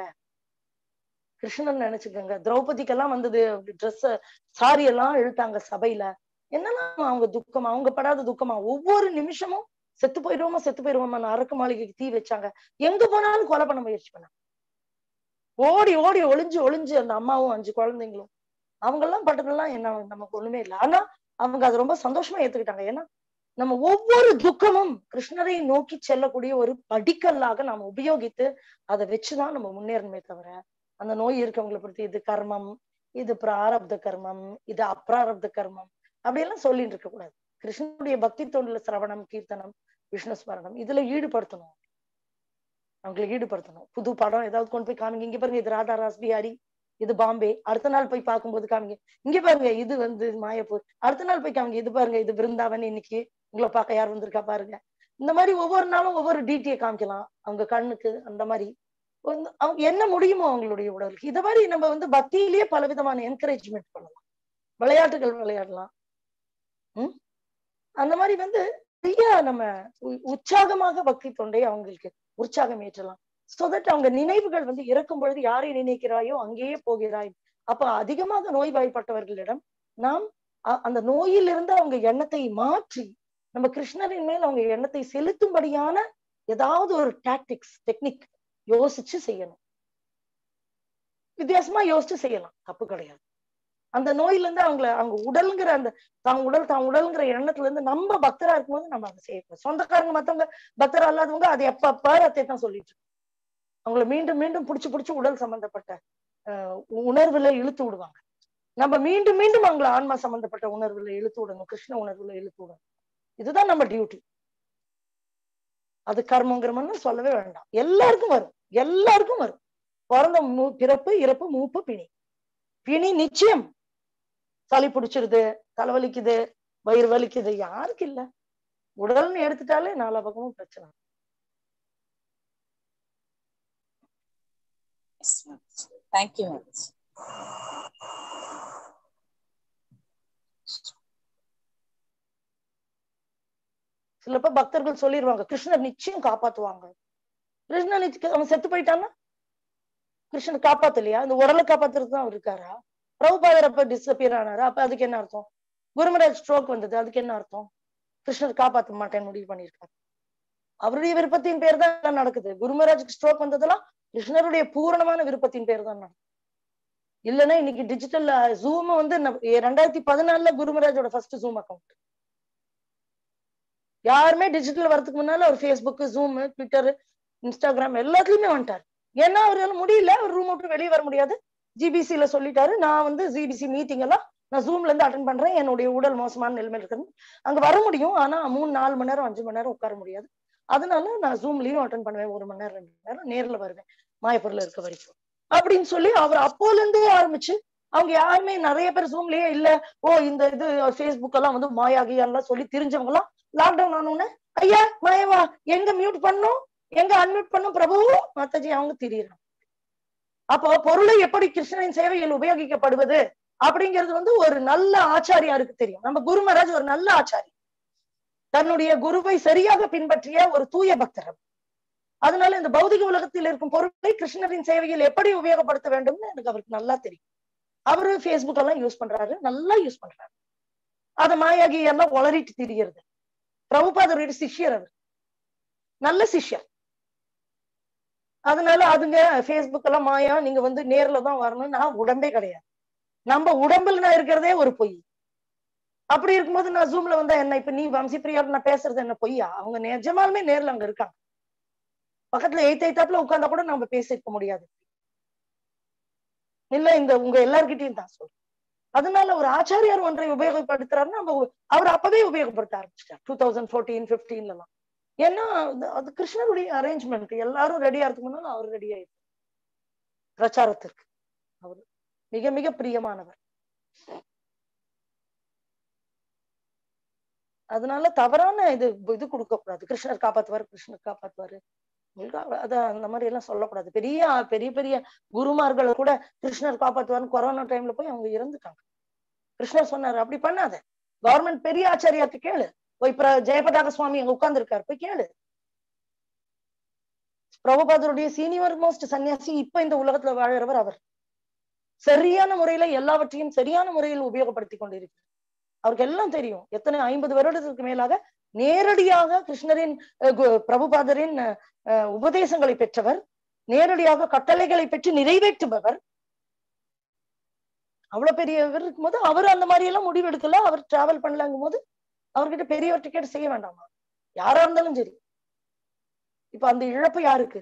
கிருஷ்ணன் நினைச்சுக்கங்க திரௌபதிக்கெல்லாம் வந்தது ட்ரெஸ் சாரி எல்லாம் இழுத்தாங்க சபையில என்னெல்லாம் அவங்க துக்கம் அவங்க படாத துக்கமா ஒவ்வொரு நிமிஷமும் செத்து போயிடுவோமா செத்து போயிடுவோமா அரக்கு மாளிகைக்கு தீ வச்சாங்க எங்க போனாலும் கொலை பண்ண முயற்சி பண்ணாங்க ஓடி ஓடி ஒளிஞ்சு ஒளிஞ்சு அந்த அம்மாவும் அஞ்சு குழந்தைங்களும் அவங்க எல்லாம் பட்டதெல்லாம் என்ன நமக்கு ஒண்ணுமே இல்லை ஆனா அவங்க அதை ரொம்ப சந்தோஷமா ஏத்துக்கிட்டாங்க ஏன்னா நம்ம ஒவ்வொரு துக்கமும் கிருஷ்ணரை நோக்கி செல்லக்கூடிய ஒரு படிக்கல்லாக நாம உபயோகித்து அதை வச்சுதான் நம்ம முன்னேறணுமே தவிர அந்த நோய் இருக்கவங்களை பொறுத்து இது கர்மம் இது பிராரப்த கர்மம் இது அப்ராரப்த கர்மம் அப்படியெல்லாம் சொல்லிட்டு இருக்க கூடாது கிருஷ்ணனுடைய பக்தி தொண்டுல சிரவணம் கீர்த்தனம் விஷ்ணு ஸ்மரணம் இதுல ஈடுபடுத்தணும் அவங்களை ஈடுபடுத்தணும் புது படம் ஏதாவது கொண்டு போய் காமிங்க இங்க பாருங்க இது ராதா ராஸ் பிஹாரி இது பாம்பே அடுத்த நாள் போய் பார்க்கும்போது காமிங்க இங்க பாருங்க இது வந்து மாயப்பூர் அடுத்த நாள் போய் காமிங்க இது பாருங்க இது பிருந்தாவன் இன்னைக்கு உங்களை பார்க்க யார் வந்திருக்கா பாருங்க இந்த மாதிரி ஒவ்வொரு நாளும் ஒவ்வொரு டிடியை காமிக்கலாம் அவங்க கண்ணுக்கு அந்த மாதிரி வந்து அவங்க என்ன முடியுமோ அவங்களுடைய உடலுக்கு இத மாதிரி நம்ம வந்து பக்தியிலேயே பல விதமான என்கரேஜ்மெண்ட் பண்ணலாம் விளையாட்டுகள் விளையாடலாம் உம் அந்த மாதிரி வந்து நிறைய நம்ம உ- உற்சாகமாக பக்தி தொண்டை அவங்களுக்கு உற்சாகம் ஏற்றலாம் சோ தட் அவங்க நினைவுகள் வந்து இறக்கும் பொழுது யாரை நினைக்கிறாயோ அங்கேயே போகிறாய் அப்ப அதிகமாக நோய்வாய்ப்பட்டவர்களிடம் நாம் அ- அந்த நோயிலிருந்து அவங்க எண்ணத்தை மாற்றி நம்ம கிருஷ்ணரின் மேல் அவங்க எண்ணத்தை செலுத்தும்படியான ஏதாவது ஒரு டாக்டிக்ஸ் டெக்னிக் யோசிச்சு செய்யணும் வித்தியாசமா யோசிச்சு செய்யலாம் தப்பு கிடையாது அந்த நோயில இருந்து அவங்கள அவங்க உடல்ங்கிற அந்த தான் உடல் தான் உடல்ங்கிற எண்ணத்துல இருந்து நம்ம பக்தரா இருக்கும்போது நம்ம அதை செய்யணும் சொந்தக்காரங்க மத்தவங்க பக்தரா இல்லாதவங்க அது எப்ப பாரத்தை தான் சொல்லிட்டு இருக்கோம். அவங்கள மீண்டும் மீண்டும் புடிச்சு புடிச்சு உடல் சம்பந்தப்பட்ட அஹ், உணர்வுல இழுத்து விடுவாங்க நம்ம மீண்டும் மீண்டும் அவங்கள ஆன்மா சம்பந்தப்பட்ட உணர்வுல இழுத்து விடணும் கிருஷ்ண உணர்வுல இழுத்து விடணும் இதுதான் நம்ம டியூட்டி அது கர்மங்கிரமன்னு சொல்லவே வேண்டாம் எல்லாருக்கும் வரும் எல்லாருக்கும் வரும் பிறந்த மூ- பிறப்பு இறப்பு மூப்பு பிணி பிணி நிச்சயம் சளி பிடிச்சிருது தலைவலிக்குது வயிறு வலிக்குது யாருக்கு இல்ல உடல்னு எடுத்துட்டாலே நாலா பக்கமும் பிரச்சனை தேங்க்யூ மேம் சிலப்ப பக்தர்கள் சொல்லிடுவாங்க கிருஷ்ணர் நிச்சயம் காப்பாத்துவாங்க கிருஷ்ணர் நிச்சயம் அவன் செத்து போயிட்டான்னா கிருஷ்ணர் காப்பாத்தலையா இந்த உடலை காப்பாத்துறதுக்கு தான் அவர் இருக்காரா பிரபுபாதர் அப்ப டிஸ்அப்பியர் ஆனாரா அப்ப அதுக்கு என்ன அர்த்தம் குருமராஜ் ஸ்ட்ரோக் வந்தது அதுக்கு என்ன அர்த்தம் கிருஷ்ணர் காப்பாத்த மாட்டேன்னு முடிவு பண்ணியிருக்காரு அவருடைய விருப்பத்தின் பேர் தான் எல்லாம் நடக்குது குருமராஜுக்கு ஸ்ட்ரோக் வந்ததெல்லாம் கிருஷ்ணருடைய பூரணமான விருப்பத்தின் பேர் தான் நடக்குது இல்லைன்னா இன்னைக்கு டிஜிட்டல் ஜூம் வந்து நம்ம- ரெண்டாயிரத்தி பதினாலுல குருமராஜோட ஃபர்ஸ்ட் ஜூம் அக்கௌண்ட் யாருமே டிஜிட்டல் வரதுக்கு முன்னால அவர் ஃபேஸ்புக் ஜூம் ட்விட்டர் இன்ஸ்டாகிராம் எல்லாத்துலயுமே வந்துட்டாரு ஏன்னா அவரால முடியல அவர் ரூம் விட்டு வெளியே வர முடியாது ஜிபிசில சொல்லிட்டாரு நான் வந்து ஜிபிசி மீட்டிங் எல்லாம் நான் ஜூம்ல இருந்து அட்டன் பண்றேன் என்னுடைய உடல் மோசமான நிலைமையில இருக்குது அங்க வர முடியும் ஆனா மூணு நாலு மணி நேரம் அஞ்சு மணி நேரம் உட்கார முடியாது அதனால நான் ஜூம்லயும் அட்டன் பண்ணுவேன் ஒரு மணி நேரம் ரெண்டு மணி நேரம் நேர்ல வருவேன் மாயப்பூர்ல இருக்க வரைக்கும் அப்படின்னு சொல்லி அவர் அப்போல இருந்தே ஆரம்பிச்சு அவங்க யாருமே நிறைய பேர் ஜூம்லயே இல்ல ஓ இந்த இது ஃபேஸ்புக் எல்லாம் வந்து மாயாகியான்லாம் சொல்லி தெரிஞ்சவங்க எல்லாம் லாக்டவுன் ஆனோன்னு ஐயா மாயவா எங்க மியூட் பண்ணும் எங்க அன்மியூட் பண்ணும் பிரபு மாதாஜி அவங்க திரியறாங்க அப்போ பொருளை எப்படி கிருஷ்ணனின் சேவையில் உபயோகிக்கப்படுவது அப்படிங்கிறது வந்து ஒரு நல்ல ஆச்சாரியாருக்கு தெரியும் நம்ம குரு மகாராஜ் ஒரு நல்ல ஆச்சாரி தன்னுடைய குருவை சரியாக பின்பற்றிய ஒரு தூய பக்தர் அவர். அதனால இந்த பௌதிக உலகத்தில் இருக்கும் பொருளை கிருஷ்ணரின் சேவையில் எப்படி உபயோகப்படுத்த வேண்டும்னு எனக்கு அவருக்கு நல்லா தெரியும் அவரு ஃபேஸ்புக் எல்லாம் யூஸ் பண்றாரு நல்லா யூஸ் பண்றாரு அத மாயாகி எல்லாம் உளறிட்டு திரியறது பிரபுபாதருடைய சிஷ்யர் அவர் நல்ல சிஷ்யர் அதனால அதுங்க ஃபேஸ்புக் எல்லாம் மாயா நீங்க வந்து நேர்ல தான் வரணும் நான் உடம்பே கிடையாது நம்ம உடம்புல நான் இருக்கிறதே ஒரு பொய் அப்படி இருக்கும்போது நான் ஜூம்ல வந்தா என்ன இப்ப நீ வம்சி பிரியார் நான் பேசுறது என்ன பொய்யா அவங்க நிஜமாலுமே நேர்ல அங்க இருக்காங்க பக்கத்துல எய்த் எய்த்தாப்புல உட்கார்ந்தா கூட நம்ம பேசிருக்க முடியாது இல்ல இந்த உங்க எல்லார்கிட்டயும் தான் சொல்றேன் அதனால ஒரு ஆச்சாரியார் ஒன்றை உபயோகப்படுத்துறாருன்னா நம்ம உ- அவர் அப்பவே உபயோகப்படுத்த ஆரம்பிச்சிட்டார் டூ தௌசண்ட் ஃபோர்டீன் பிப்டீன்ல எல்லாம் ஏன்னா அது- அது கிருஷ்ணருடைய அரேஞ்ச்மெண்ட் எல்லாரும் ரெடியா இருக்கு முன்னால அவர் ரெடி ஆயிருக்கு பிரச்சாரத்திற்கு அவர் மிக மிக பிரியமானவர் அதனால தவறான இது இது கொடுக்க கூடாது கிருஷ்ணர் காப்பாத்துவாரு கிருஷ்ணர் காப்பாத்துவாரு உங்களுக்கு அவ- அத அந்த மாதிரி எல்லாம் சொல்லக்கூடாது பெரிய பெரிய பெரிய குருமார்களை கூட கிருஷ்ணர் காப்பாத்துவாருன்னு கொரோனா டைம்ல போய் அவங்க இறந்துட்டாங்க கிருஷ்ணர் சொன்னாரு அப்படி பண்ணாத கவர்மெண்ட் பெரிய ஆச்சாரியாக்கு கேளு போய் பிர ஜெயபதாக சுவாமி அங்க உட்கார்ந்து இருக்காரு போய் கேளு பிரபுபாதருடைய சீனியர் மோஸ்ட் சன்னியாசி இப்ப இந்த உலகத்துல வாழறவர் அவர் சரியான முறையில எல்லாவற்றையும் சரியான முறையில் உபயோகப்படுத்தி கொண்டிருக்கிறார் அவருக்கு எல்லாம் தெரியும் எத்தனை ஐம்பது வருடத்திற்கு மேலாக நேரடியாக கிருஷ்ணரின் அஹ், கு- பிரபுபாதரின் அஹ், உபதேசங்களை பெற்றவர் நேரடியாக கட்டளைகளை பெற்று நிறைவேற்றுபவர் அவ்வளவு பெரியவர் இருக்கும்போது அவர் அந்த மாதிரி எல்லாம் முடிவெடுக்கல அவர் டிராவல் பண்ணலங்கும் போது அவர்கிட்ட பெரியவர் டிக்கெட் செய்ய வேண்டாமா யாரா இருந்தாலும் சரி இப்ப அந்த இழப்பு யாருக்கு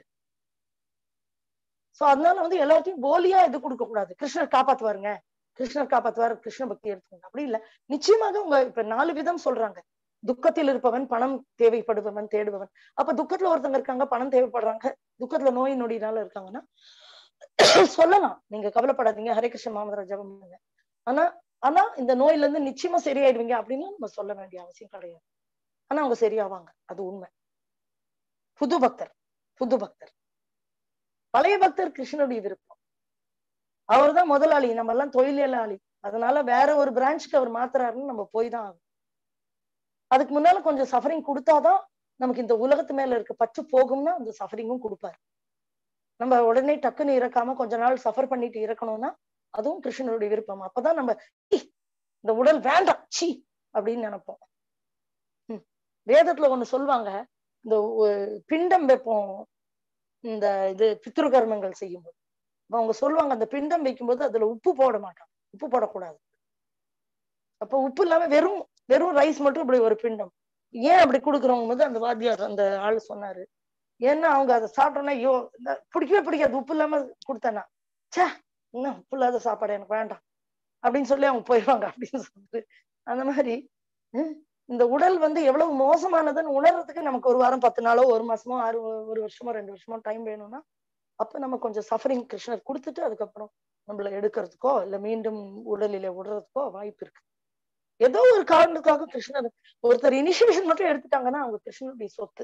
சோ அதனால வந்து எல்லாத்தையும் போலியா இது கொடுக்க கூடாது கிருஷ்ணர் காப்பாத்துவாருங்க கிருஷ்ணர் காப்பாத்துவார் கிருஷ்ண பக்தி எடுத்துக்கோங்க அப்படி இல்ல நிச்சயமாக உங்க இப்ப நாலு விதம் சொல்றாங்க துக்கத்தில் இருப்பவன் பணம் தேவைப்படுபவன் தேடுபவன் அப்ப துக்கத்துல ஒருத்தங்க இருக்காங்க பணம் தேவைப்படுறாங்க துக்கத்துல நோய் நொடினால இருக்காங்கன்னா சொல்லலாம் நீங்க கவலைப்படாதீங்க ஹரே கிருஷ்ண மாமதரா ஜபம் பண்ணுங்க ஆனா ஆனா இந்த நோயில இருந்து நிச்சயமா சரியாயிடுவீங்க அப்படின்னு நம்ம சொல்ல வேண்டிய அவசியம் கிடையாது ஆனா அவங்க சரியாவாங்க அது உண்மை புது பக்தர் புது பக்தர் பழைய பக்தர் கிருஷ்ணனுடைய விருப்பம் அவர் தான் முதலாளி நம்ம எல்லாம் தொழிலாளி அதனால வேற ஒரு பிரான்ச்சுக்கு அவர் மாத்துறாருன்னு நம்ம போய் தான் ஆகும் அதுக்கு முன்னால கொஞ்சம் சஃபரிங் கொடுத்தாதான் நமக்கு இந்த உலகத்து மேல இருக்க பற்று போகும்னா அந்த சஃபரிங்கும் கொடுப்பாரு நம்ம உடனே டக்குன்னு இறக்காம கொஞ்ச நாள் சஃபர் பண்ணிட்டு இறக்கணும்னா அதுவும் கிருஷ்ணனுடைய விருப்பம் அப்பதான் நம்ம "ஈ, இந்த உடல் வேண்டாம் சி அப்படின்னு நினைப்போம் ம். வேதத்துல ஒண்ணு சொல்லுவாங்க இந்த ஒ- பிண்டம் வைப்போம் இந்த இது பித்ரு கர்மங்கள் செய்யும்போது அப்ப அவங்க சொல்லுவாங்க அந்த பிண்டம் வைக்கும்போது அதுல உப்பு போட மாட்டாங்க உப்பு போடக்கூடாது அப்ப உப்பு இல்லாம வெறும் வெறும் ரைஸ் மட்டும் இப்படி ஒரு பிண்டம் ஏன் அப்படி கொடுக்குறவங்க போது அந்த வாத்தியார் அந்த ஆளு சொன்னாரு ஏன்னா அவங்க அதை சாப்பிட்டோன்னா ஐயோ இந்த பிடிக்கவே பிடிக்காது உப்பு இல்லாம கொடுத்தேன்னா ச்சே இன்னும் உப்பு இல்லாத சாப்பாடு எனக்கு வேண்டாம் அப்படின்னு சொல்லி அவங்க போயிடுவாங்க அப்படின்னு சொல்லிட்டு அந்த மாதிரி ஹம், இந்த உடல் வந்து எவ்வளவு மோசமானதுன்னு உணர்றதுக்கு நமக்கு ஒரு வாரம் பத்து நாளோ ஒரு மாசமோ ஆறு ஒரு வருஷமோ ரெண்டு வருஷமோ டைம் வேணும்னா அப்ப நம்ம கொஞ்சம் சஃபரிங் கிருஷ்ணர் கொடுத்துட்டு அதுக்கப்புறம் நம்மள எடுக்கிறதுக்கோ இல்ல மீண்டும் உடலில விடுறதுக்கோ வாய்ப்பு இருக்கு ஏதோ ஒரு காரணத்துக்காக கிருஷ்ணர் ஒருத்தர் இனிஷியேஷன் மட்டும் எடுத்துட்டாங்கன்னா அவங்க கிருஷ்ணனுடைய சொத்து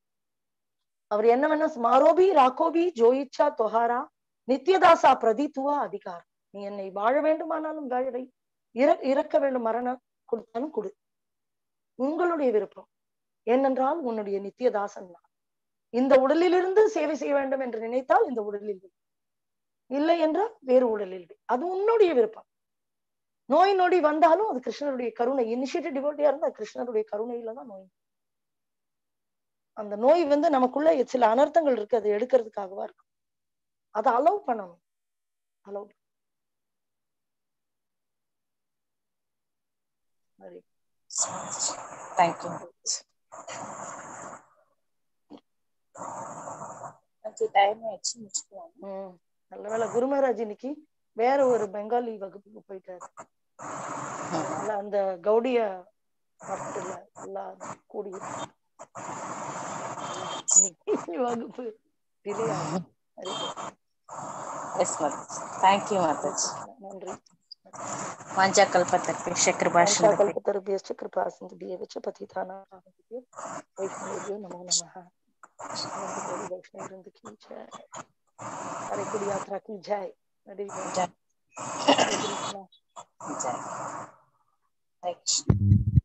அவர் என்ன வேணா மாரோபி ராகோபி ஜோயிச்சா தொஹாரா நித்யதாசா பிரதித்துவா அதிகாரம் நீ என்னை வாழ வேண்டுமானாலும் வாழவை இற இறக்க வேண்டும் மரணம் கொடுத்தாலும் கொடு உங்களுடைய விருப்பம் ஏனென்றால் உன்னுடைய நித்தியதாசன் நான் இந்த உடலிலிருந்து சேவை செய்ய வேண்டும் என்று நினைத்தால் இந்த உடலில் வை. இல்லை என்றால் வேறு உடலில் வை. அது உன்னுடைய விருப்பம் நோய் நொடி வந்தாலும் அது கிருஷ்ணருடைய கருணை இனிஷியேட்டிவ் டிவோட்டியா இருந்தா கிருஷ்ணருடைய கருணையில தான் நோய் அந்த நோய் வந்து நமக்குள்ள சில அனர்த்தங்கள் இருக்கு அதை எடுக்கிறதுக்காகவா இருக்கும் அதை அலோவ் பண்ணணும் அலோவ் சரி தேங்க்யூ டைம் ஆயிடுச்சு முடிச்சுக்குவோம் உம் நல்ல வேளை குருமராஜ் இன்னைக்கு வேற ஒரு பெங்காலி வகுப்புக்கு போயிட்டாரு அதனால அந்த கௌடிய மரத்துல எல்லாம் கூடி இன்னைக்கு வகுப்பு டிலே ஆகும் சரி, எஸ் மாதாஜி தேங்க்யூ மாதாஜி நன்றி வாஞ்சா கல்பத்தர்பேஷ கிருபாஷந்த கல்பத்தருபியश्च कृपा सिंधु च पतितानां पावनेभ्यो वैष्णवेभ्यो नमो नमः अनंत कोटि वैष्णव वृंद की जय हरे कुड़ी यात्रा की जय हरे जय। कृष्णा ஜெய்